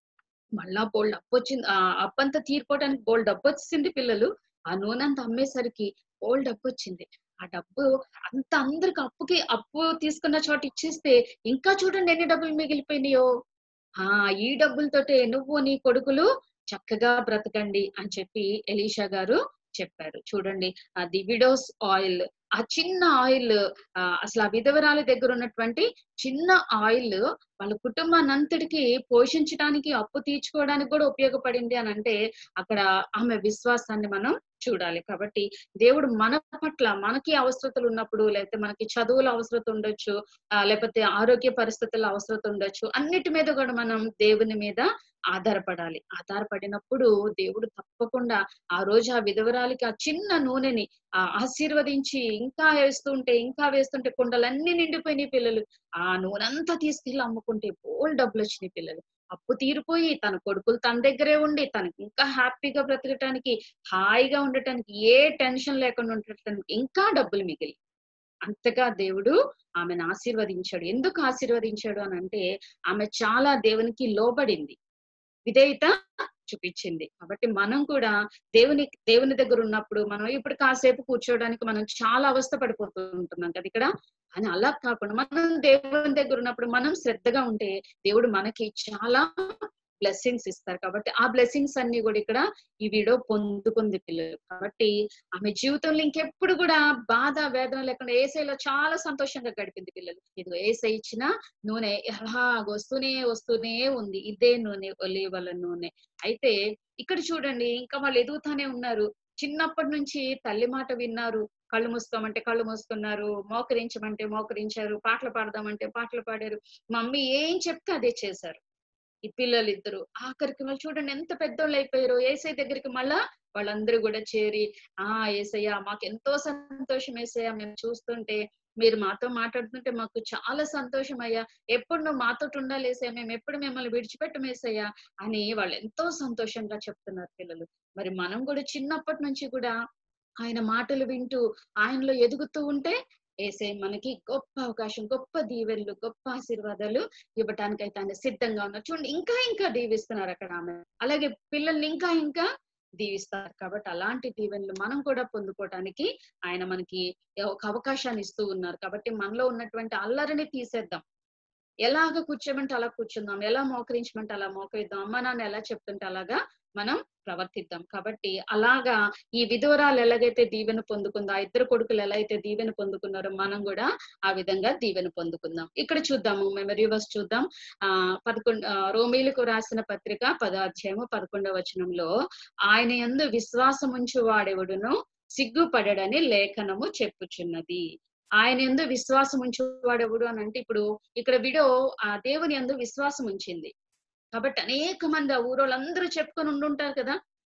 మళ్ళా బోల్డ్ అప్పు వచ్చింది ఆ అప్పంతా తీర్పోవడానికి బోల్డ్ డబ్బు వచ్చింది పిల్లలు ఆ నూనె అంతా అమ్మేసరికి బోల్డ్ డబ్బు వచ్చింది ఆ డబ్బు అంత అందరికి అప్పుకి అప్పు తీసుకున్న చోట ఇచ్చేస్తే ఇంకా చూడండి ఎన్ని డబ్బులు మిగిలిపోయినాయో ఆ ఈ డబ్బులతోటే నువ్వు నీ కొడుకులు చక్కగా బ్రతకండి అని చెప్పి ఎలీషా గారు చెప్పారు చూడండి అది విడోస్ ఆయిల్ ఆ చిన్న ఆయిల్ అసలు ఆ విధవరాల దగ్గర ఉన్నటువంటి చిన్న ఆయిల్ వాళ్ళ కుటుంబాన్ని అంతటికి పోషించడానికి అప్పు తీర్చుకోవడానికి కూడా ఉపయోగపడింది అని అంటే అక్కడ ఆమె విశ్వాసాన్ని మనం చూడాలి కాబట్టి దేవుడు మన పట్ల మనకి అవసరతలు ఉన్నప్పుడు లేకపోతే మనకి చదువుల అవసరత ఉండొచ్చు ఆ, లేకపోతే ఆరోగ్య పరిస్థితుల అవసరత ఉండొచ్చు అన్నిటి మీద కూడా మనం దేవుని మీద ఆధారపడాలి ఆధారపడినప్పుడు దేవుడు తప్పకుండా ఆ రోజు ఆ విధవరాలికి ఆ చిన్న నూనెని ఆ ఆశీర్వదించి ఇంకా వేస్తుంటే ఇంకా వేస్తుంటే కుండలన్నీ నిండిపోయినాయి పిల్లలు ఆ నూనె అంతా తీసుకెళ్ళి అమ్ముకుంటే బోల్ డబ్బులు వచ్చినాయి పిల్లలు అప్పు తీరిపోయి తన కొడుకులు తన దగ్గరే ఉండి తనకి ఇంకా హ్యాపీగా బ్రతకటానికి హాయిగా ఉండటానికి ఏ టెన్షన్ లేకుండా ఉండటానికి ఇంకా డబ్బులు మిగిలి అంతగా దేవుడు ఆమెను ఆశీర్వదించాడు ఎందుకు ఆశీర్వదించాడు అని అంటే ఆమె చాలా దేవునికి లోబడింది విధేయత చూపించింది కాబట్టి మనం కూడా దేవుని దేవుని దగ్గర ఉన్నప్పుడు మనం ఇప్పుడు కాసేపు కూర్చోవడానికి మనం చాలా అవస్థ పడిపోతూ ఉంటున్నాం కదా ఇక్కడ అని అలా కాకుండా మనం దేవుని దగ్గర ఉన్నప్పుడు మనం శ్రద్ధగా ఉంటే దేవుడు మనకి చాలా బ్లెస్సింగ్స్ ఇస్తారు కాబట్టి ఆ బ్లెస్సింగ్స్ అన్ని కూడా ఇక్కడ ఈ వీడియో పొందుకుంది పిల్లలు కాబట్టి ఆమె జీవితంలో ఇంకెప్పుడు కూడా బాధ వేదన లేకుండా ఏసైలో చాలా సంతోషంగా గడిపింది పిల్లలు ఇది ఏసై ఇచ్చిన నూనె అలా వస్తూనే వస్తూనే ఉంది ఇదే నూనె ఒలివల నూనె అయితే ఇక్కడ చూడండి ఇంకా వాళ్ళు ఎదుగుతానే ఉన్నారు చిన్నప్పటి నుంచి తల్లి మాట విన్నారు కళ్ళు మూసుకోమంటే కళ్ళు మూసుకున్నారు మోకరించమంటే మోకరించారు పాటలు పాడదామంటే పాటలు పాడారు మమ్మీ ఏం చెప్తే అదే చేశారు ఈ పిల్లలు ఇద్దరు ఆఖరికి వాళ్ళు చూడండి ఎంత పెద్దోళ్ళు అయిపోయారు ఏసై దగ్గరికి మళ్ళా వాళ్ళందరూ కూడా చేరి ఆ ఏసయ్య మాకు ఎంతో సంతోషం ఏసయ్య మేము చూస్తుంటే మీరు మాతో మాట్లాడుతుంటే మాకు చాలా సంతోషం అయ్యా ఎప్పుడు నువ్వు మాతో ఉండాలి ఏసయ్య మేము ఎప్పుడు మిమ్మల్ని విడిచిపెట్టమేసయ్యా అని వాళ్ళు ఎంతో సంతోషంగా చెప్తున్నారు పిల్లలు మరి మనం కూడా చిన్నప్పటి నుంచి కూడా ఆయన మాటలు వింటూ ఆయనలో ఎదుగుతూ ఉంటే ఏసే మనకి గొప్ప అవకాశం గొప్ప దీవెనలు గొప్ప ఆశీర్వాదాలు ఇవ్వటానికి అయితే ఆయన సిద్ధంగా ఉన్నారు చూడండి ఇంకా ఇంకా దీవిస్తున్నారు అక్కడ ఆమె అలాగే పిల్లల్ని ఇంకా ఇంకా దీవిస్తారు కాబట్టి అలాంటి దీవెనలు మనం కూడా పొందుకోవటానికి ఆయన మనకి ఒక అవకాశాన్ని ఇస్తూ ఉన్నారు కాబట్టి మనలో ఉన్నటువంటి అల్లరిని తీసేద్దాం ఎలాగ కూర్చోమంటే అలా కూర్చుందాం ఎలా మోకరించమంటే అలా మోకరిద్దాం అమ్మ నాన్న ఎలా చెప్తుంటే అలాగా మనం ప్రవర్తిద్దాం కాబట్టి అలాగా ఈ విధవరాలు ఎలాగైతే దీవెన పొందుకుందో ఆ ఇద్దరు కొడుకులు ఎలా అయితే దీవెన పొందుకున్నారో మనం కూడా ఆ విధంగా దీవెన పొందుకుందాం ఇక్కడ చూద్దాము మెమరీ వర్స్ చూద్దాం ఆ పదకొండు ఆ, రోమీలకు రాసిన పత్రిక పదాధ్యాయము పదకొండవ వచనంలో ఆయన యందు విశ్వాసం ఉంచు వాడెవడును సిగ్గుపడడని లేఖనము చెప్పుచున్నది ఆయన ఎందు విశ్వాసం ఉంచేవాడెవడు అని అంటే ఇప్పుడు ఇక్కడ విడో ఆ దేవుని ఎందు విశ్వాసం ఉంచింది కాబట్టి అనేక మంది ఆ ఊరోళ్ళందరూ చెప్పుకొని ఉండుంటారు కదా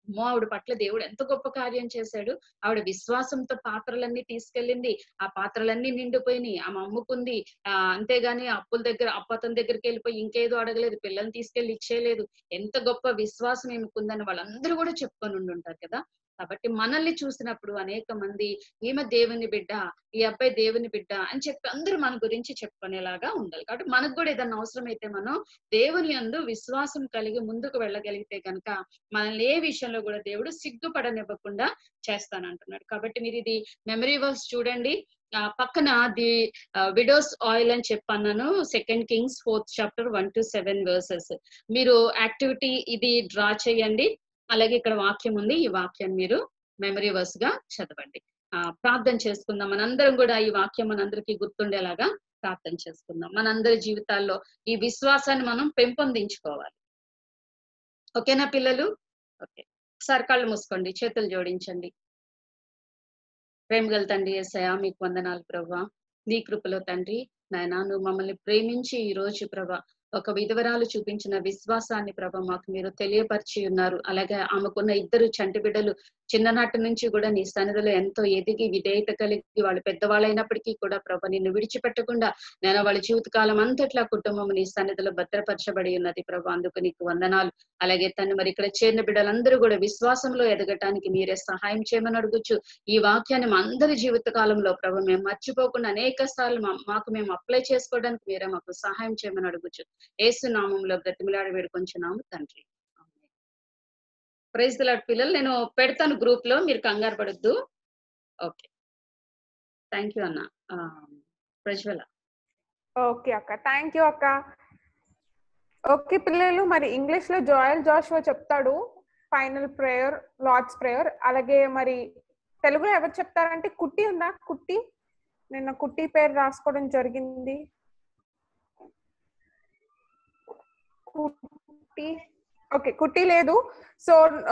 అమ్మో ఆవిడ పట్ల దేవుడు ఎంత గొప్ప కార్యం చేశాడు ఆవిడ విశ్వాసంతో పాత్రలన్నీ తీసుకెళ్ళింది ఆ పాత్రలన్నీ నిండిపోయినాయి ఆమె అమ్ముకుంది ఆ అంతేగాని అప్పుల దగ్గర అప్పతని దగ్గరికి వెళ్ళిపోయి ఇంకేదో అడగలేదు పిల్లల్ని తీసుకెళ్లి ఇచ్చేయలేదు ఎంత గొప్ప విశ్వాసం ఈమెకుందని వాళ్ళందరూ కూడా చెప్పుకొని ఉండుంటారు కదా కాబట్టి మనల్ని చూసినప్పుడు అనేక మంది ఈమె దేవుని బిడ్డ ఈ అబ్బాయి దేవుని బిడ్డ అని చెప్పి అందరూ మన గురించి చెప్పుకునేలాగా ఉండాలి కాబట్టి మనకు కూడా ఏదైనా అవసరం అయితే మనం దేవుని యందు విశ్వాసం కలిగి ముందుకు వెళ్ళగలిగితే కనుక మనల్ని ఏ విషయంలో కూడా దేవుడు సిగ్గుపడనివ్వకుండా చేస్తానంటున్నాడు కాబట్టి మీరు ఇది మెమరీ వర్క్స్ చూడండి ఆ పక్కన ది విడోస్ ఆయిల్ అని చెప్పన్నాను second Kings fourth chapter one two seven verses మీరు యాక్టివిటీ ఇది డ్రా చేయండి అలాగే ఇక్కడ వాక్యం ఉంది ఈ వాక్యాన్ని మీరు మెమరీ వర్స్ గా చదవండి ఆ ప్రార్థన చేసుకుందాం మనందరం కూడా ఈ వాక్యం మనందరికీ గుర్తుండేలాగా ప్రార్థన చేసుకుందాం మనందరి జీవితాల్లో ఈ విశ్వాసాన్ని మనం పెంపొందించుకోవాలి ఓకేనా పిల్లలు ఓకే ఒకసారి కళ్ళు మూసుకోండి చేతులు జోడించండి ప్రేమ గల తండ్రి ఏసయా మీకు వందనాలు ప్రభా నీ కృపలో తండ్రి నాయనా నువ్వు మమ్మల్ని ప్రేమించి ఈ రోజు ప్రభా ఒక విధవరాలు చూపించిన విశ్వాసాన్ని ప్రభ మాకు మీరు తెలియపరిచి ఉన్నారు అలాగే ఆమెకున్న ఇద్దరు చంటి బిడ్డలు చిన్ననాటి నుంచి కూడా నీ సన్నిధిలో ఎంతో ఎదిగి విధేయత కలిగి వాళ్ళు పెద్దవాళ్ళైనప్పటికీ కూడా ప్రభ నిన్ను విడిచిపెట్టకుండా నేను వాళ్ళ జీవితకాలం అంతట్లా కుటుంబం నీ సన్నిధిలో భద్రపరచబడి ఉన్నది ప్రభ అందుకు నీకు వందనాలు అలాగే తను మరి ఇక్కడ చేరిన బిడ్డలందరూ కూడా విశ్వాసంలో ఎదగటానికి మీరే సహాయం చేయమని అడుగుచ్చు ఈ వాక్యాన్ని మా అందరి జీవిత కాలంలో ప్రభ మేము మర్చిపోకుండా అనేక సార్లు మా- మాకు మేము అప్లై చేసుకోవడానికి మీరే మాకు సహాయం చేయమని అడుగుచ్చు ఏసు నామంలో బ్రతిమిలాడి వేడుకొంచున్నాము తండ్రి ప్రైజ్ లాడ్ పిల్లలు నేను పెడతాను గ్రూప్ లో మీరు కంగారు పడద్దు ఓకే థ్యాంక్ యూ అన్న ఆ, ప్రజ్వల
ఓకే అక్క థ్యాంక్ యూ అక్క ఓకే పిల్లలు మరి ఇంగ్లీష్ లో జోయల్ జాషువా చెప్తాడు ఫైనల్ ప్రేయర్ లార్డ్స్ ప్రేయర్ అలాగే మరి తెలుగులో ఎవరు చెప్తారంటే కుట్టి ఉందా కుట్టి నిన్న కుట్టి పేరు రాసుకోవడం జరిగింది కుట్టి ఓకే కుట్టి లేదు సో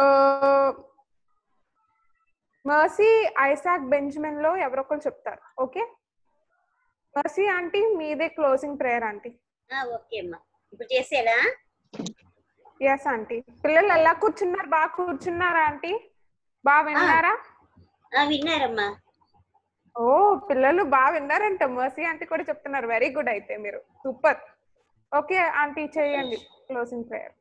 మర్సీ ఐసాక్ బెంజమిన్ లో ఎవరొకరు చెప్తారు ఓకే మర్సీ ఆంటీ మీదే క్లోజింగ్ ప్రేయర్ ఆంటీ
ఓకే అమ్మా ఇప్పుడు చేసేలా
ఎస్ ఆంటీ పిల్లలు ఎలా కూర్చున్నారు బాగా కూర్చున్నారా ఆంటీ బాగా విన్నారా
విన్నారమ్మా
ఓ పిల్లలు బాగా విన్నారంట మర్సీ ఆంటీ కూడా చెప్తున్నారు వెరీ గుడ్ అయితే మీరు సూపర్ ఓకే ఆంటీ చేయండి క్లోజింగ్ ప్రేయర్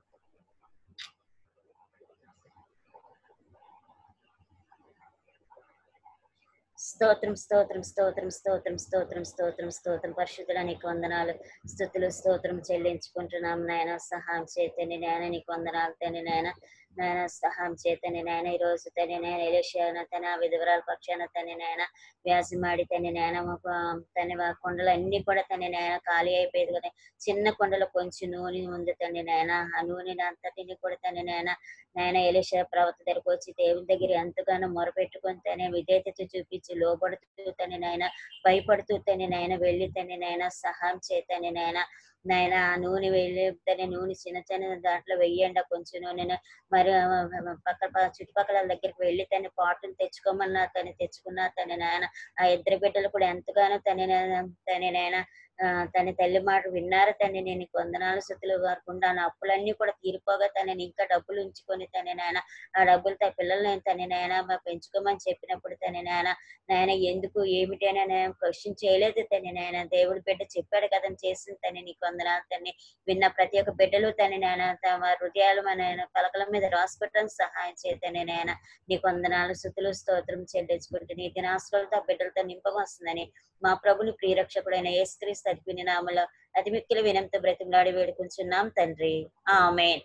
స్తోత్రం స్తోత్రం స్తోత్రం స్తోత్రం స్తోత్రం స్తోత్రం స్తోత్రం పరిశుద్ధుల నీకు వందనాలు స్థుతులు స్తోత్రం చెల్లించుకుంటున్నాం నాయన సహాయం చేతని నాయన నీకు వందనాలు తని నాయన నాయన సహాయం చేతని నాయన ఈ రోజు తని నాయన ఎలేషియాన తన విధవరాల పక్షాన తని నాయన వ్యాసమాడి తని నాయన మాకు తన కొండలు అన్ని కూడా తని నాయన ఖాళీ అయిపోయేది కదా చిన్న కొండలో కొంచెం నూనె ఉంది తని నాయన ఆ నూనె అంతటిని కూడా తని నాయన నాయన ఎలిషా ప్రవక్త దగ్గరకు వచ్చి దేవుని దగ్గర ఎంతగానో మొరపెట్టుకొని తనే విధేయత చూపించి లోపడుతూ తన నాయన భయపడుతూ తన నాయన వెళ్ళి తన నాయన సహాయం చేతని నాయన నాయన ఆ నూనె వెళ్ళి తన నూనె చిన్న చిన్న దాంట్లో వెయ్యండి ఆ కొంచెం నూనె మరి ఆ, ఆ, పక్క ప- చుట్టుపక్కల వాళ్ళ దగ్గరికి వెళ్ళి తన పాటలు తెచ్చుకోమన్నా తను తెచ్చుకున్నా తన నాయన ఆ ఇద్దరు బిడ్డలు కూడా ఎంతగానో తన తన నాయన ఆ, తన తల్లి మాట విన్నారు తను నేను నీకు వందనాలు స్థుతులు వారుకుండా నా అప్పులన్నీ కూడా తీరిపోగా తనని ఇంకా డబ్బులు ఉంచుకొని తన నాయన ఆ డబ్బులు తన పిల్లల్ని తన నాయన మా పెంచుకోమని చెప్పినప్పుడు తన నాయన నాయన ఎందుకు ఏమిటి అని నేను క్వశ్చన్ చేయలేదు తన నాయన దేవుడి బిడ్డ చెప్పాడు కదా అని చేసింది తను నీకు వందనాలు తన్ని విన్న ప్రతి ఒక్క బిడ్డలు తన నాయన తమ హృదయాలు మన పలకల మీద రాసుకోవటానికి సహాయం చేతనే నాయన నీకు వందనాలు స్థుతులు స్తోత్రం చెల్లించుకుంటూ నీ దినాశ్రాలతో ఆ బిడ్డలతో నింపకం వస్తుందని మా ప్రభుని ప్రియరక్షకుడైన యేసుక్రీస్తు అతిపిని నామలో అతి మిక్కిల వినంతో బ్రతిమలాడి వేడుకుంటున్నాం తండ్రి ఆమేన్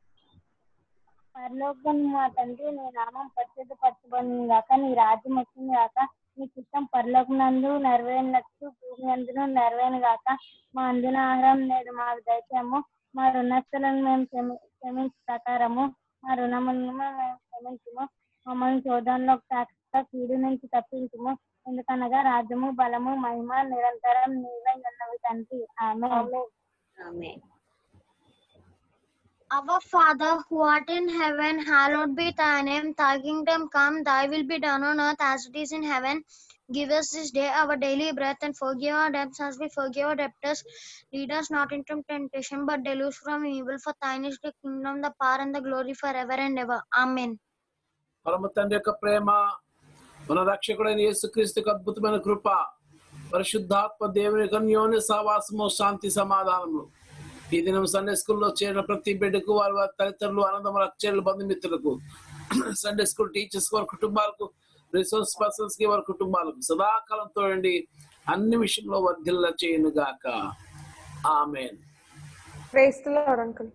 పరలోకం మా తండ్రి నీ నామం పరిశుద్ధ పరచబడిన గాక నీ రాజ్యం వచ్చింది గాక నీ చిత్తం పరలోకనందు నెరవేరినట్టు భూమి అందును నెరవేరును గాక మా అందిన ఆహారం నేడు మాకు దయచేయము మా రుణస్తులను మేము క్షమి- క్షమించు ప్రకారము మా రుణములను మేము క్షమించుము మమ్మల్ని చూడంలో కాక కీడు నుంచి తప్పించుము ఎందుకనగా రాజ్యము బలము మహిమ నిరంతరం నీవై ఉన్నవి తండ్రి ఆమె
ఆమేన్
Our Father who art in heaven, hallowed be thy name. Thy kingdom come, thy will be done on earth as it is in heaven. Give us this day our daily bread and forgive our debts as we forgive our debtors. Lead us not into temptation, but deliver us from evil. For thine is the kingdom, the power, and the glory forever and ever. Amen.
పరమ తండ్రి యొక్క ప్రేమ మన రక్షకుడైన యేసుక్రీస్తుకు అద్భుతమైన కృప పరిశుద్ధాత్మ దేవుని యొక్క అన్యోన్య సహవాసము శాంతి సమాధానము ఈ దినం సండే స్కూల్లో చేరిన ప్రతి బిడ్డకు వారి వారి తల్లిదండ్రులు ఆనందం రక్షలు బంధుమిత్రులకు సండే స్కూల్ టీచర్స్ వారి కుటుంబాలకు రిసోర్స్ పర్సన్స్ కి వారి కుటుంబాలకు సదాకాలం తోడండి అన్ని విషయంలో వర్ధిల్ల చేయను గాక ఆమెన్
క్రైస్తలాడు అంకుల్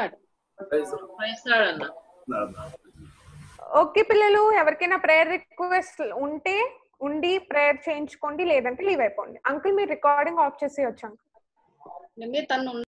ఓకే పిల్లలు ఎవరికైనా ప్రేయర్ రిక్వెస్ట్ ఉంటే ఉండి ప్రేయర్ చేయించుకోండి లేదంటే లీవ్ అయిపోండి అంకుల్ మీరు రికార్డింగ్ ఆఫ్ చేసి వచ్చాను
తను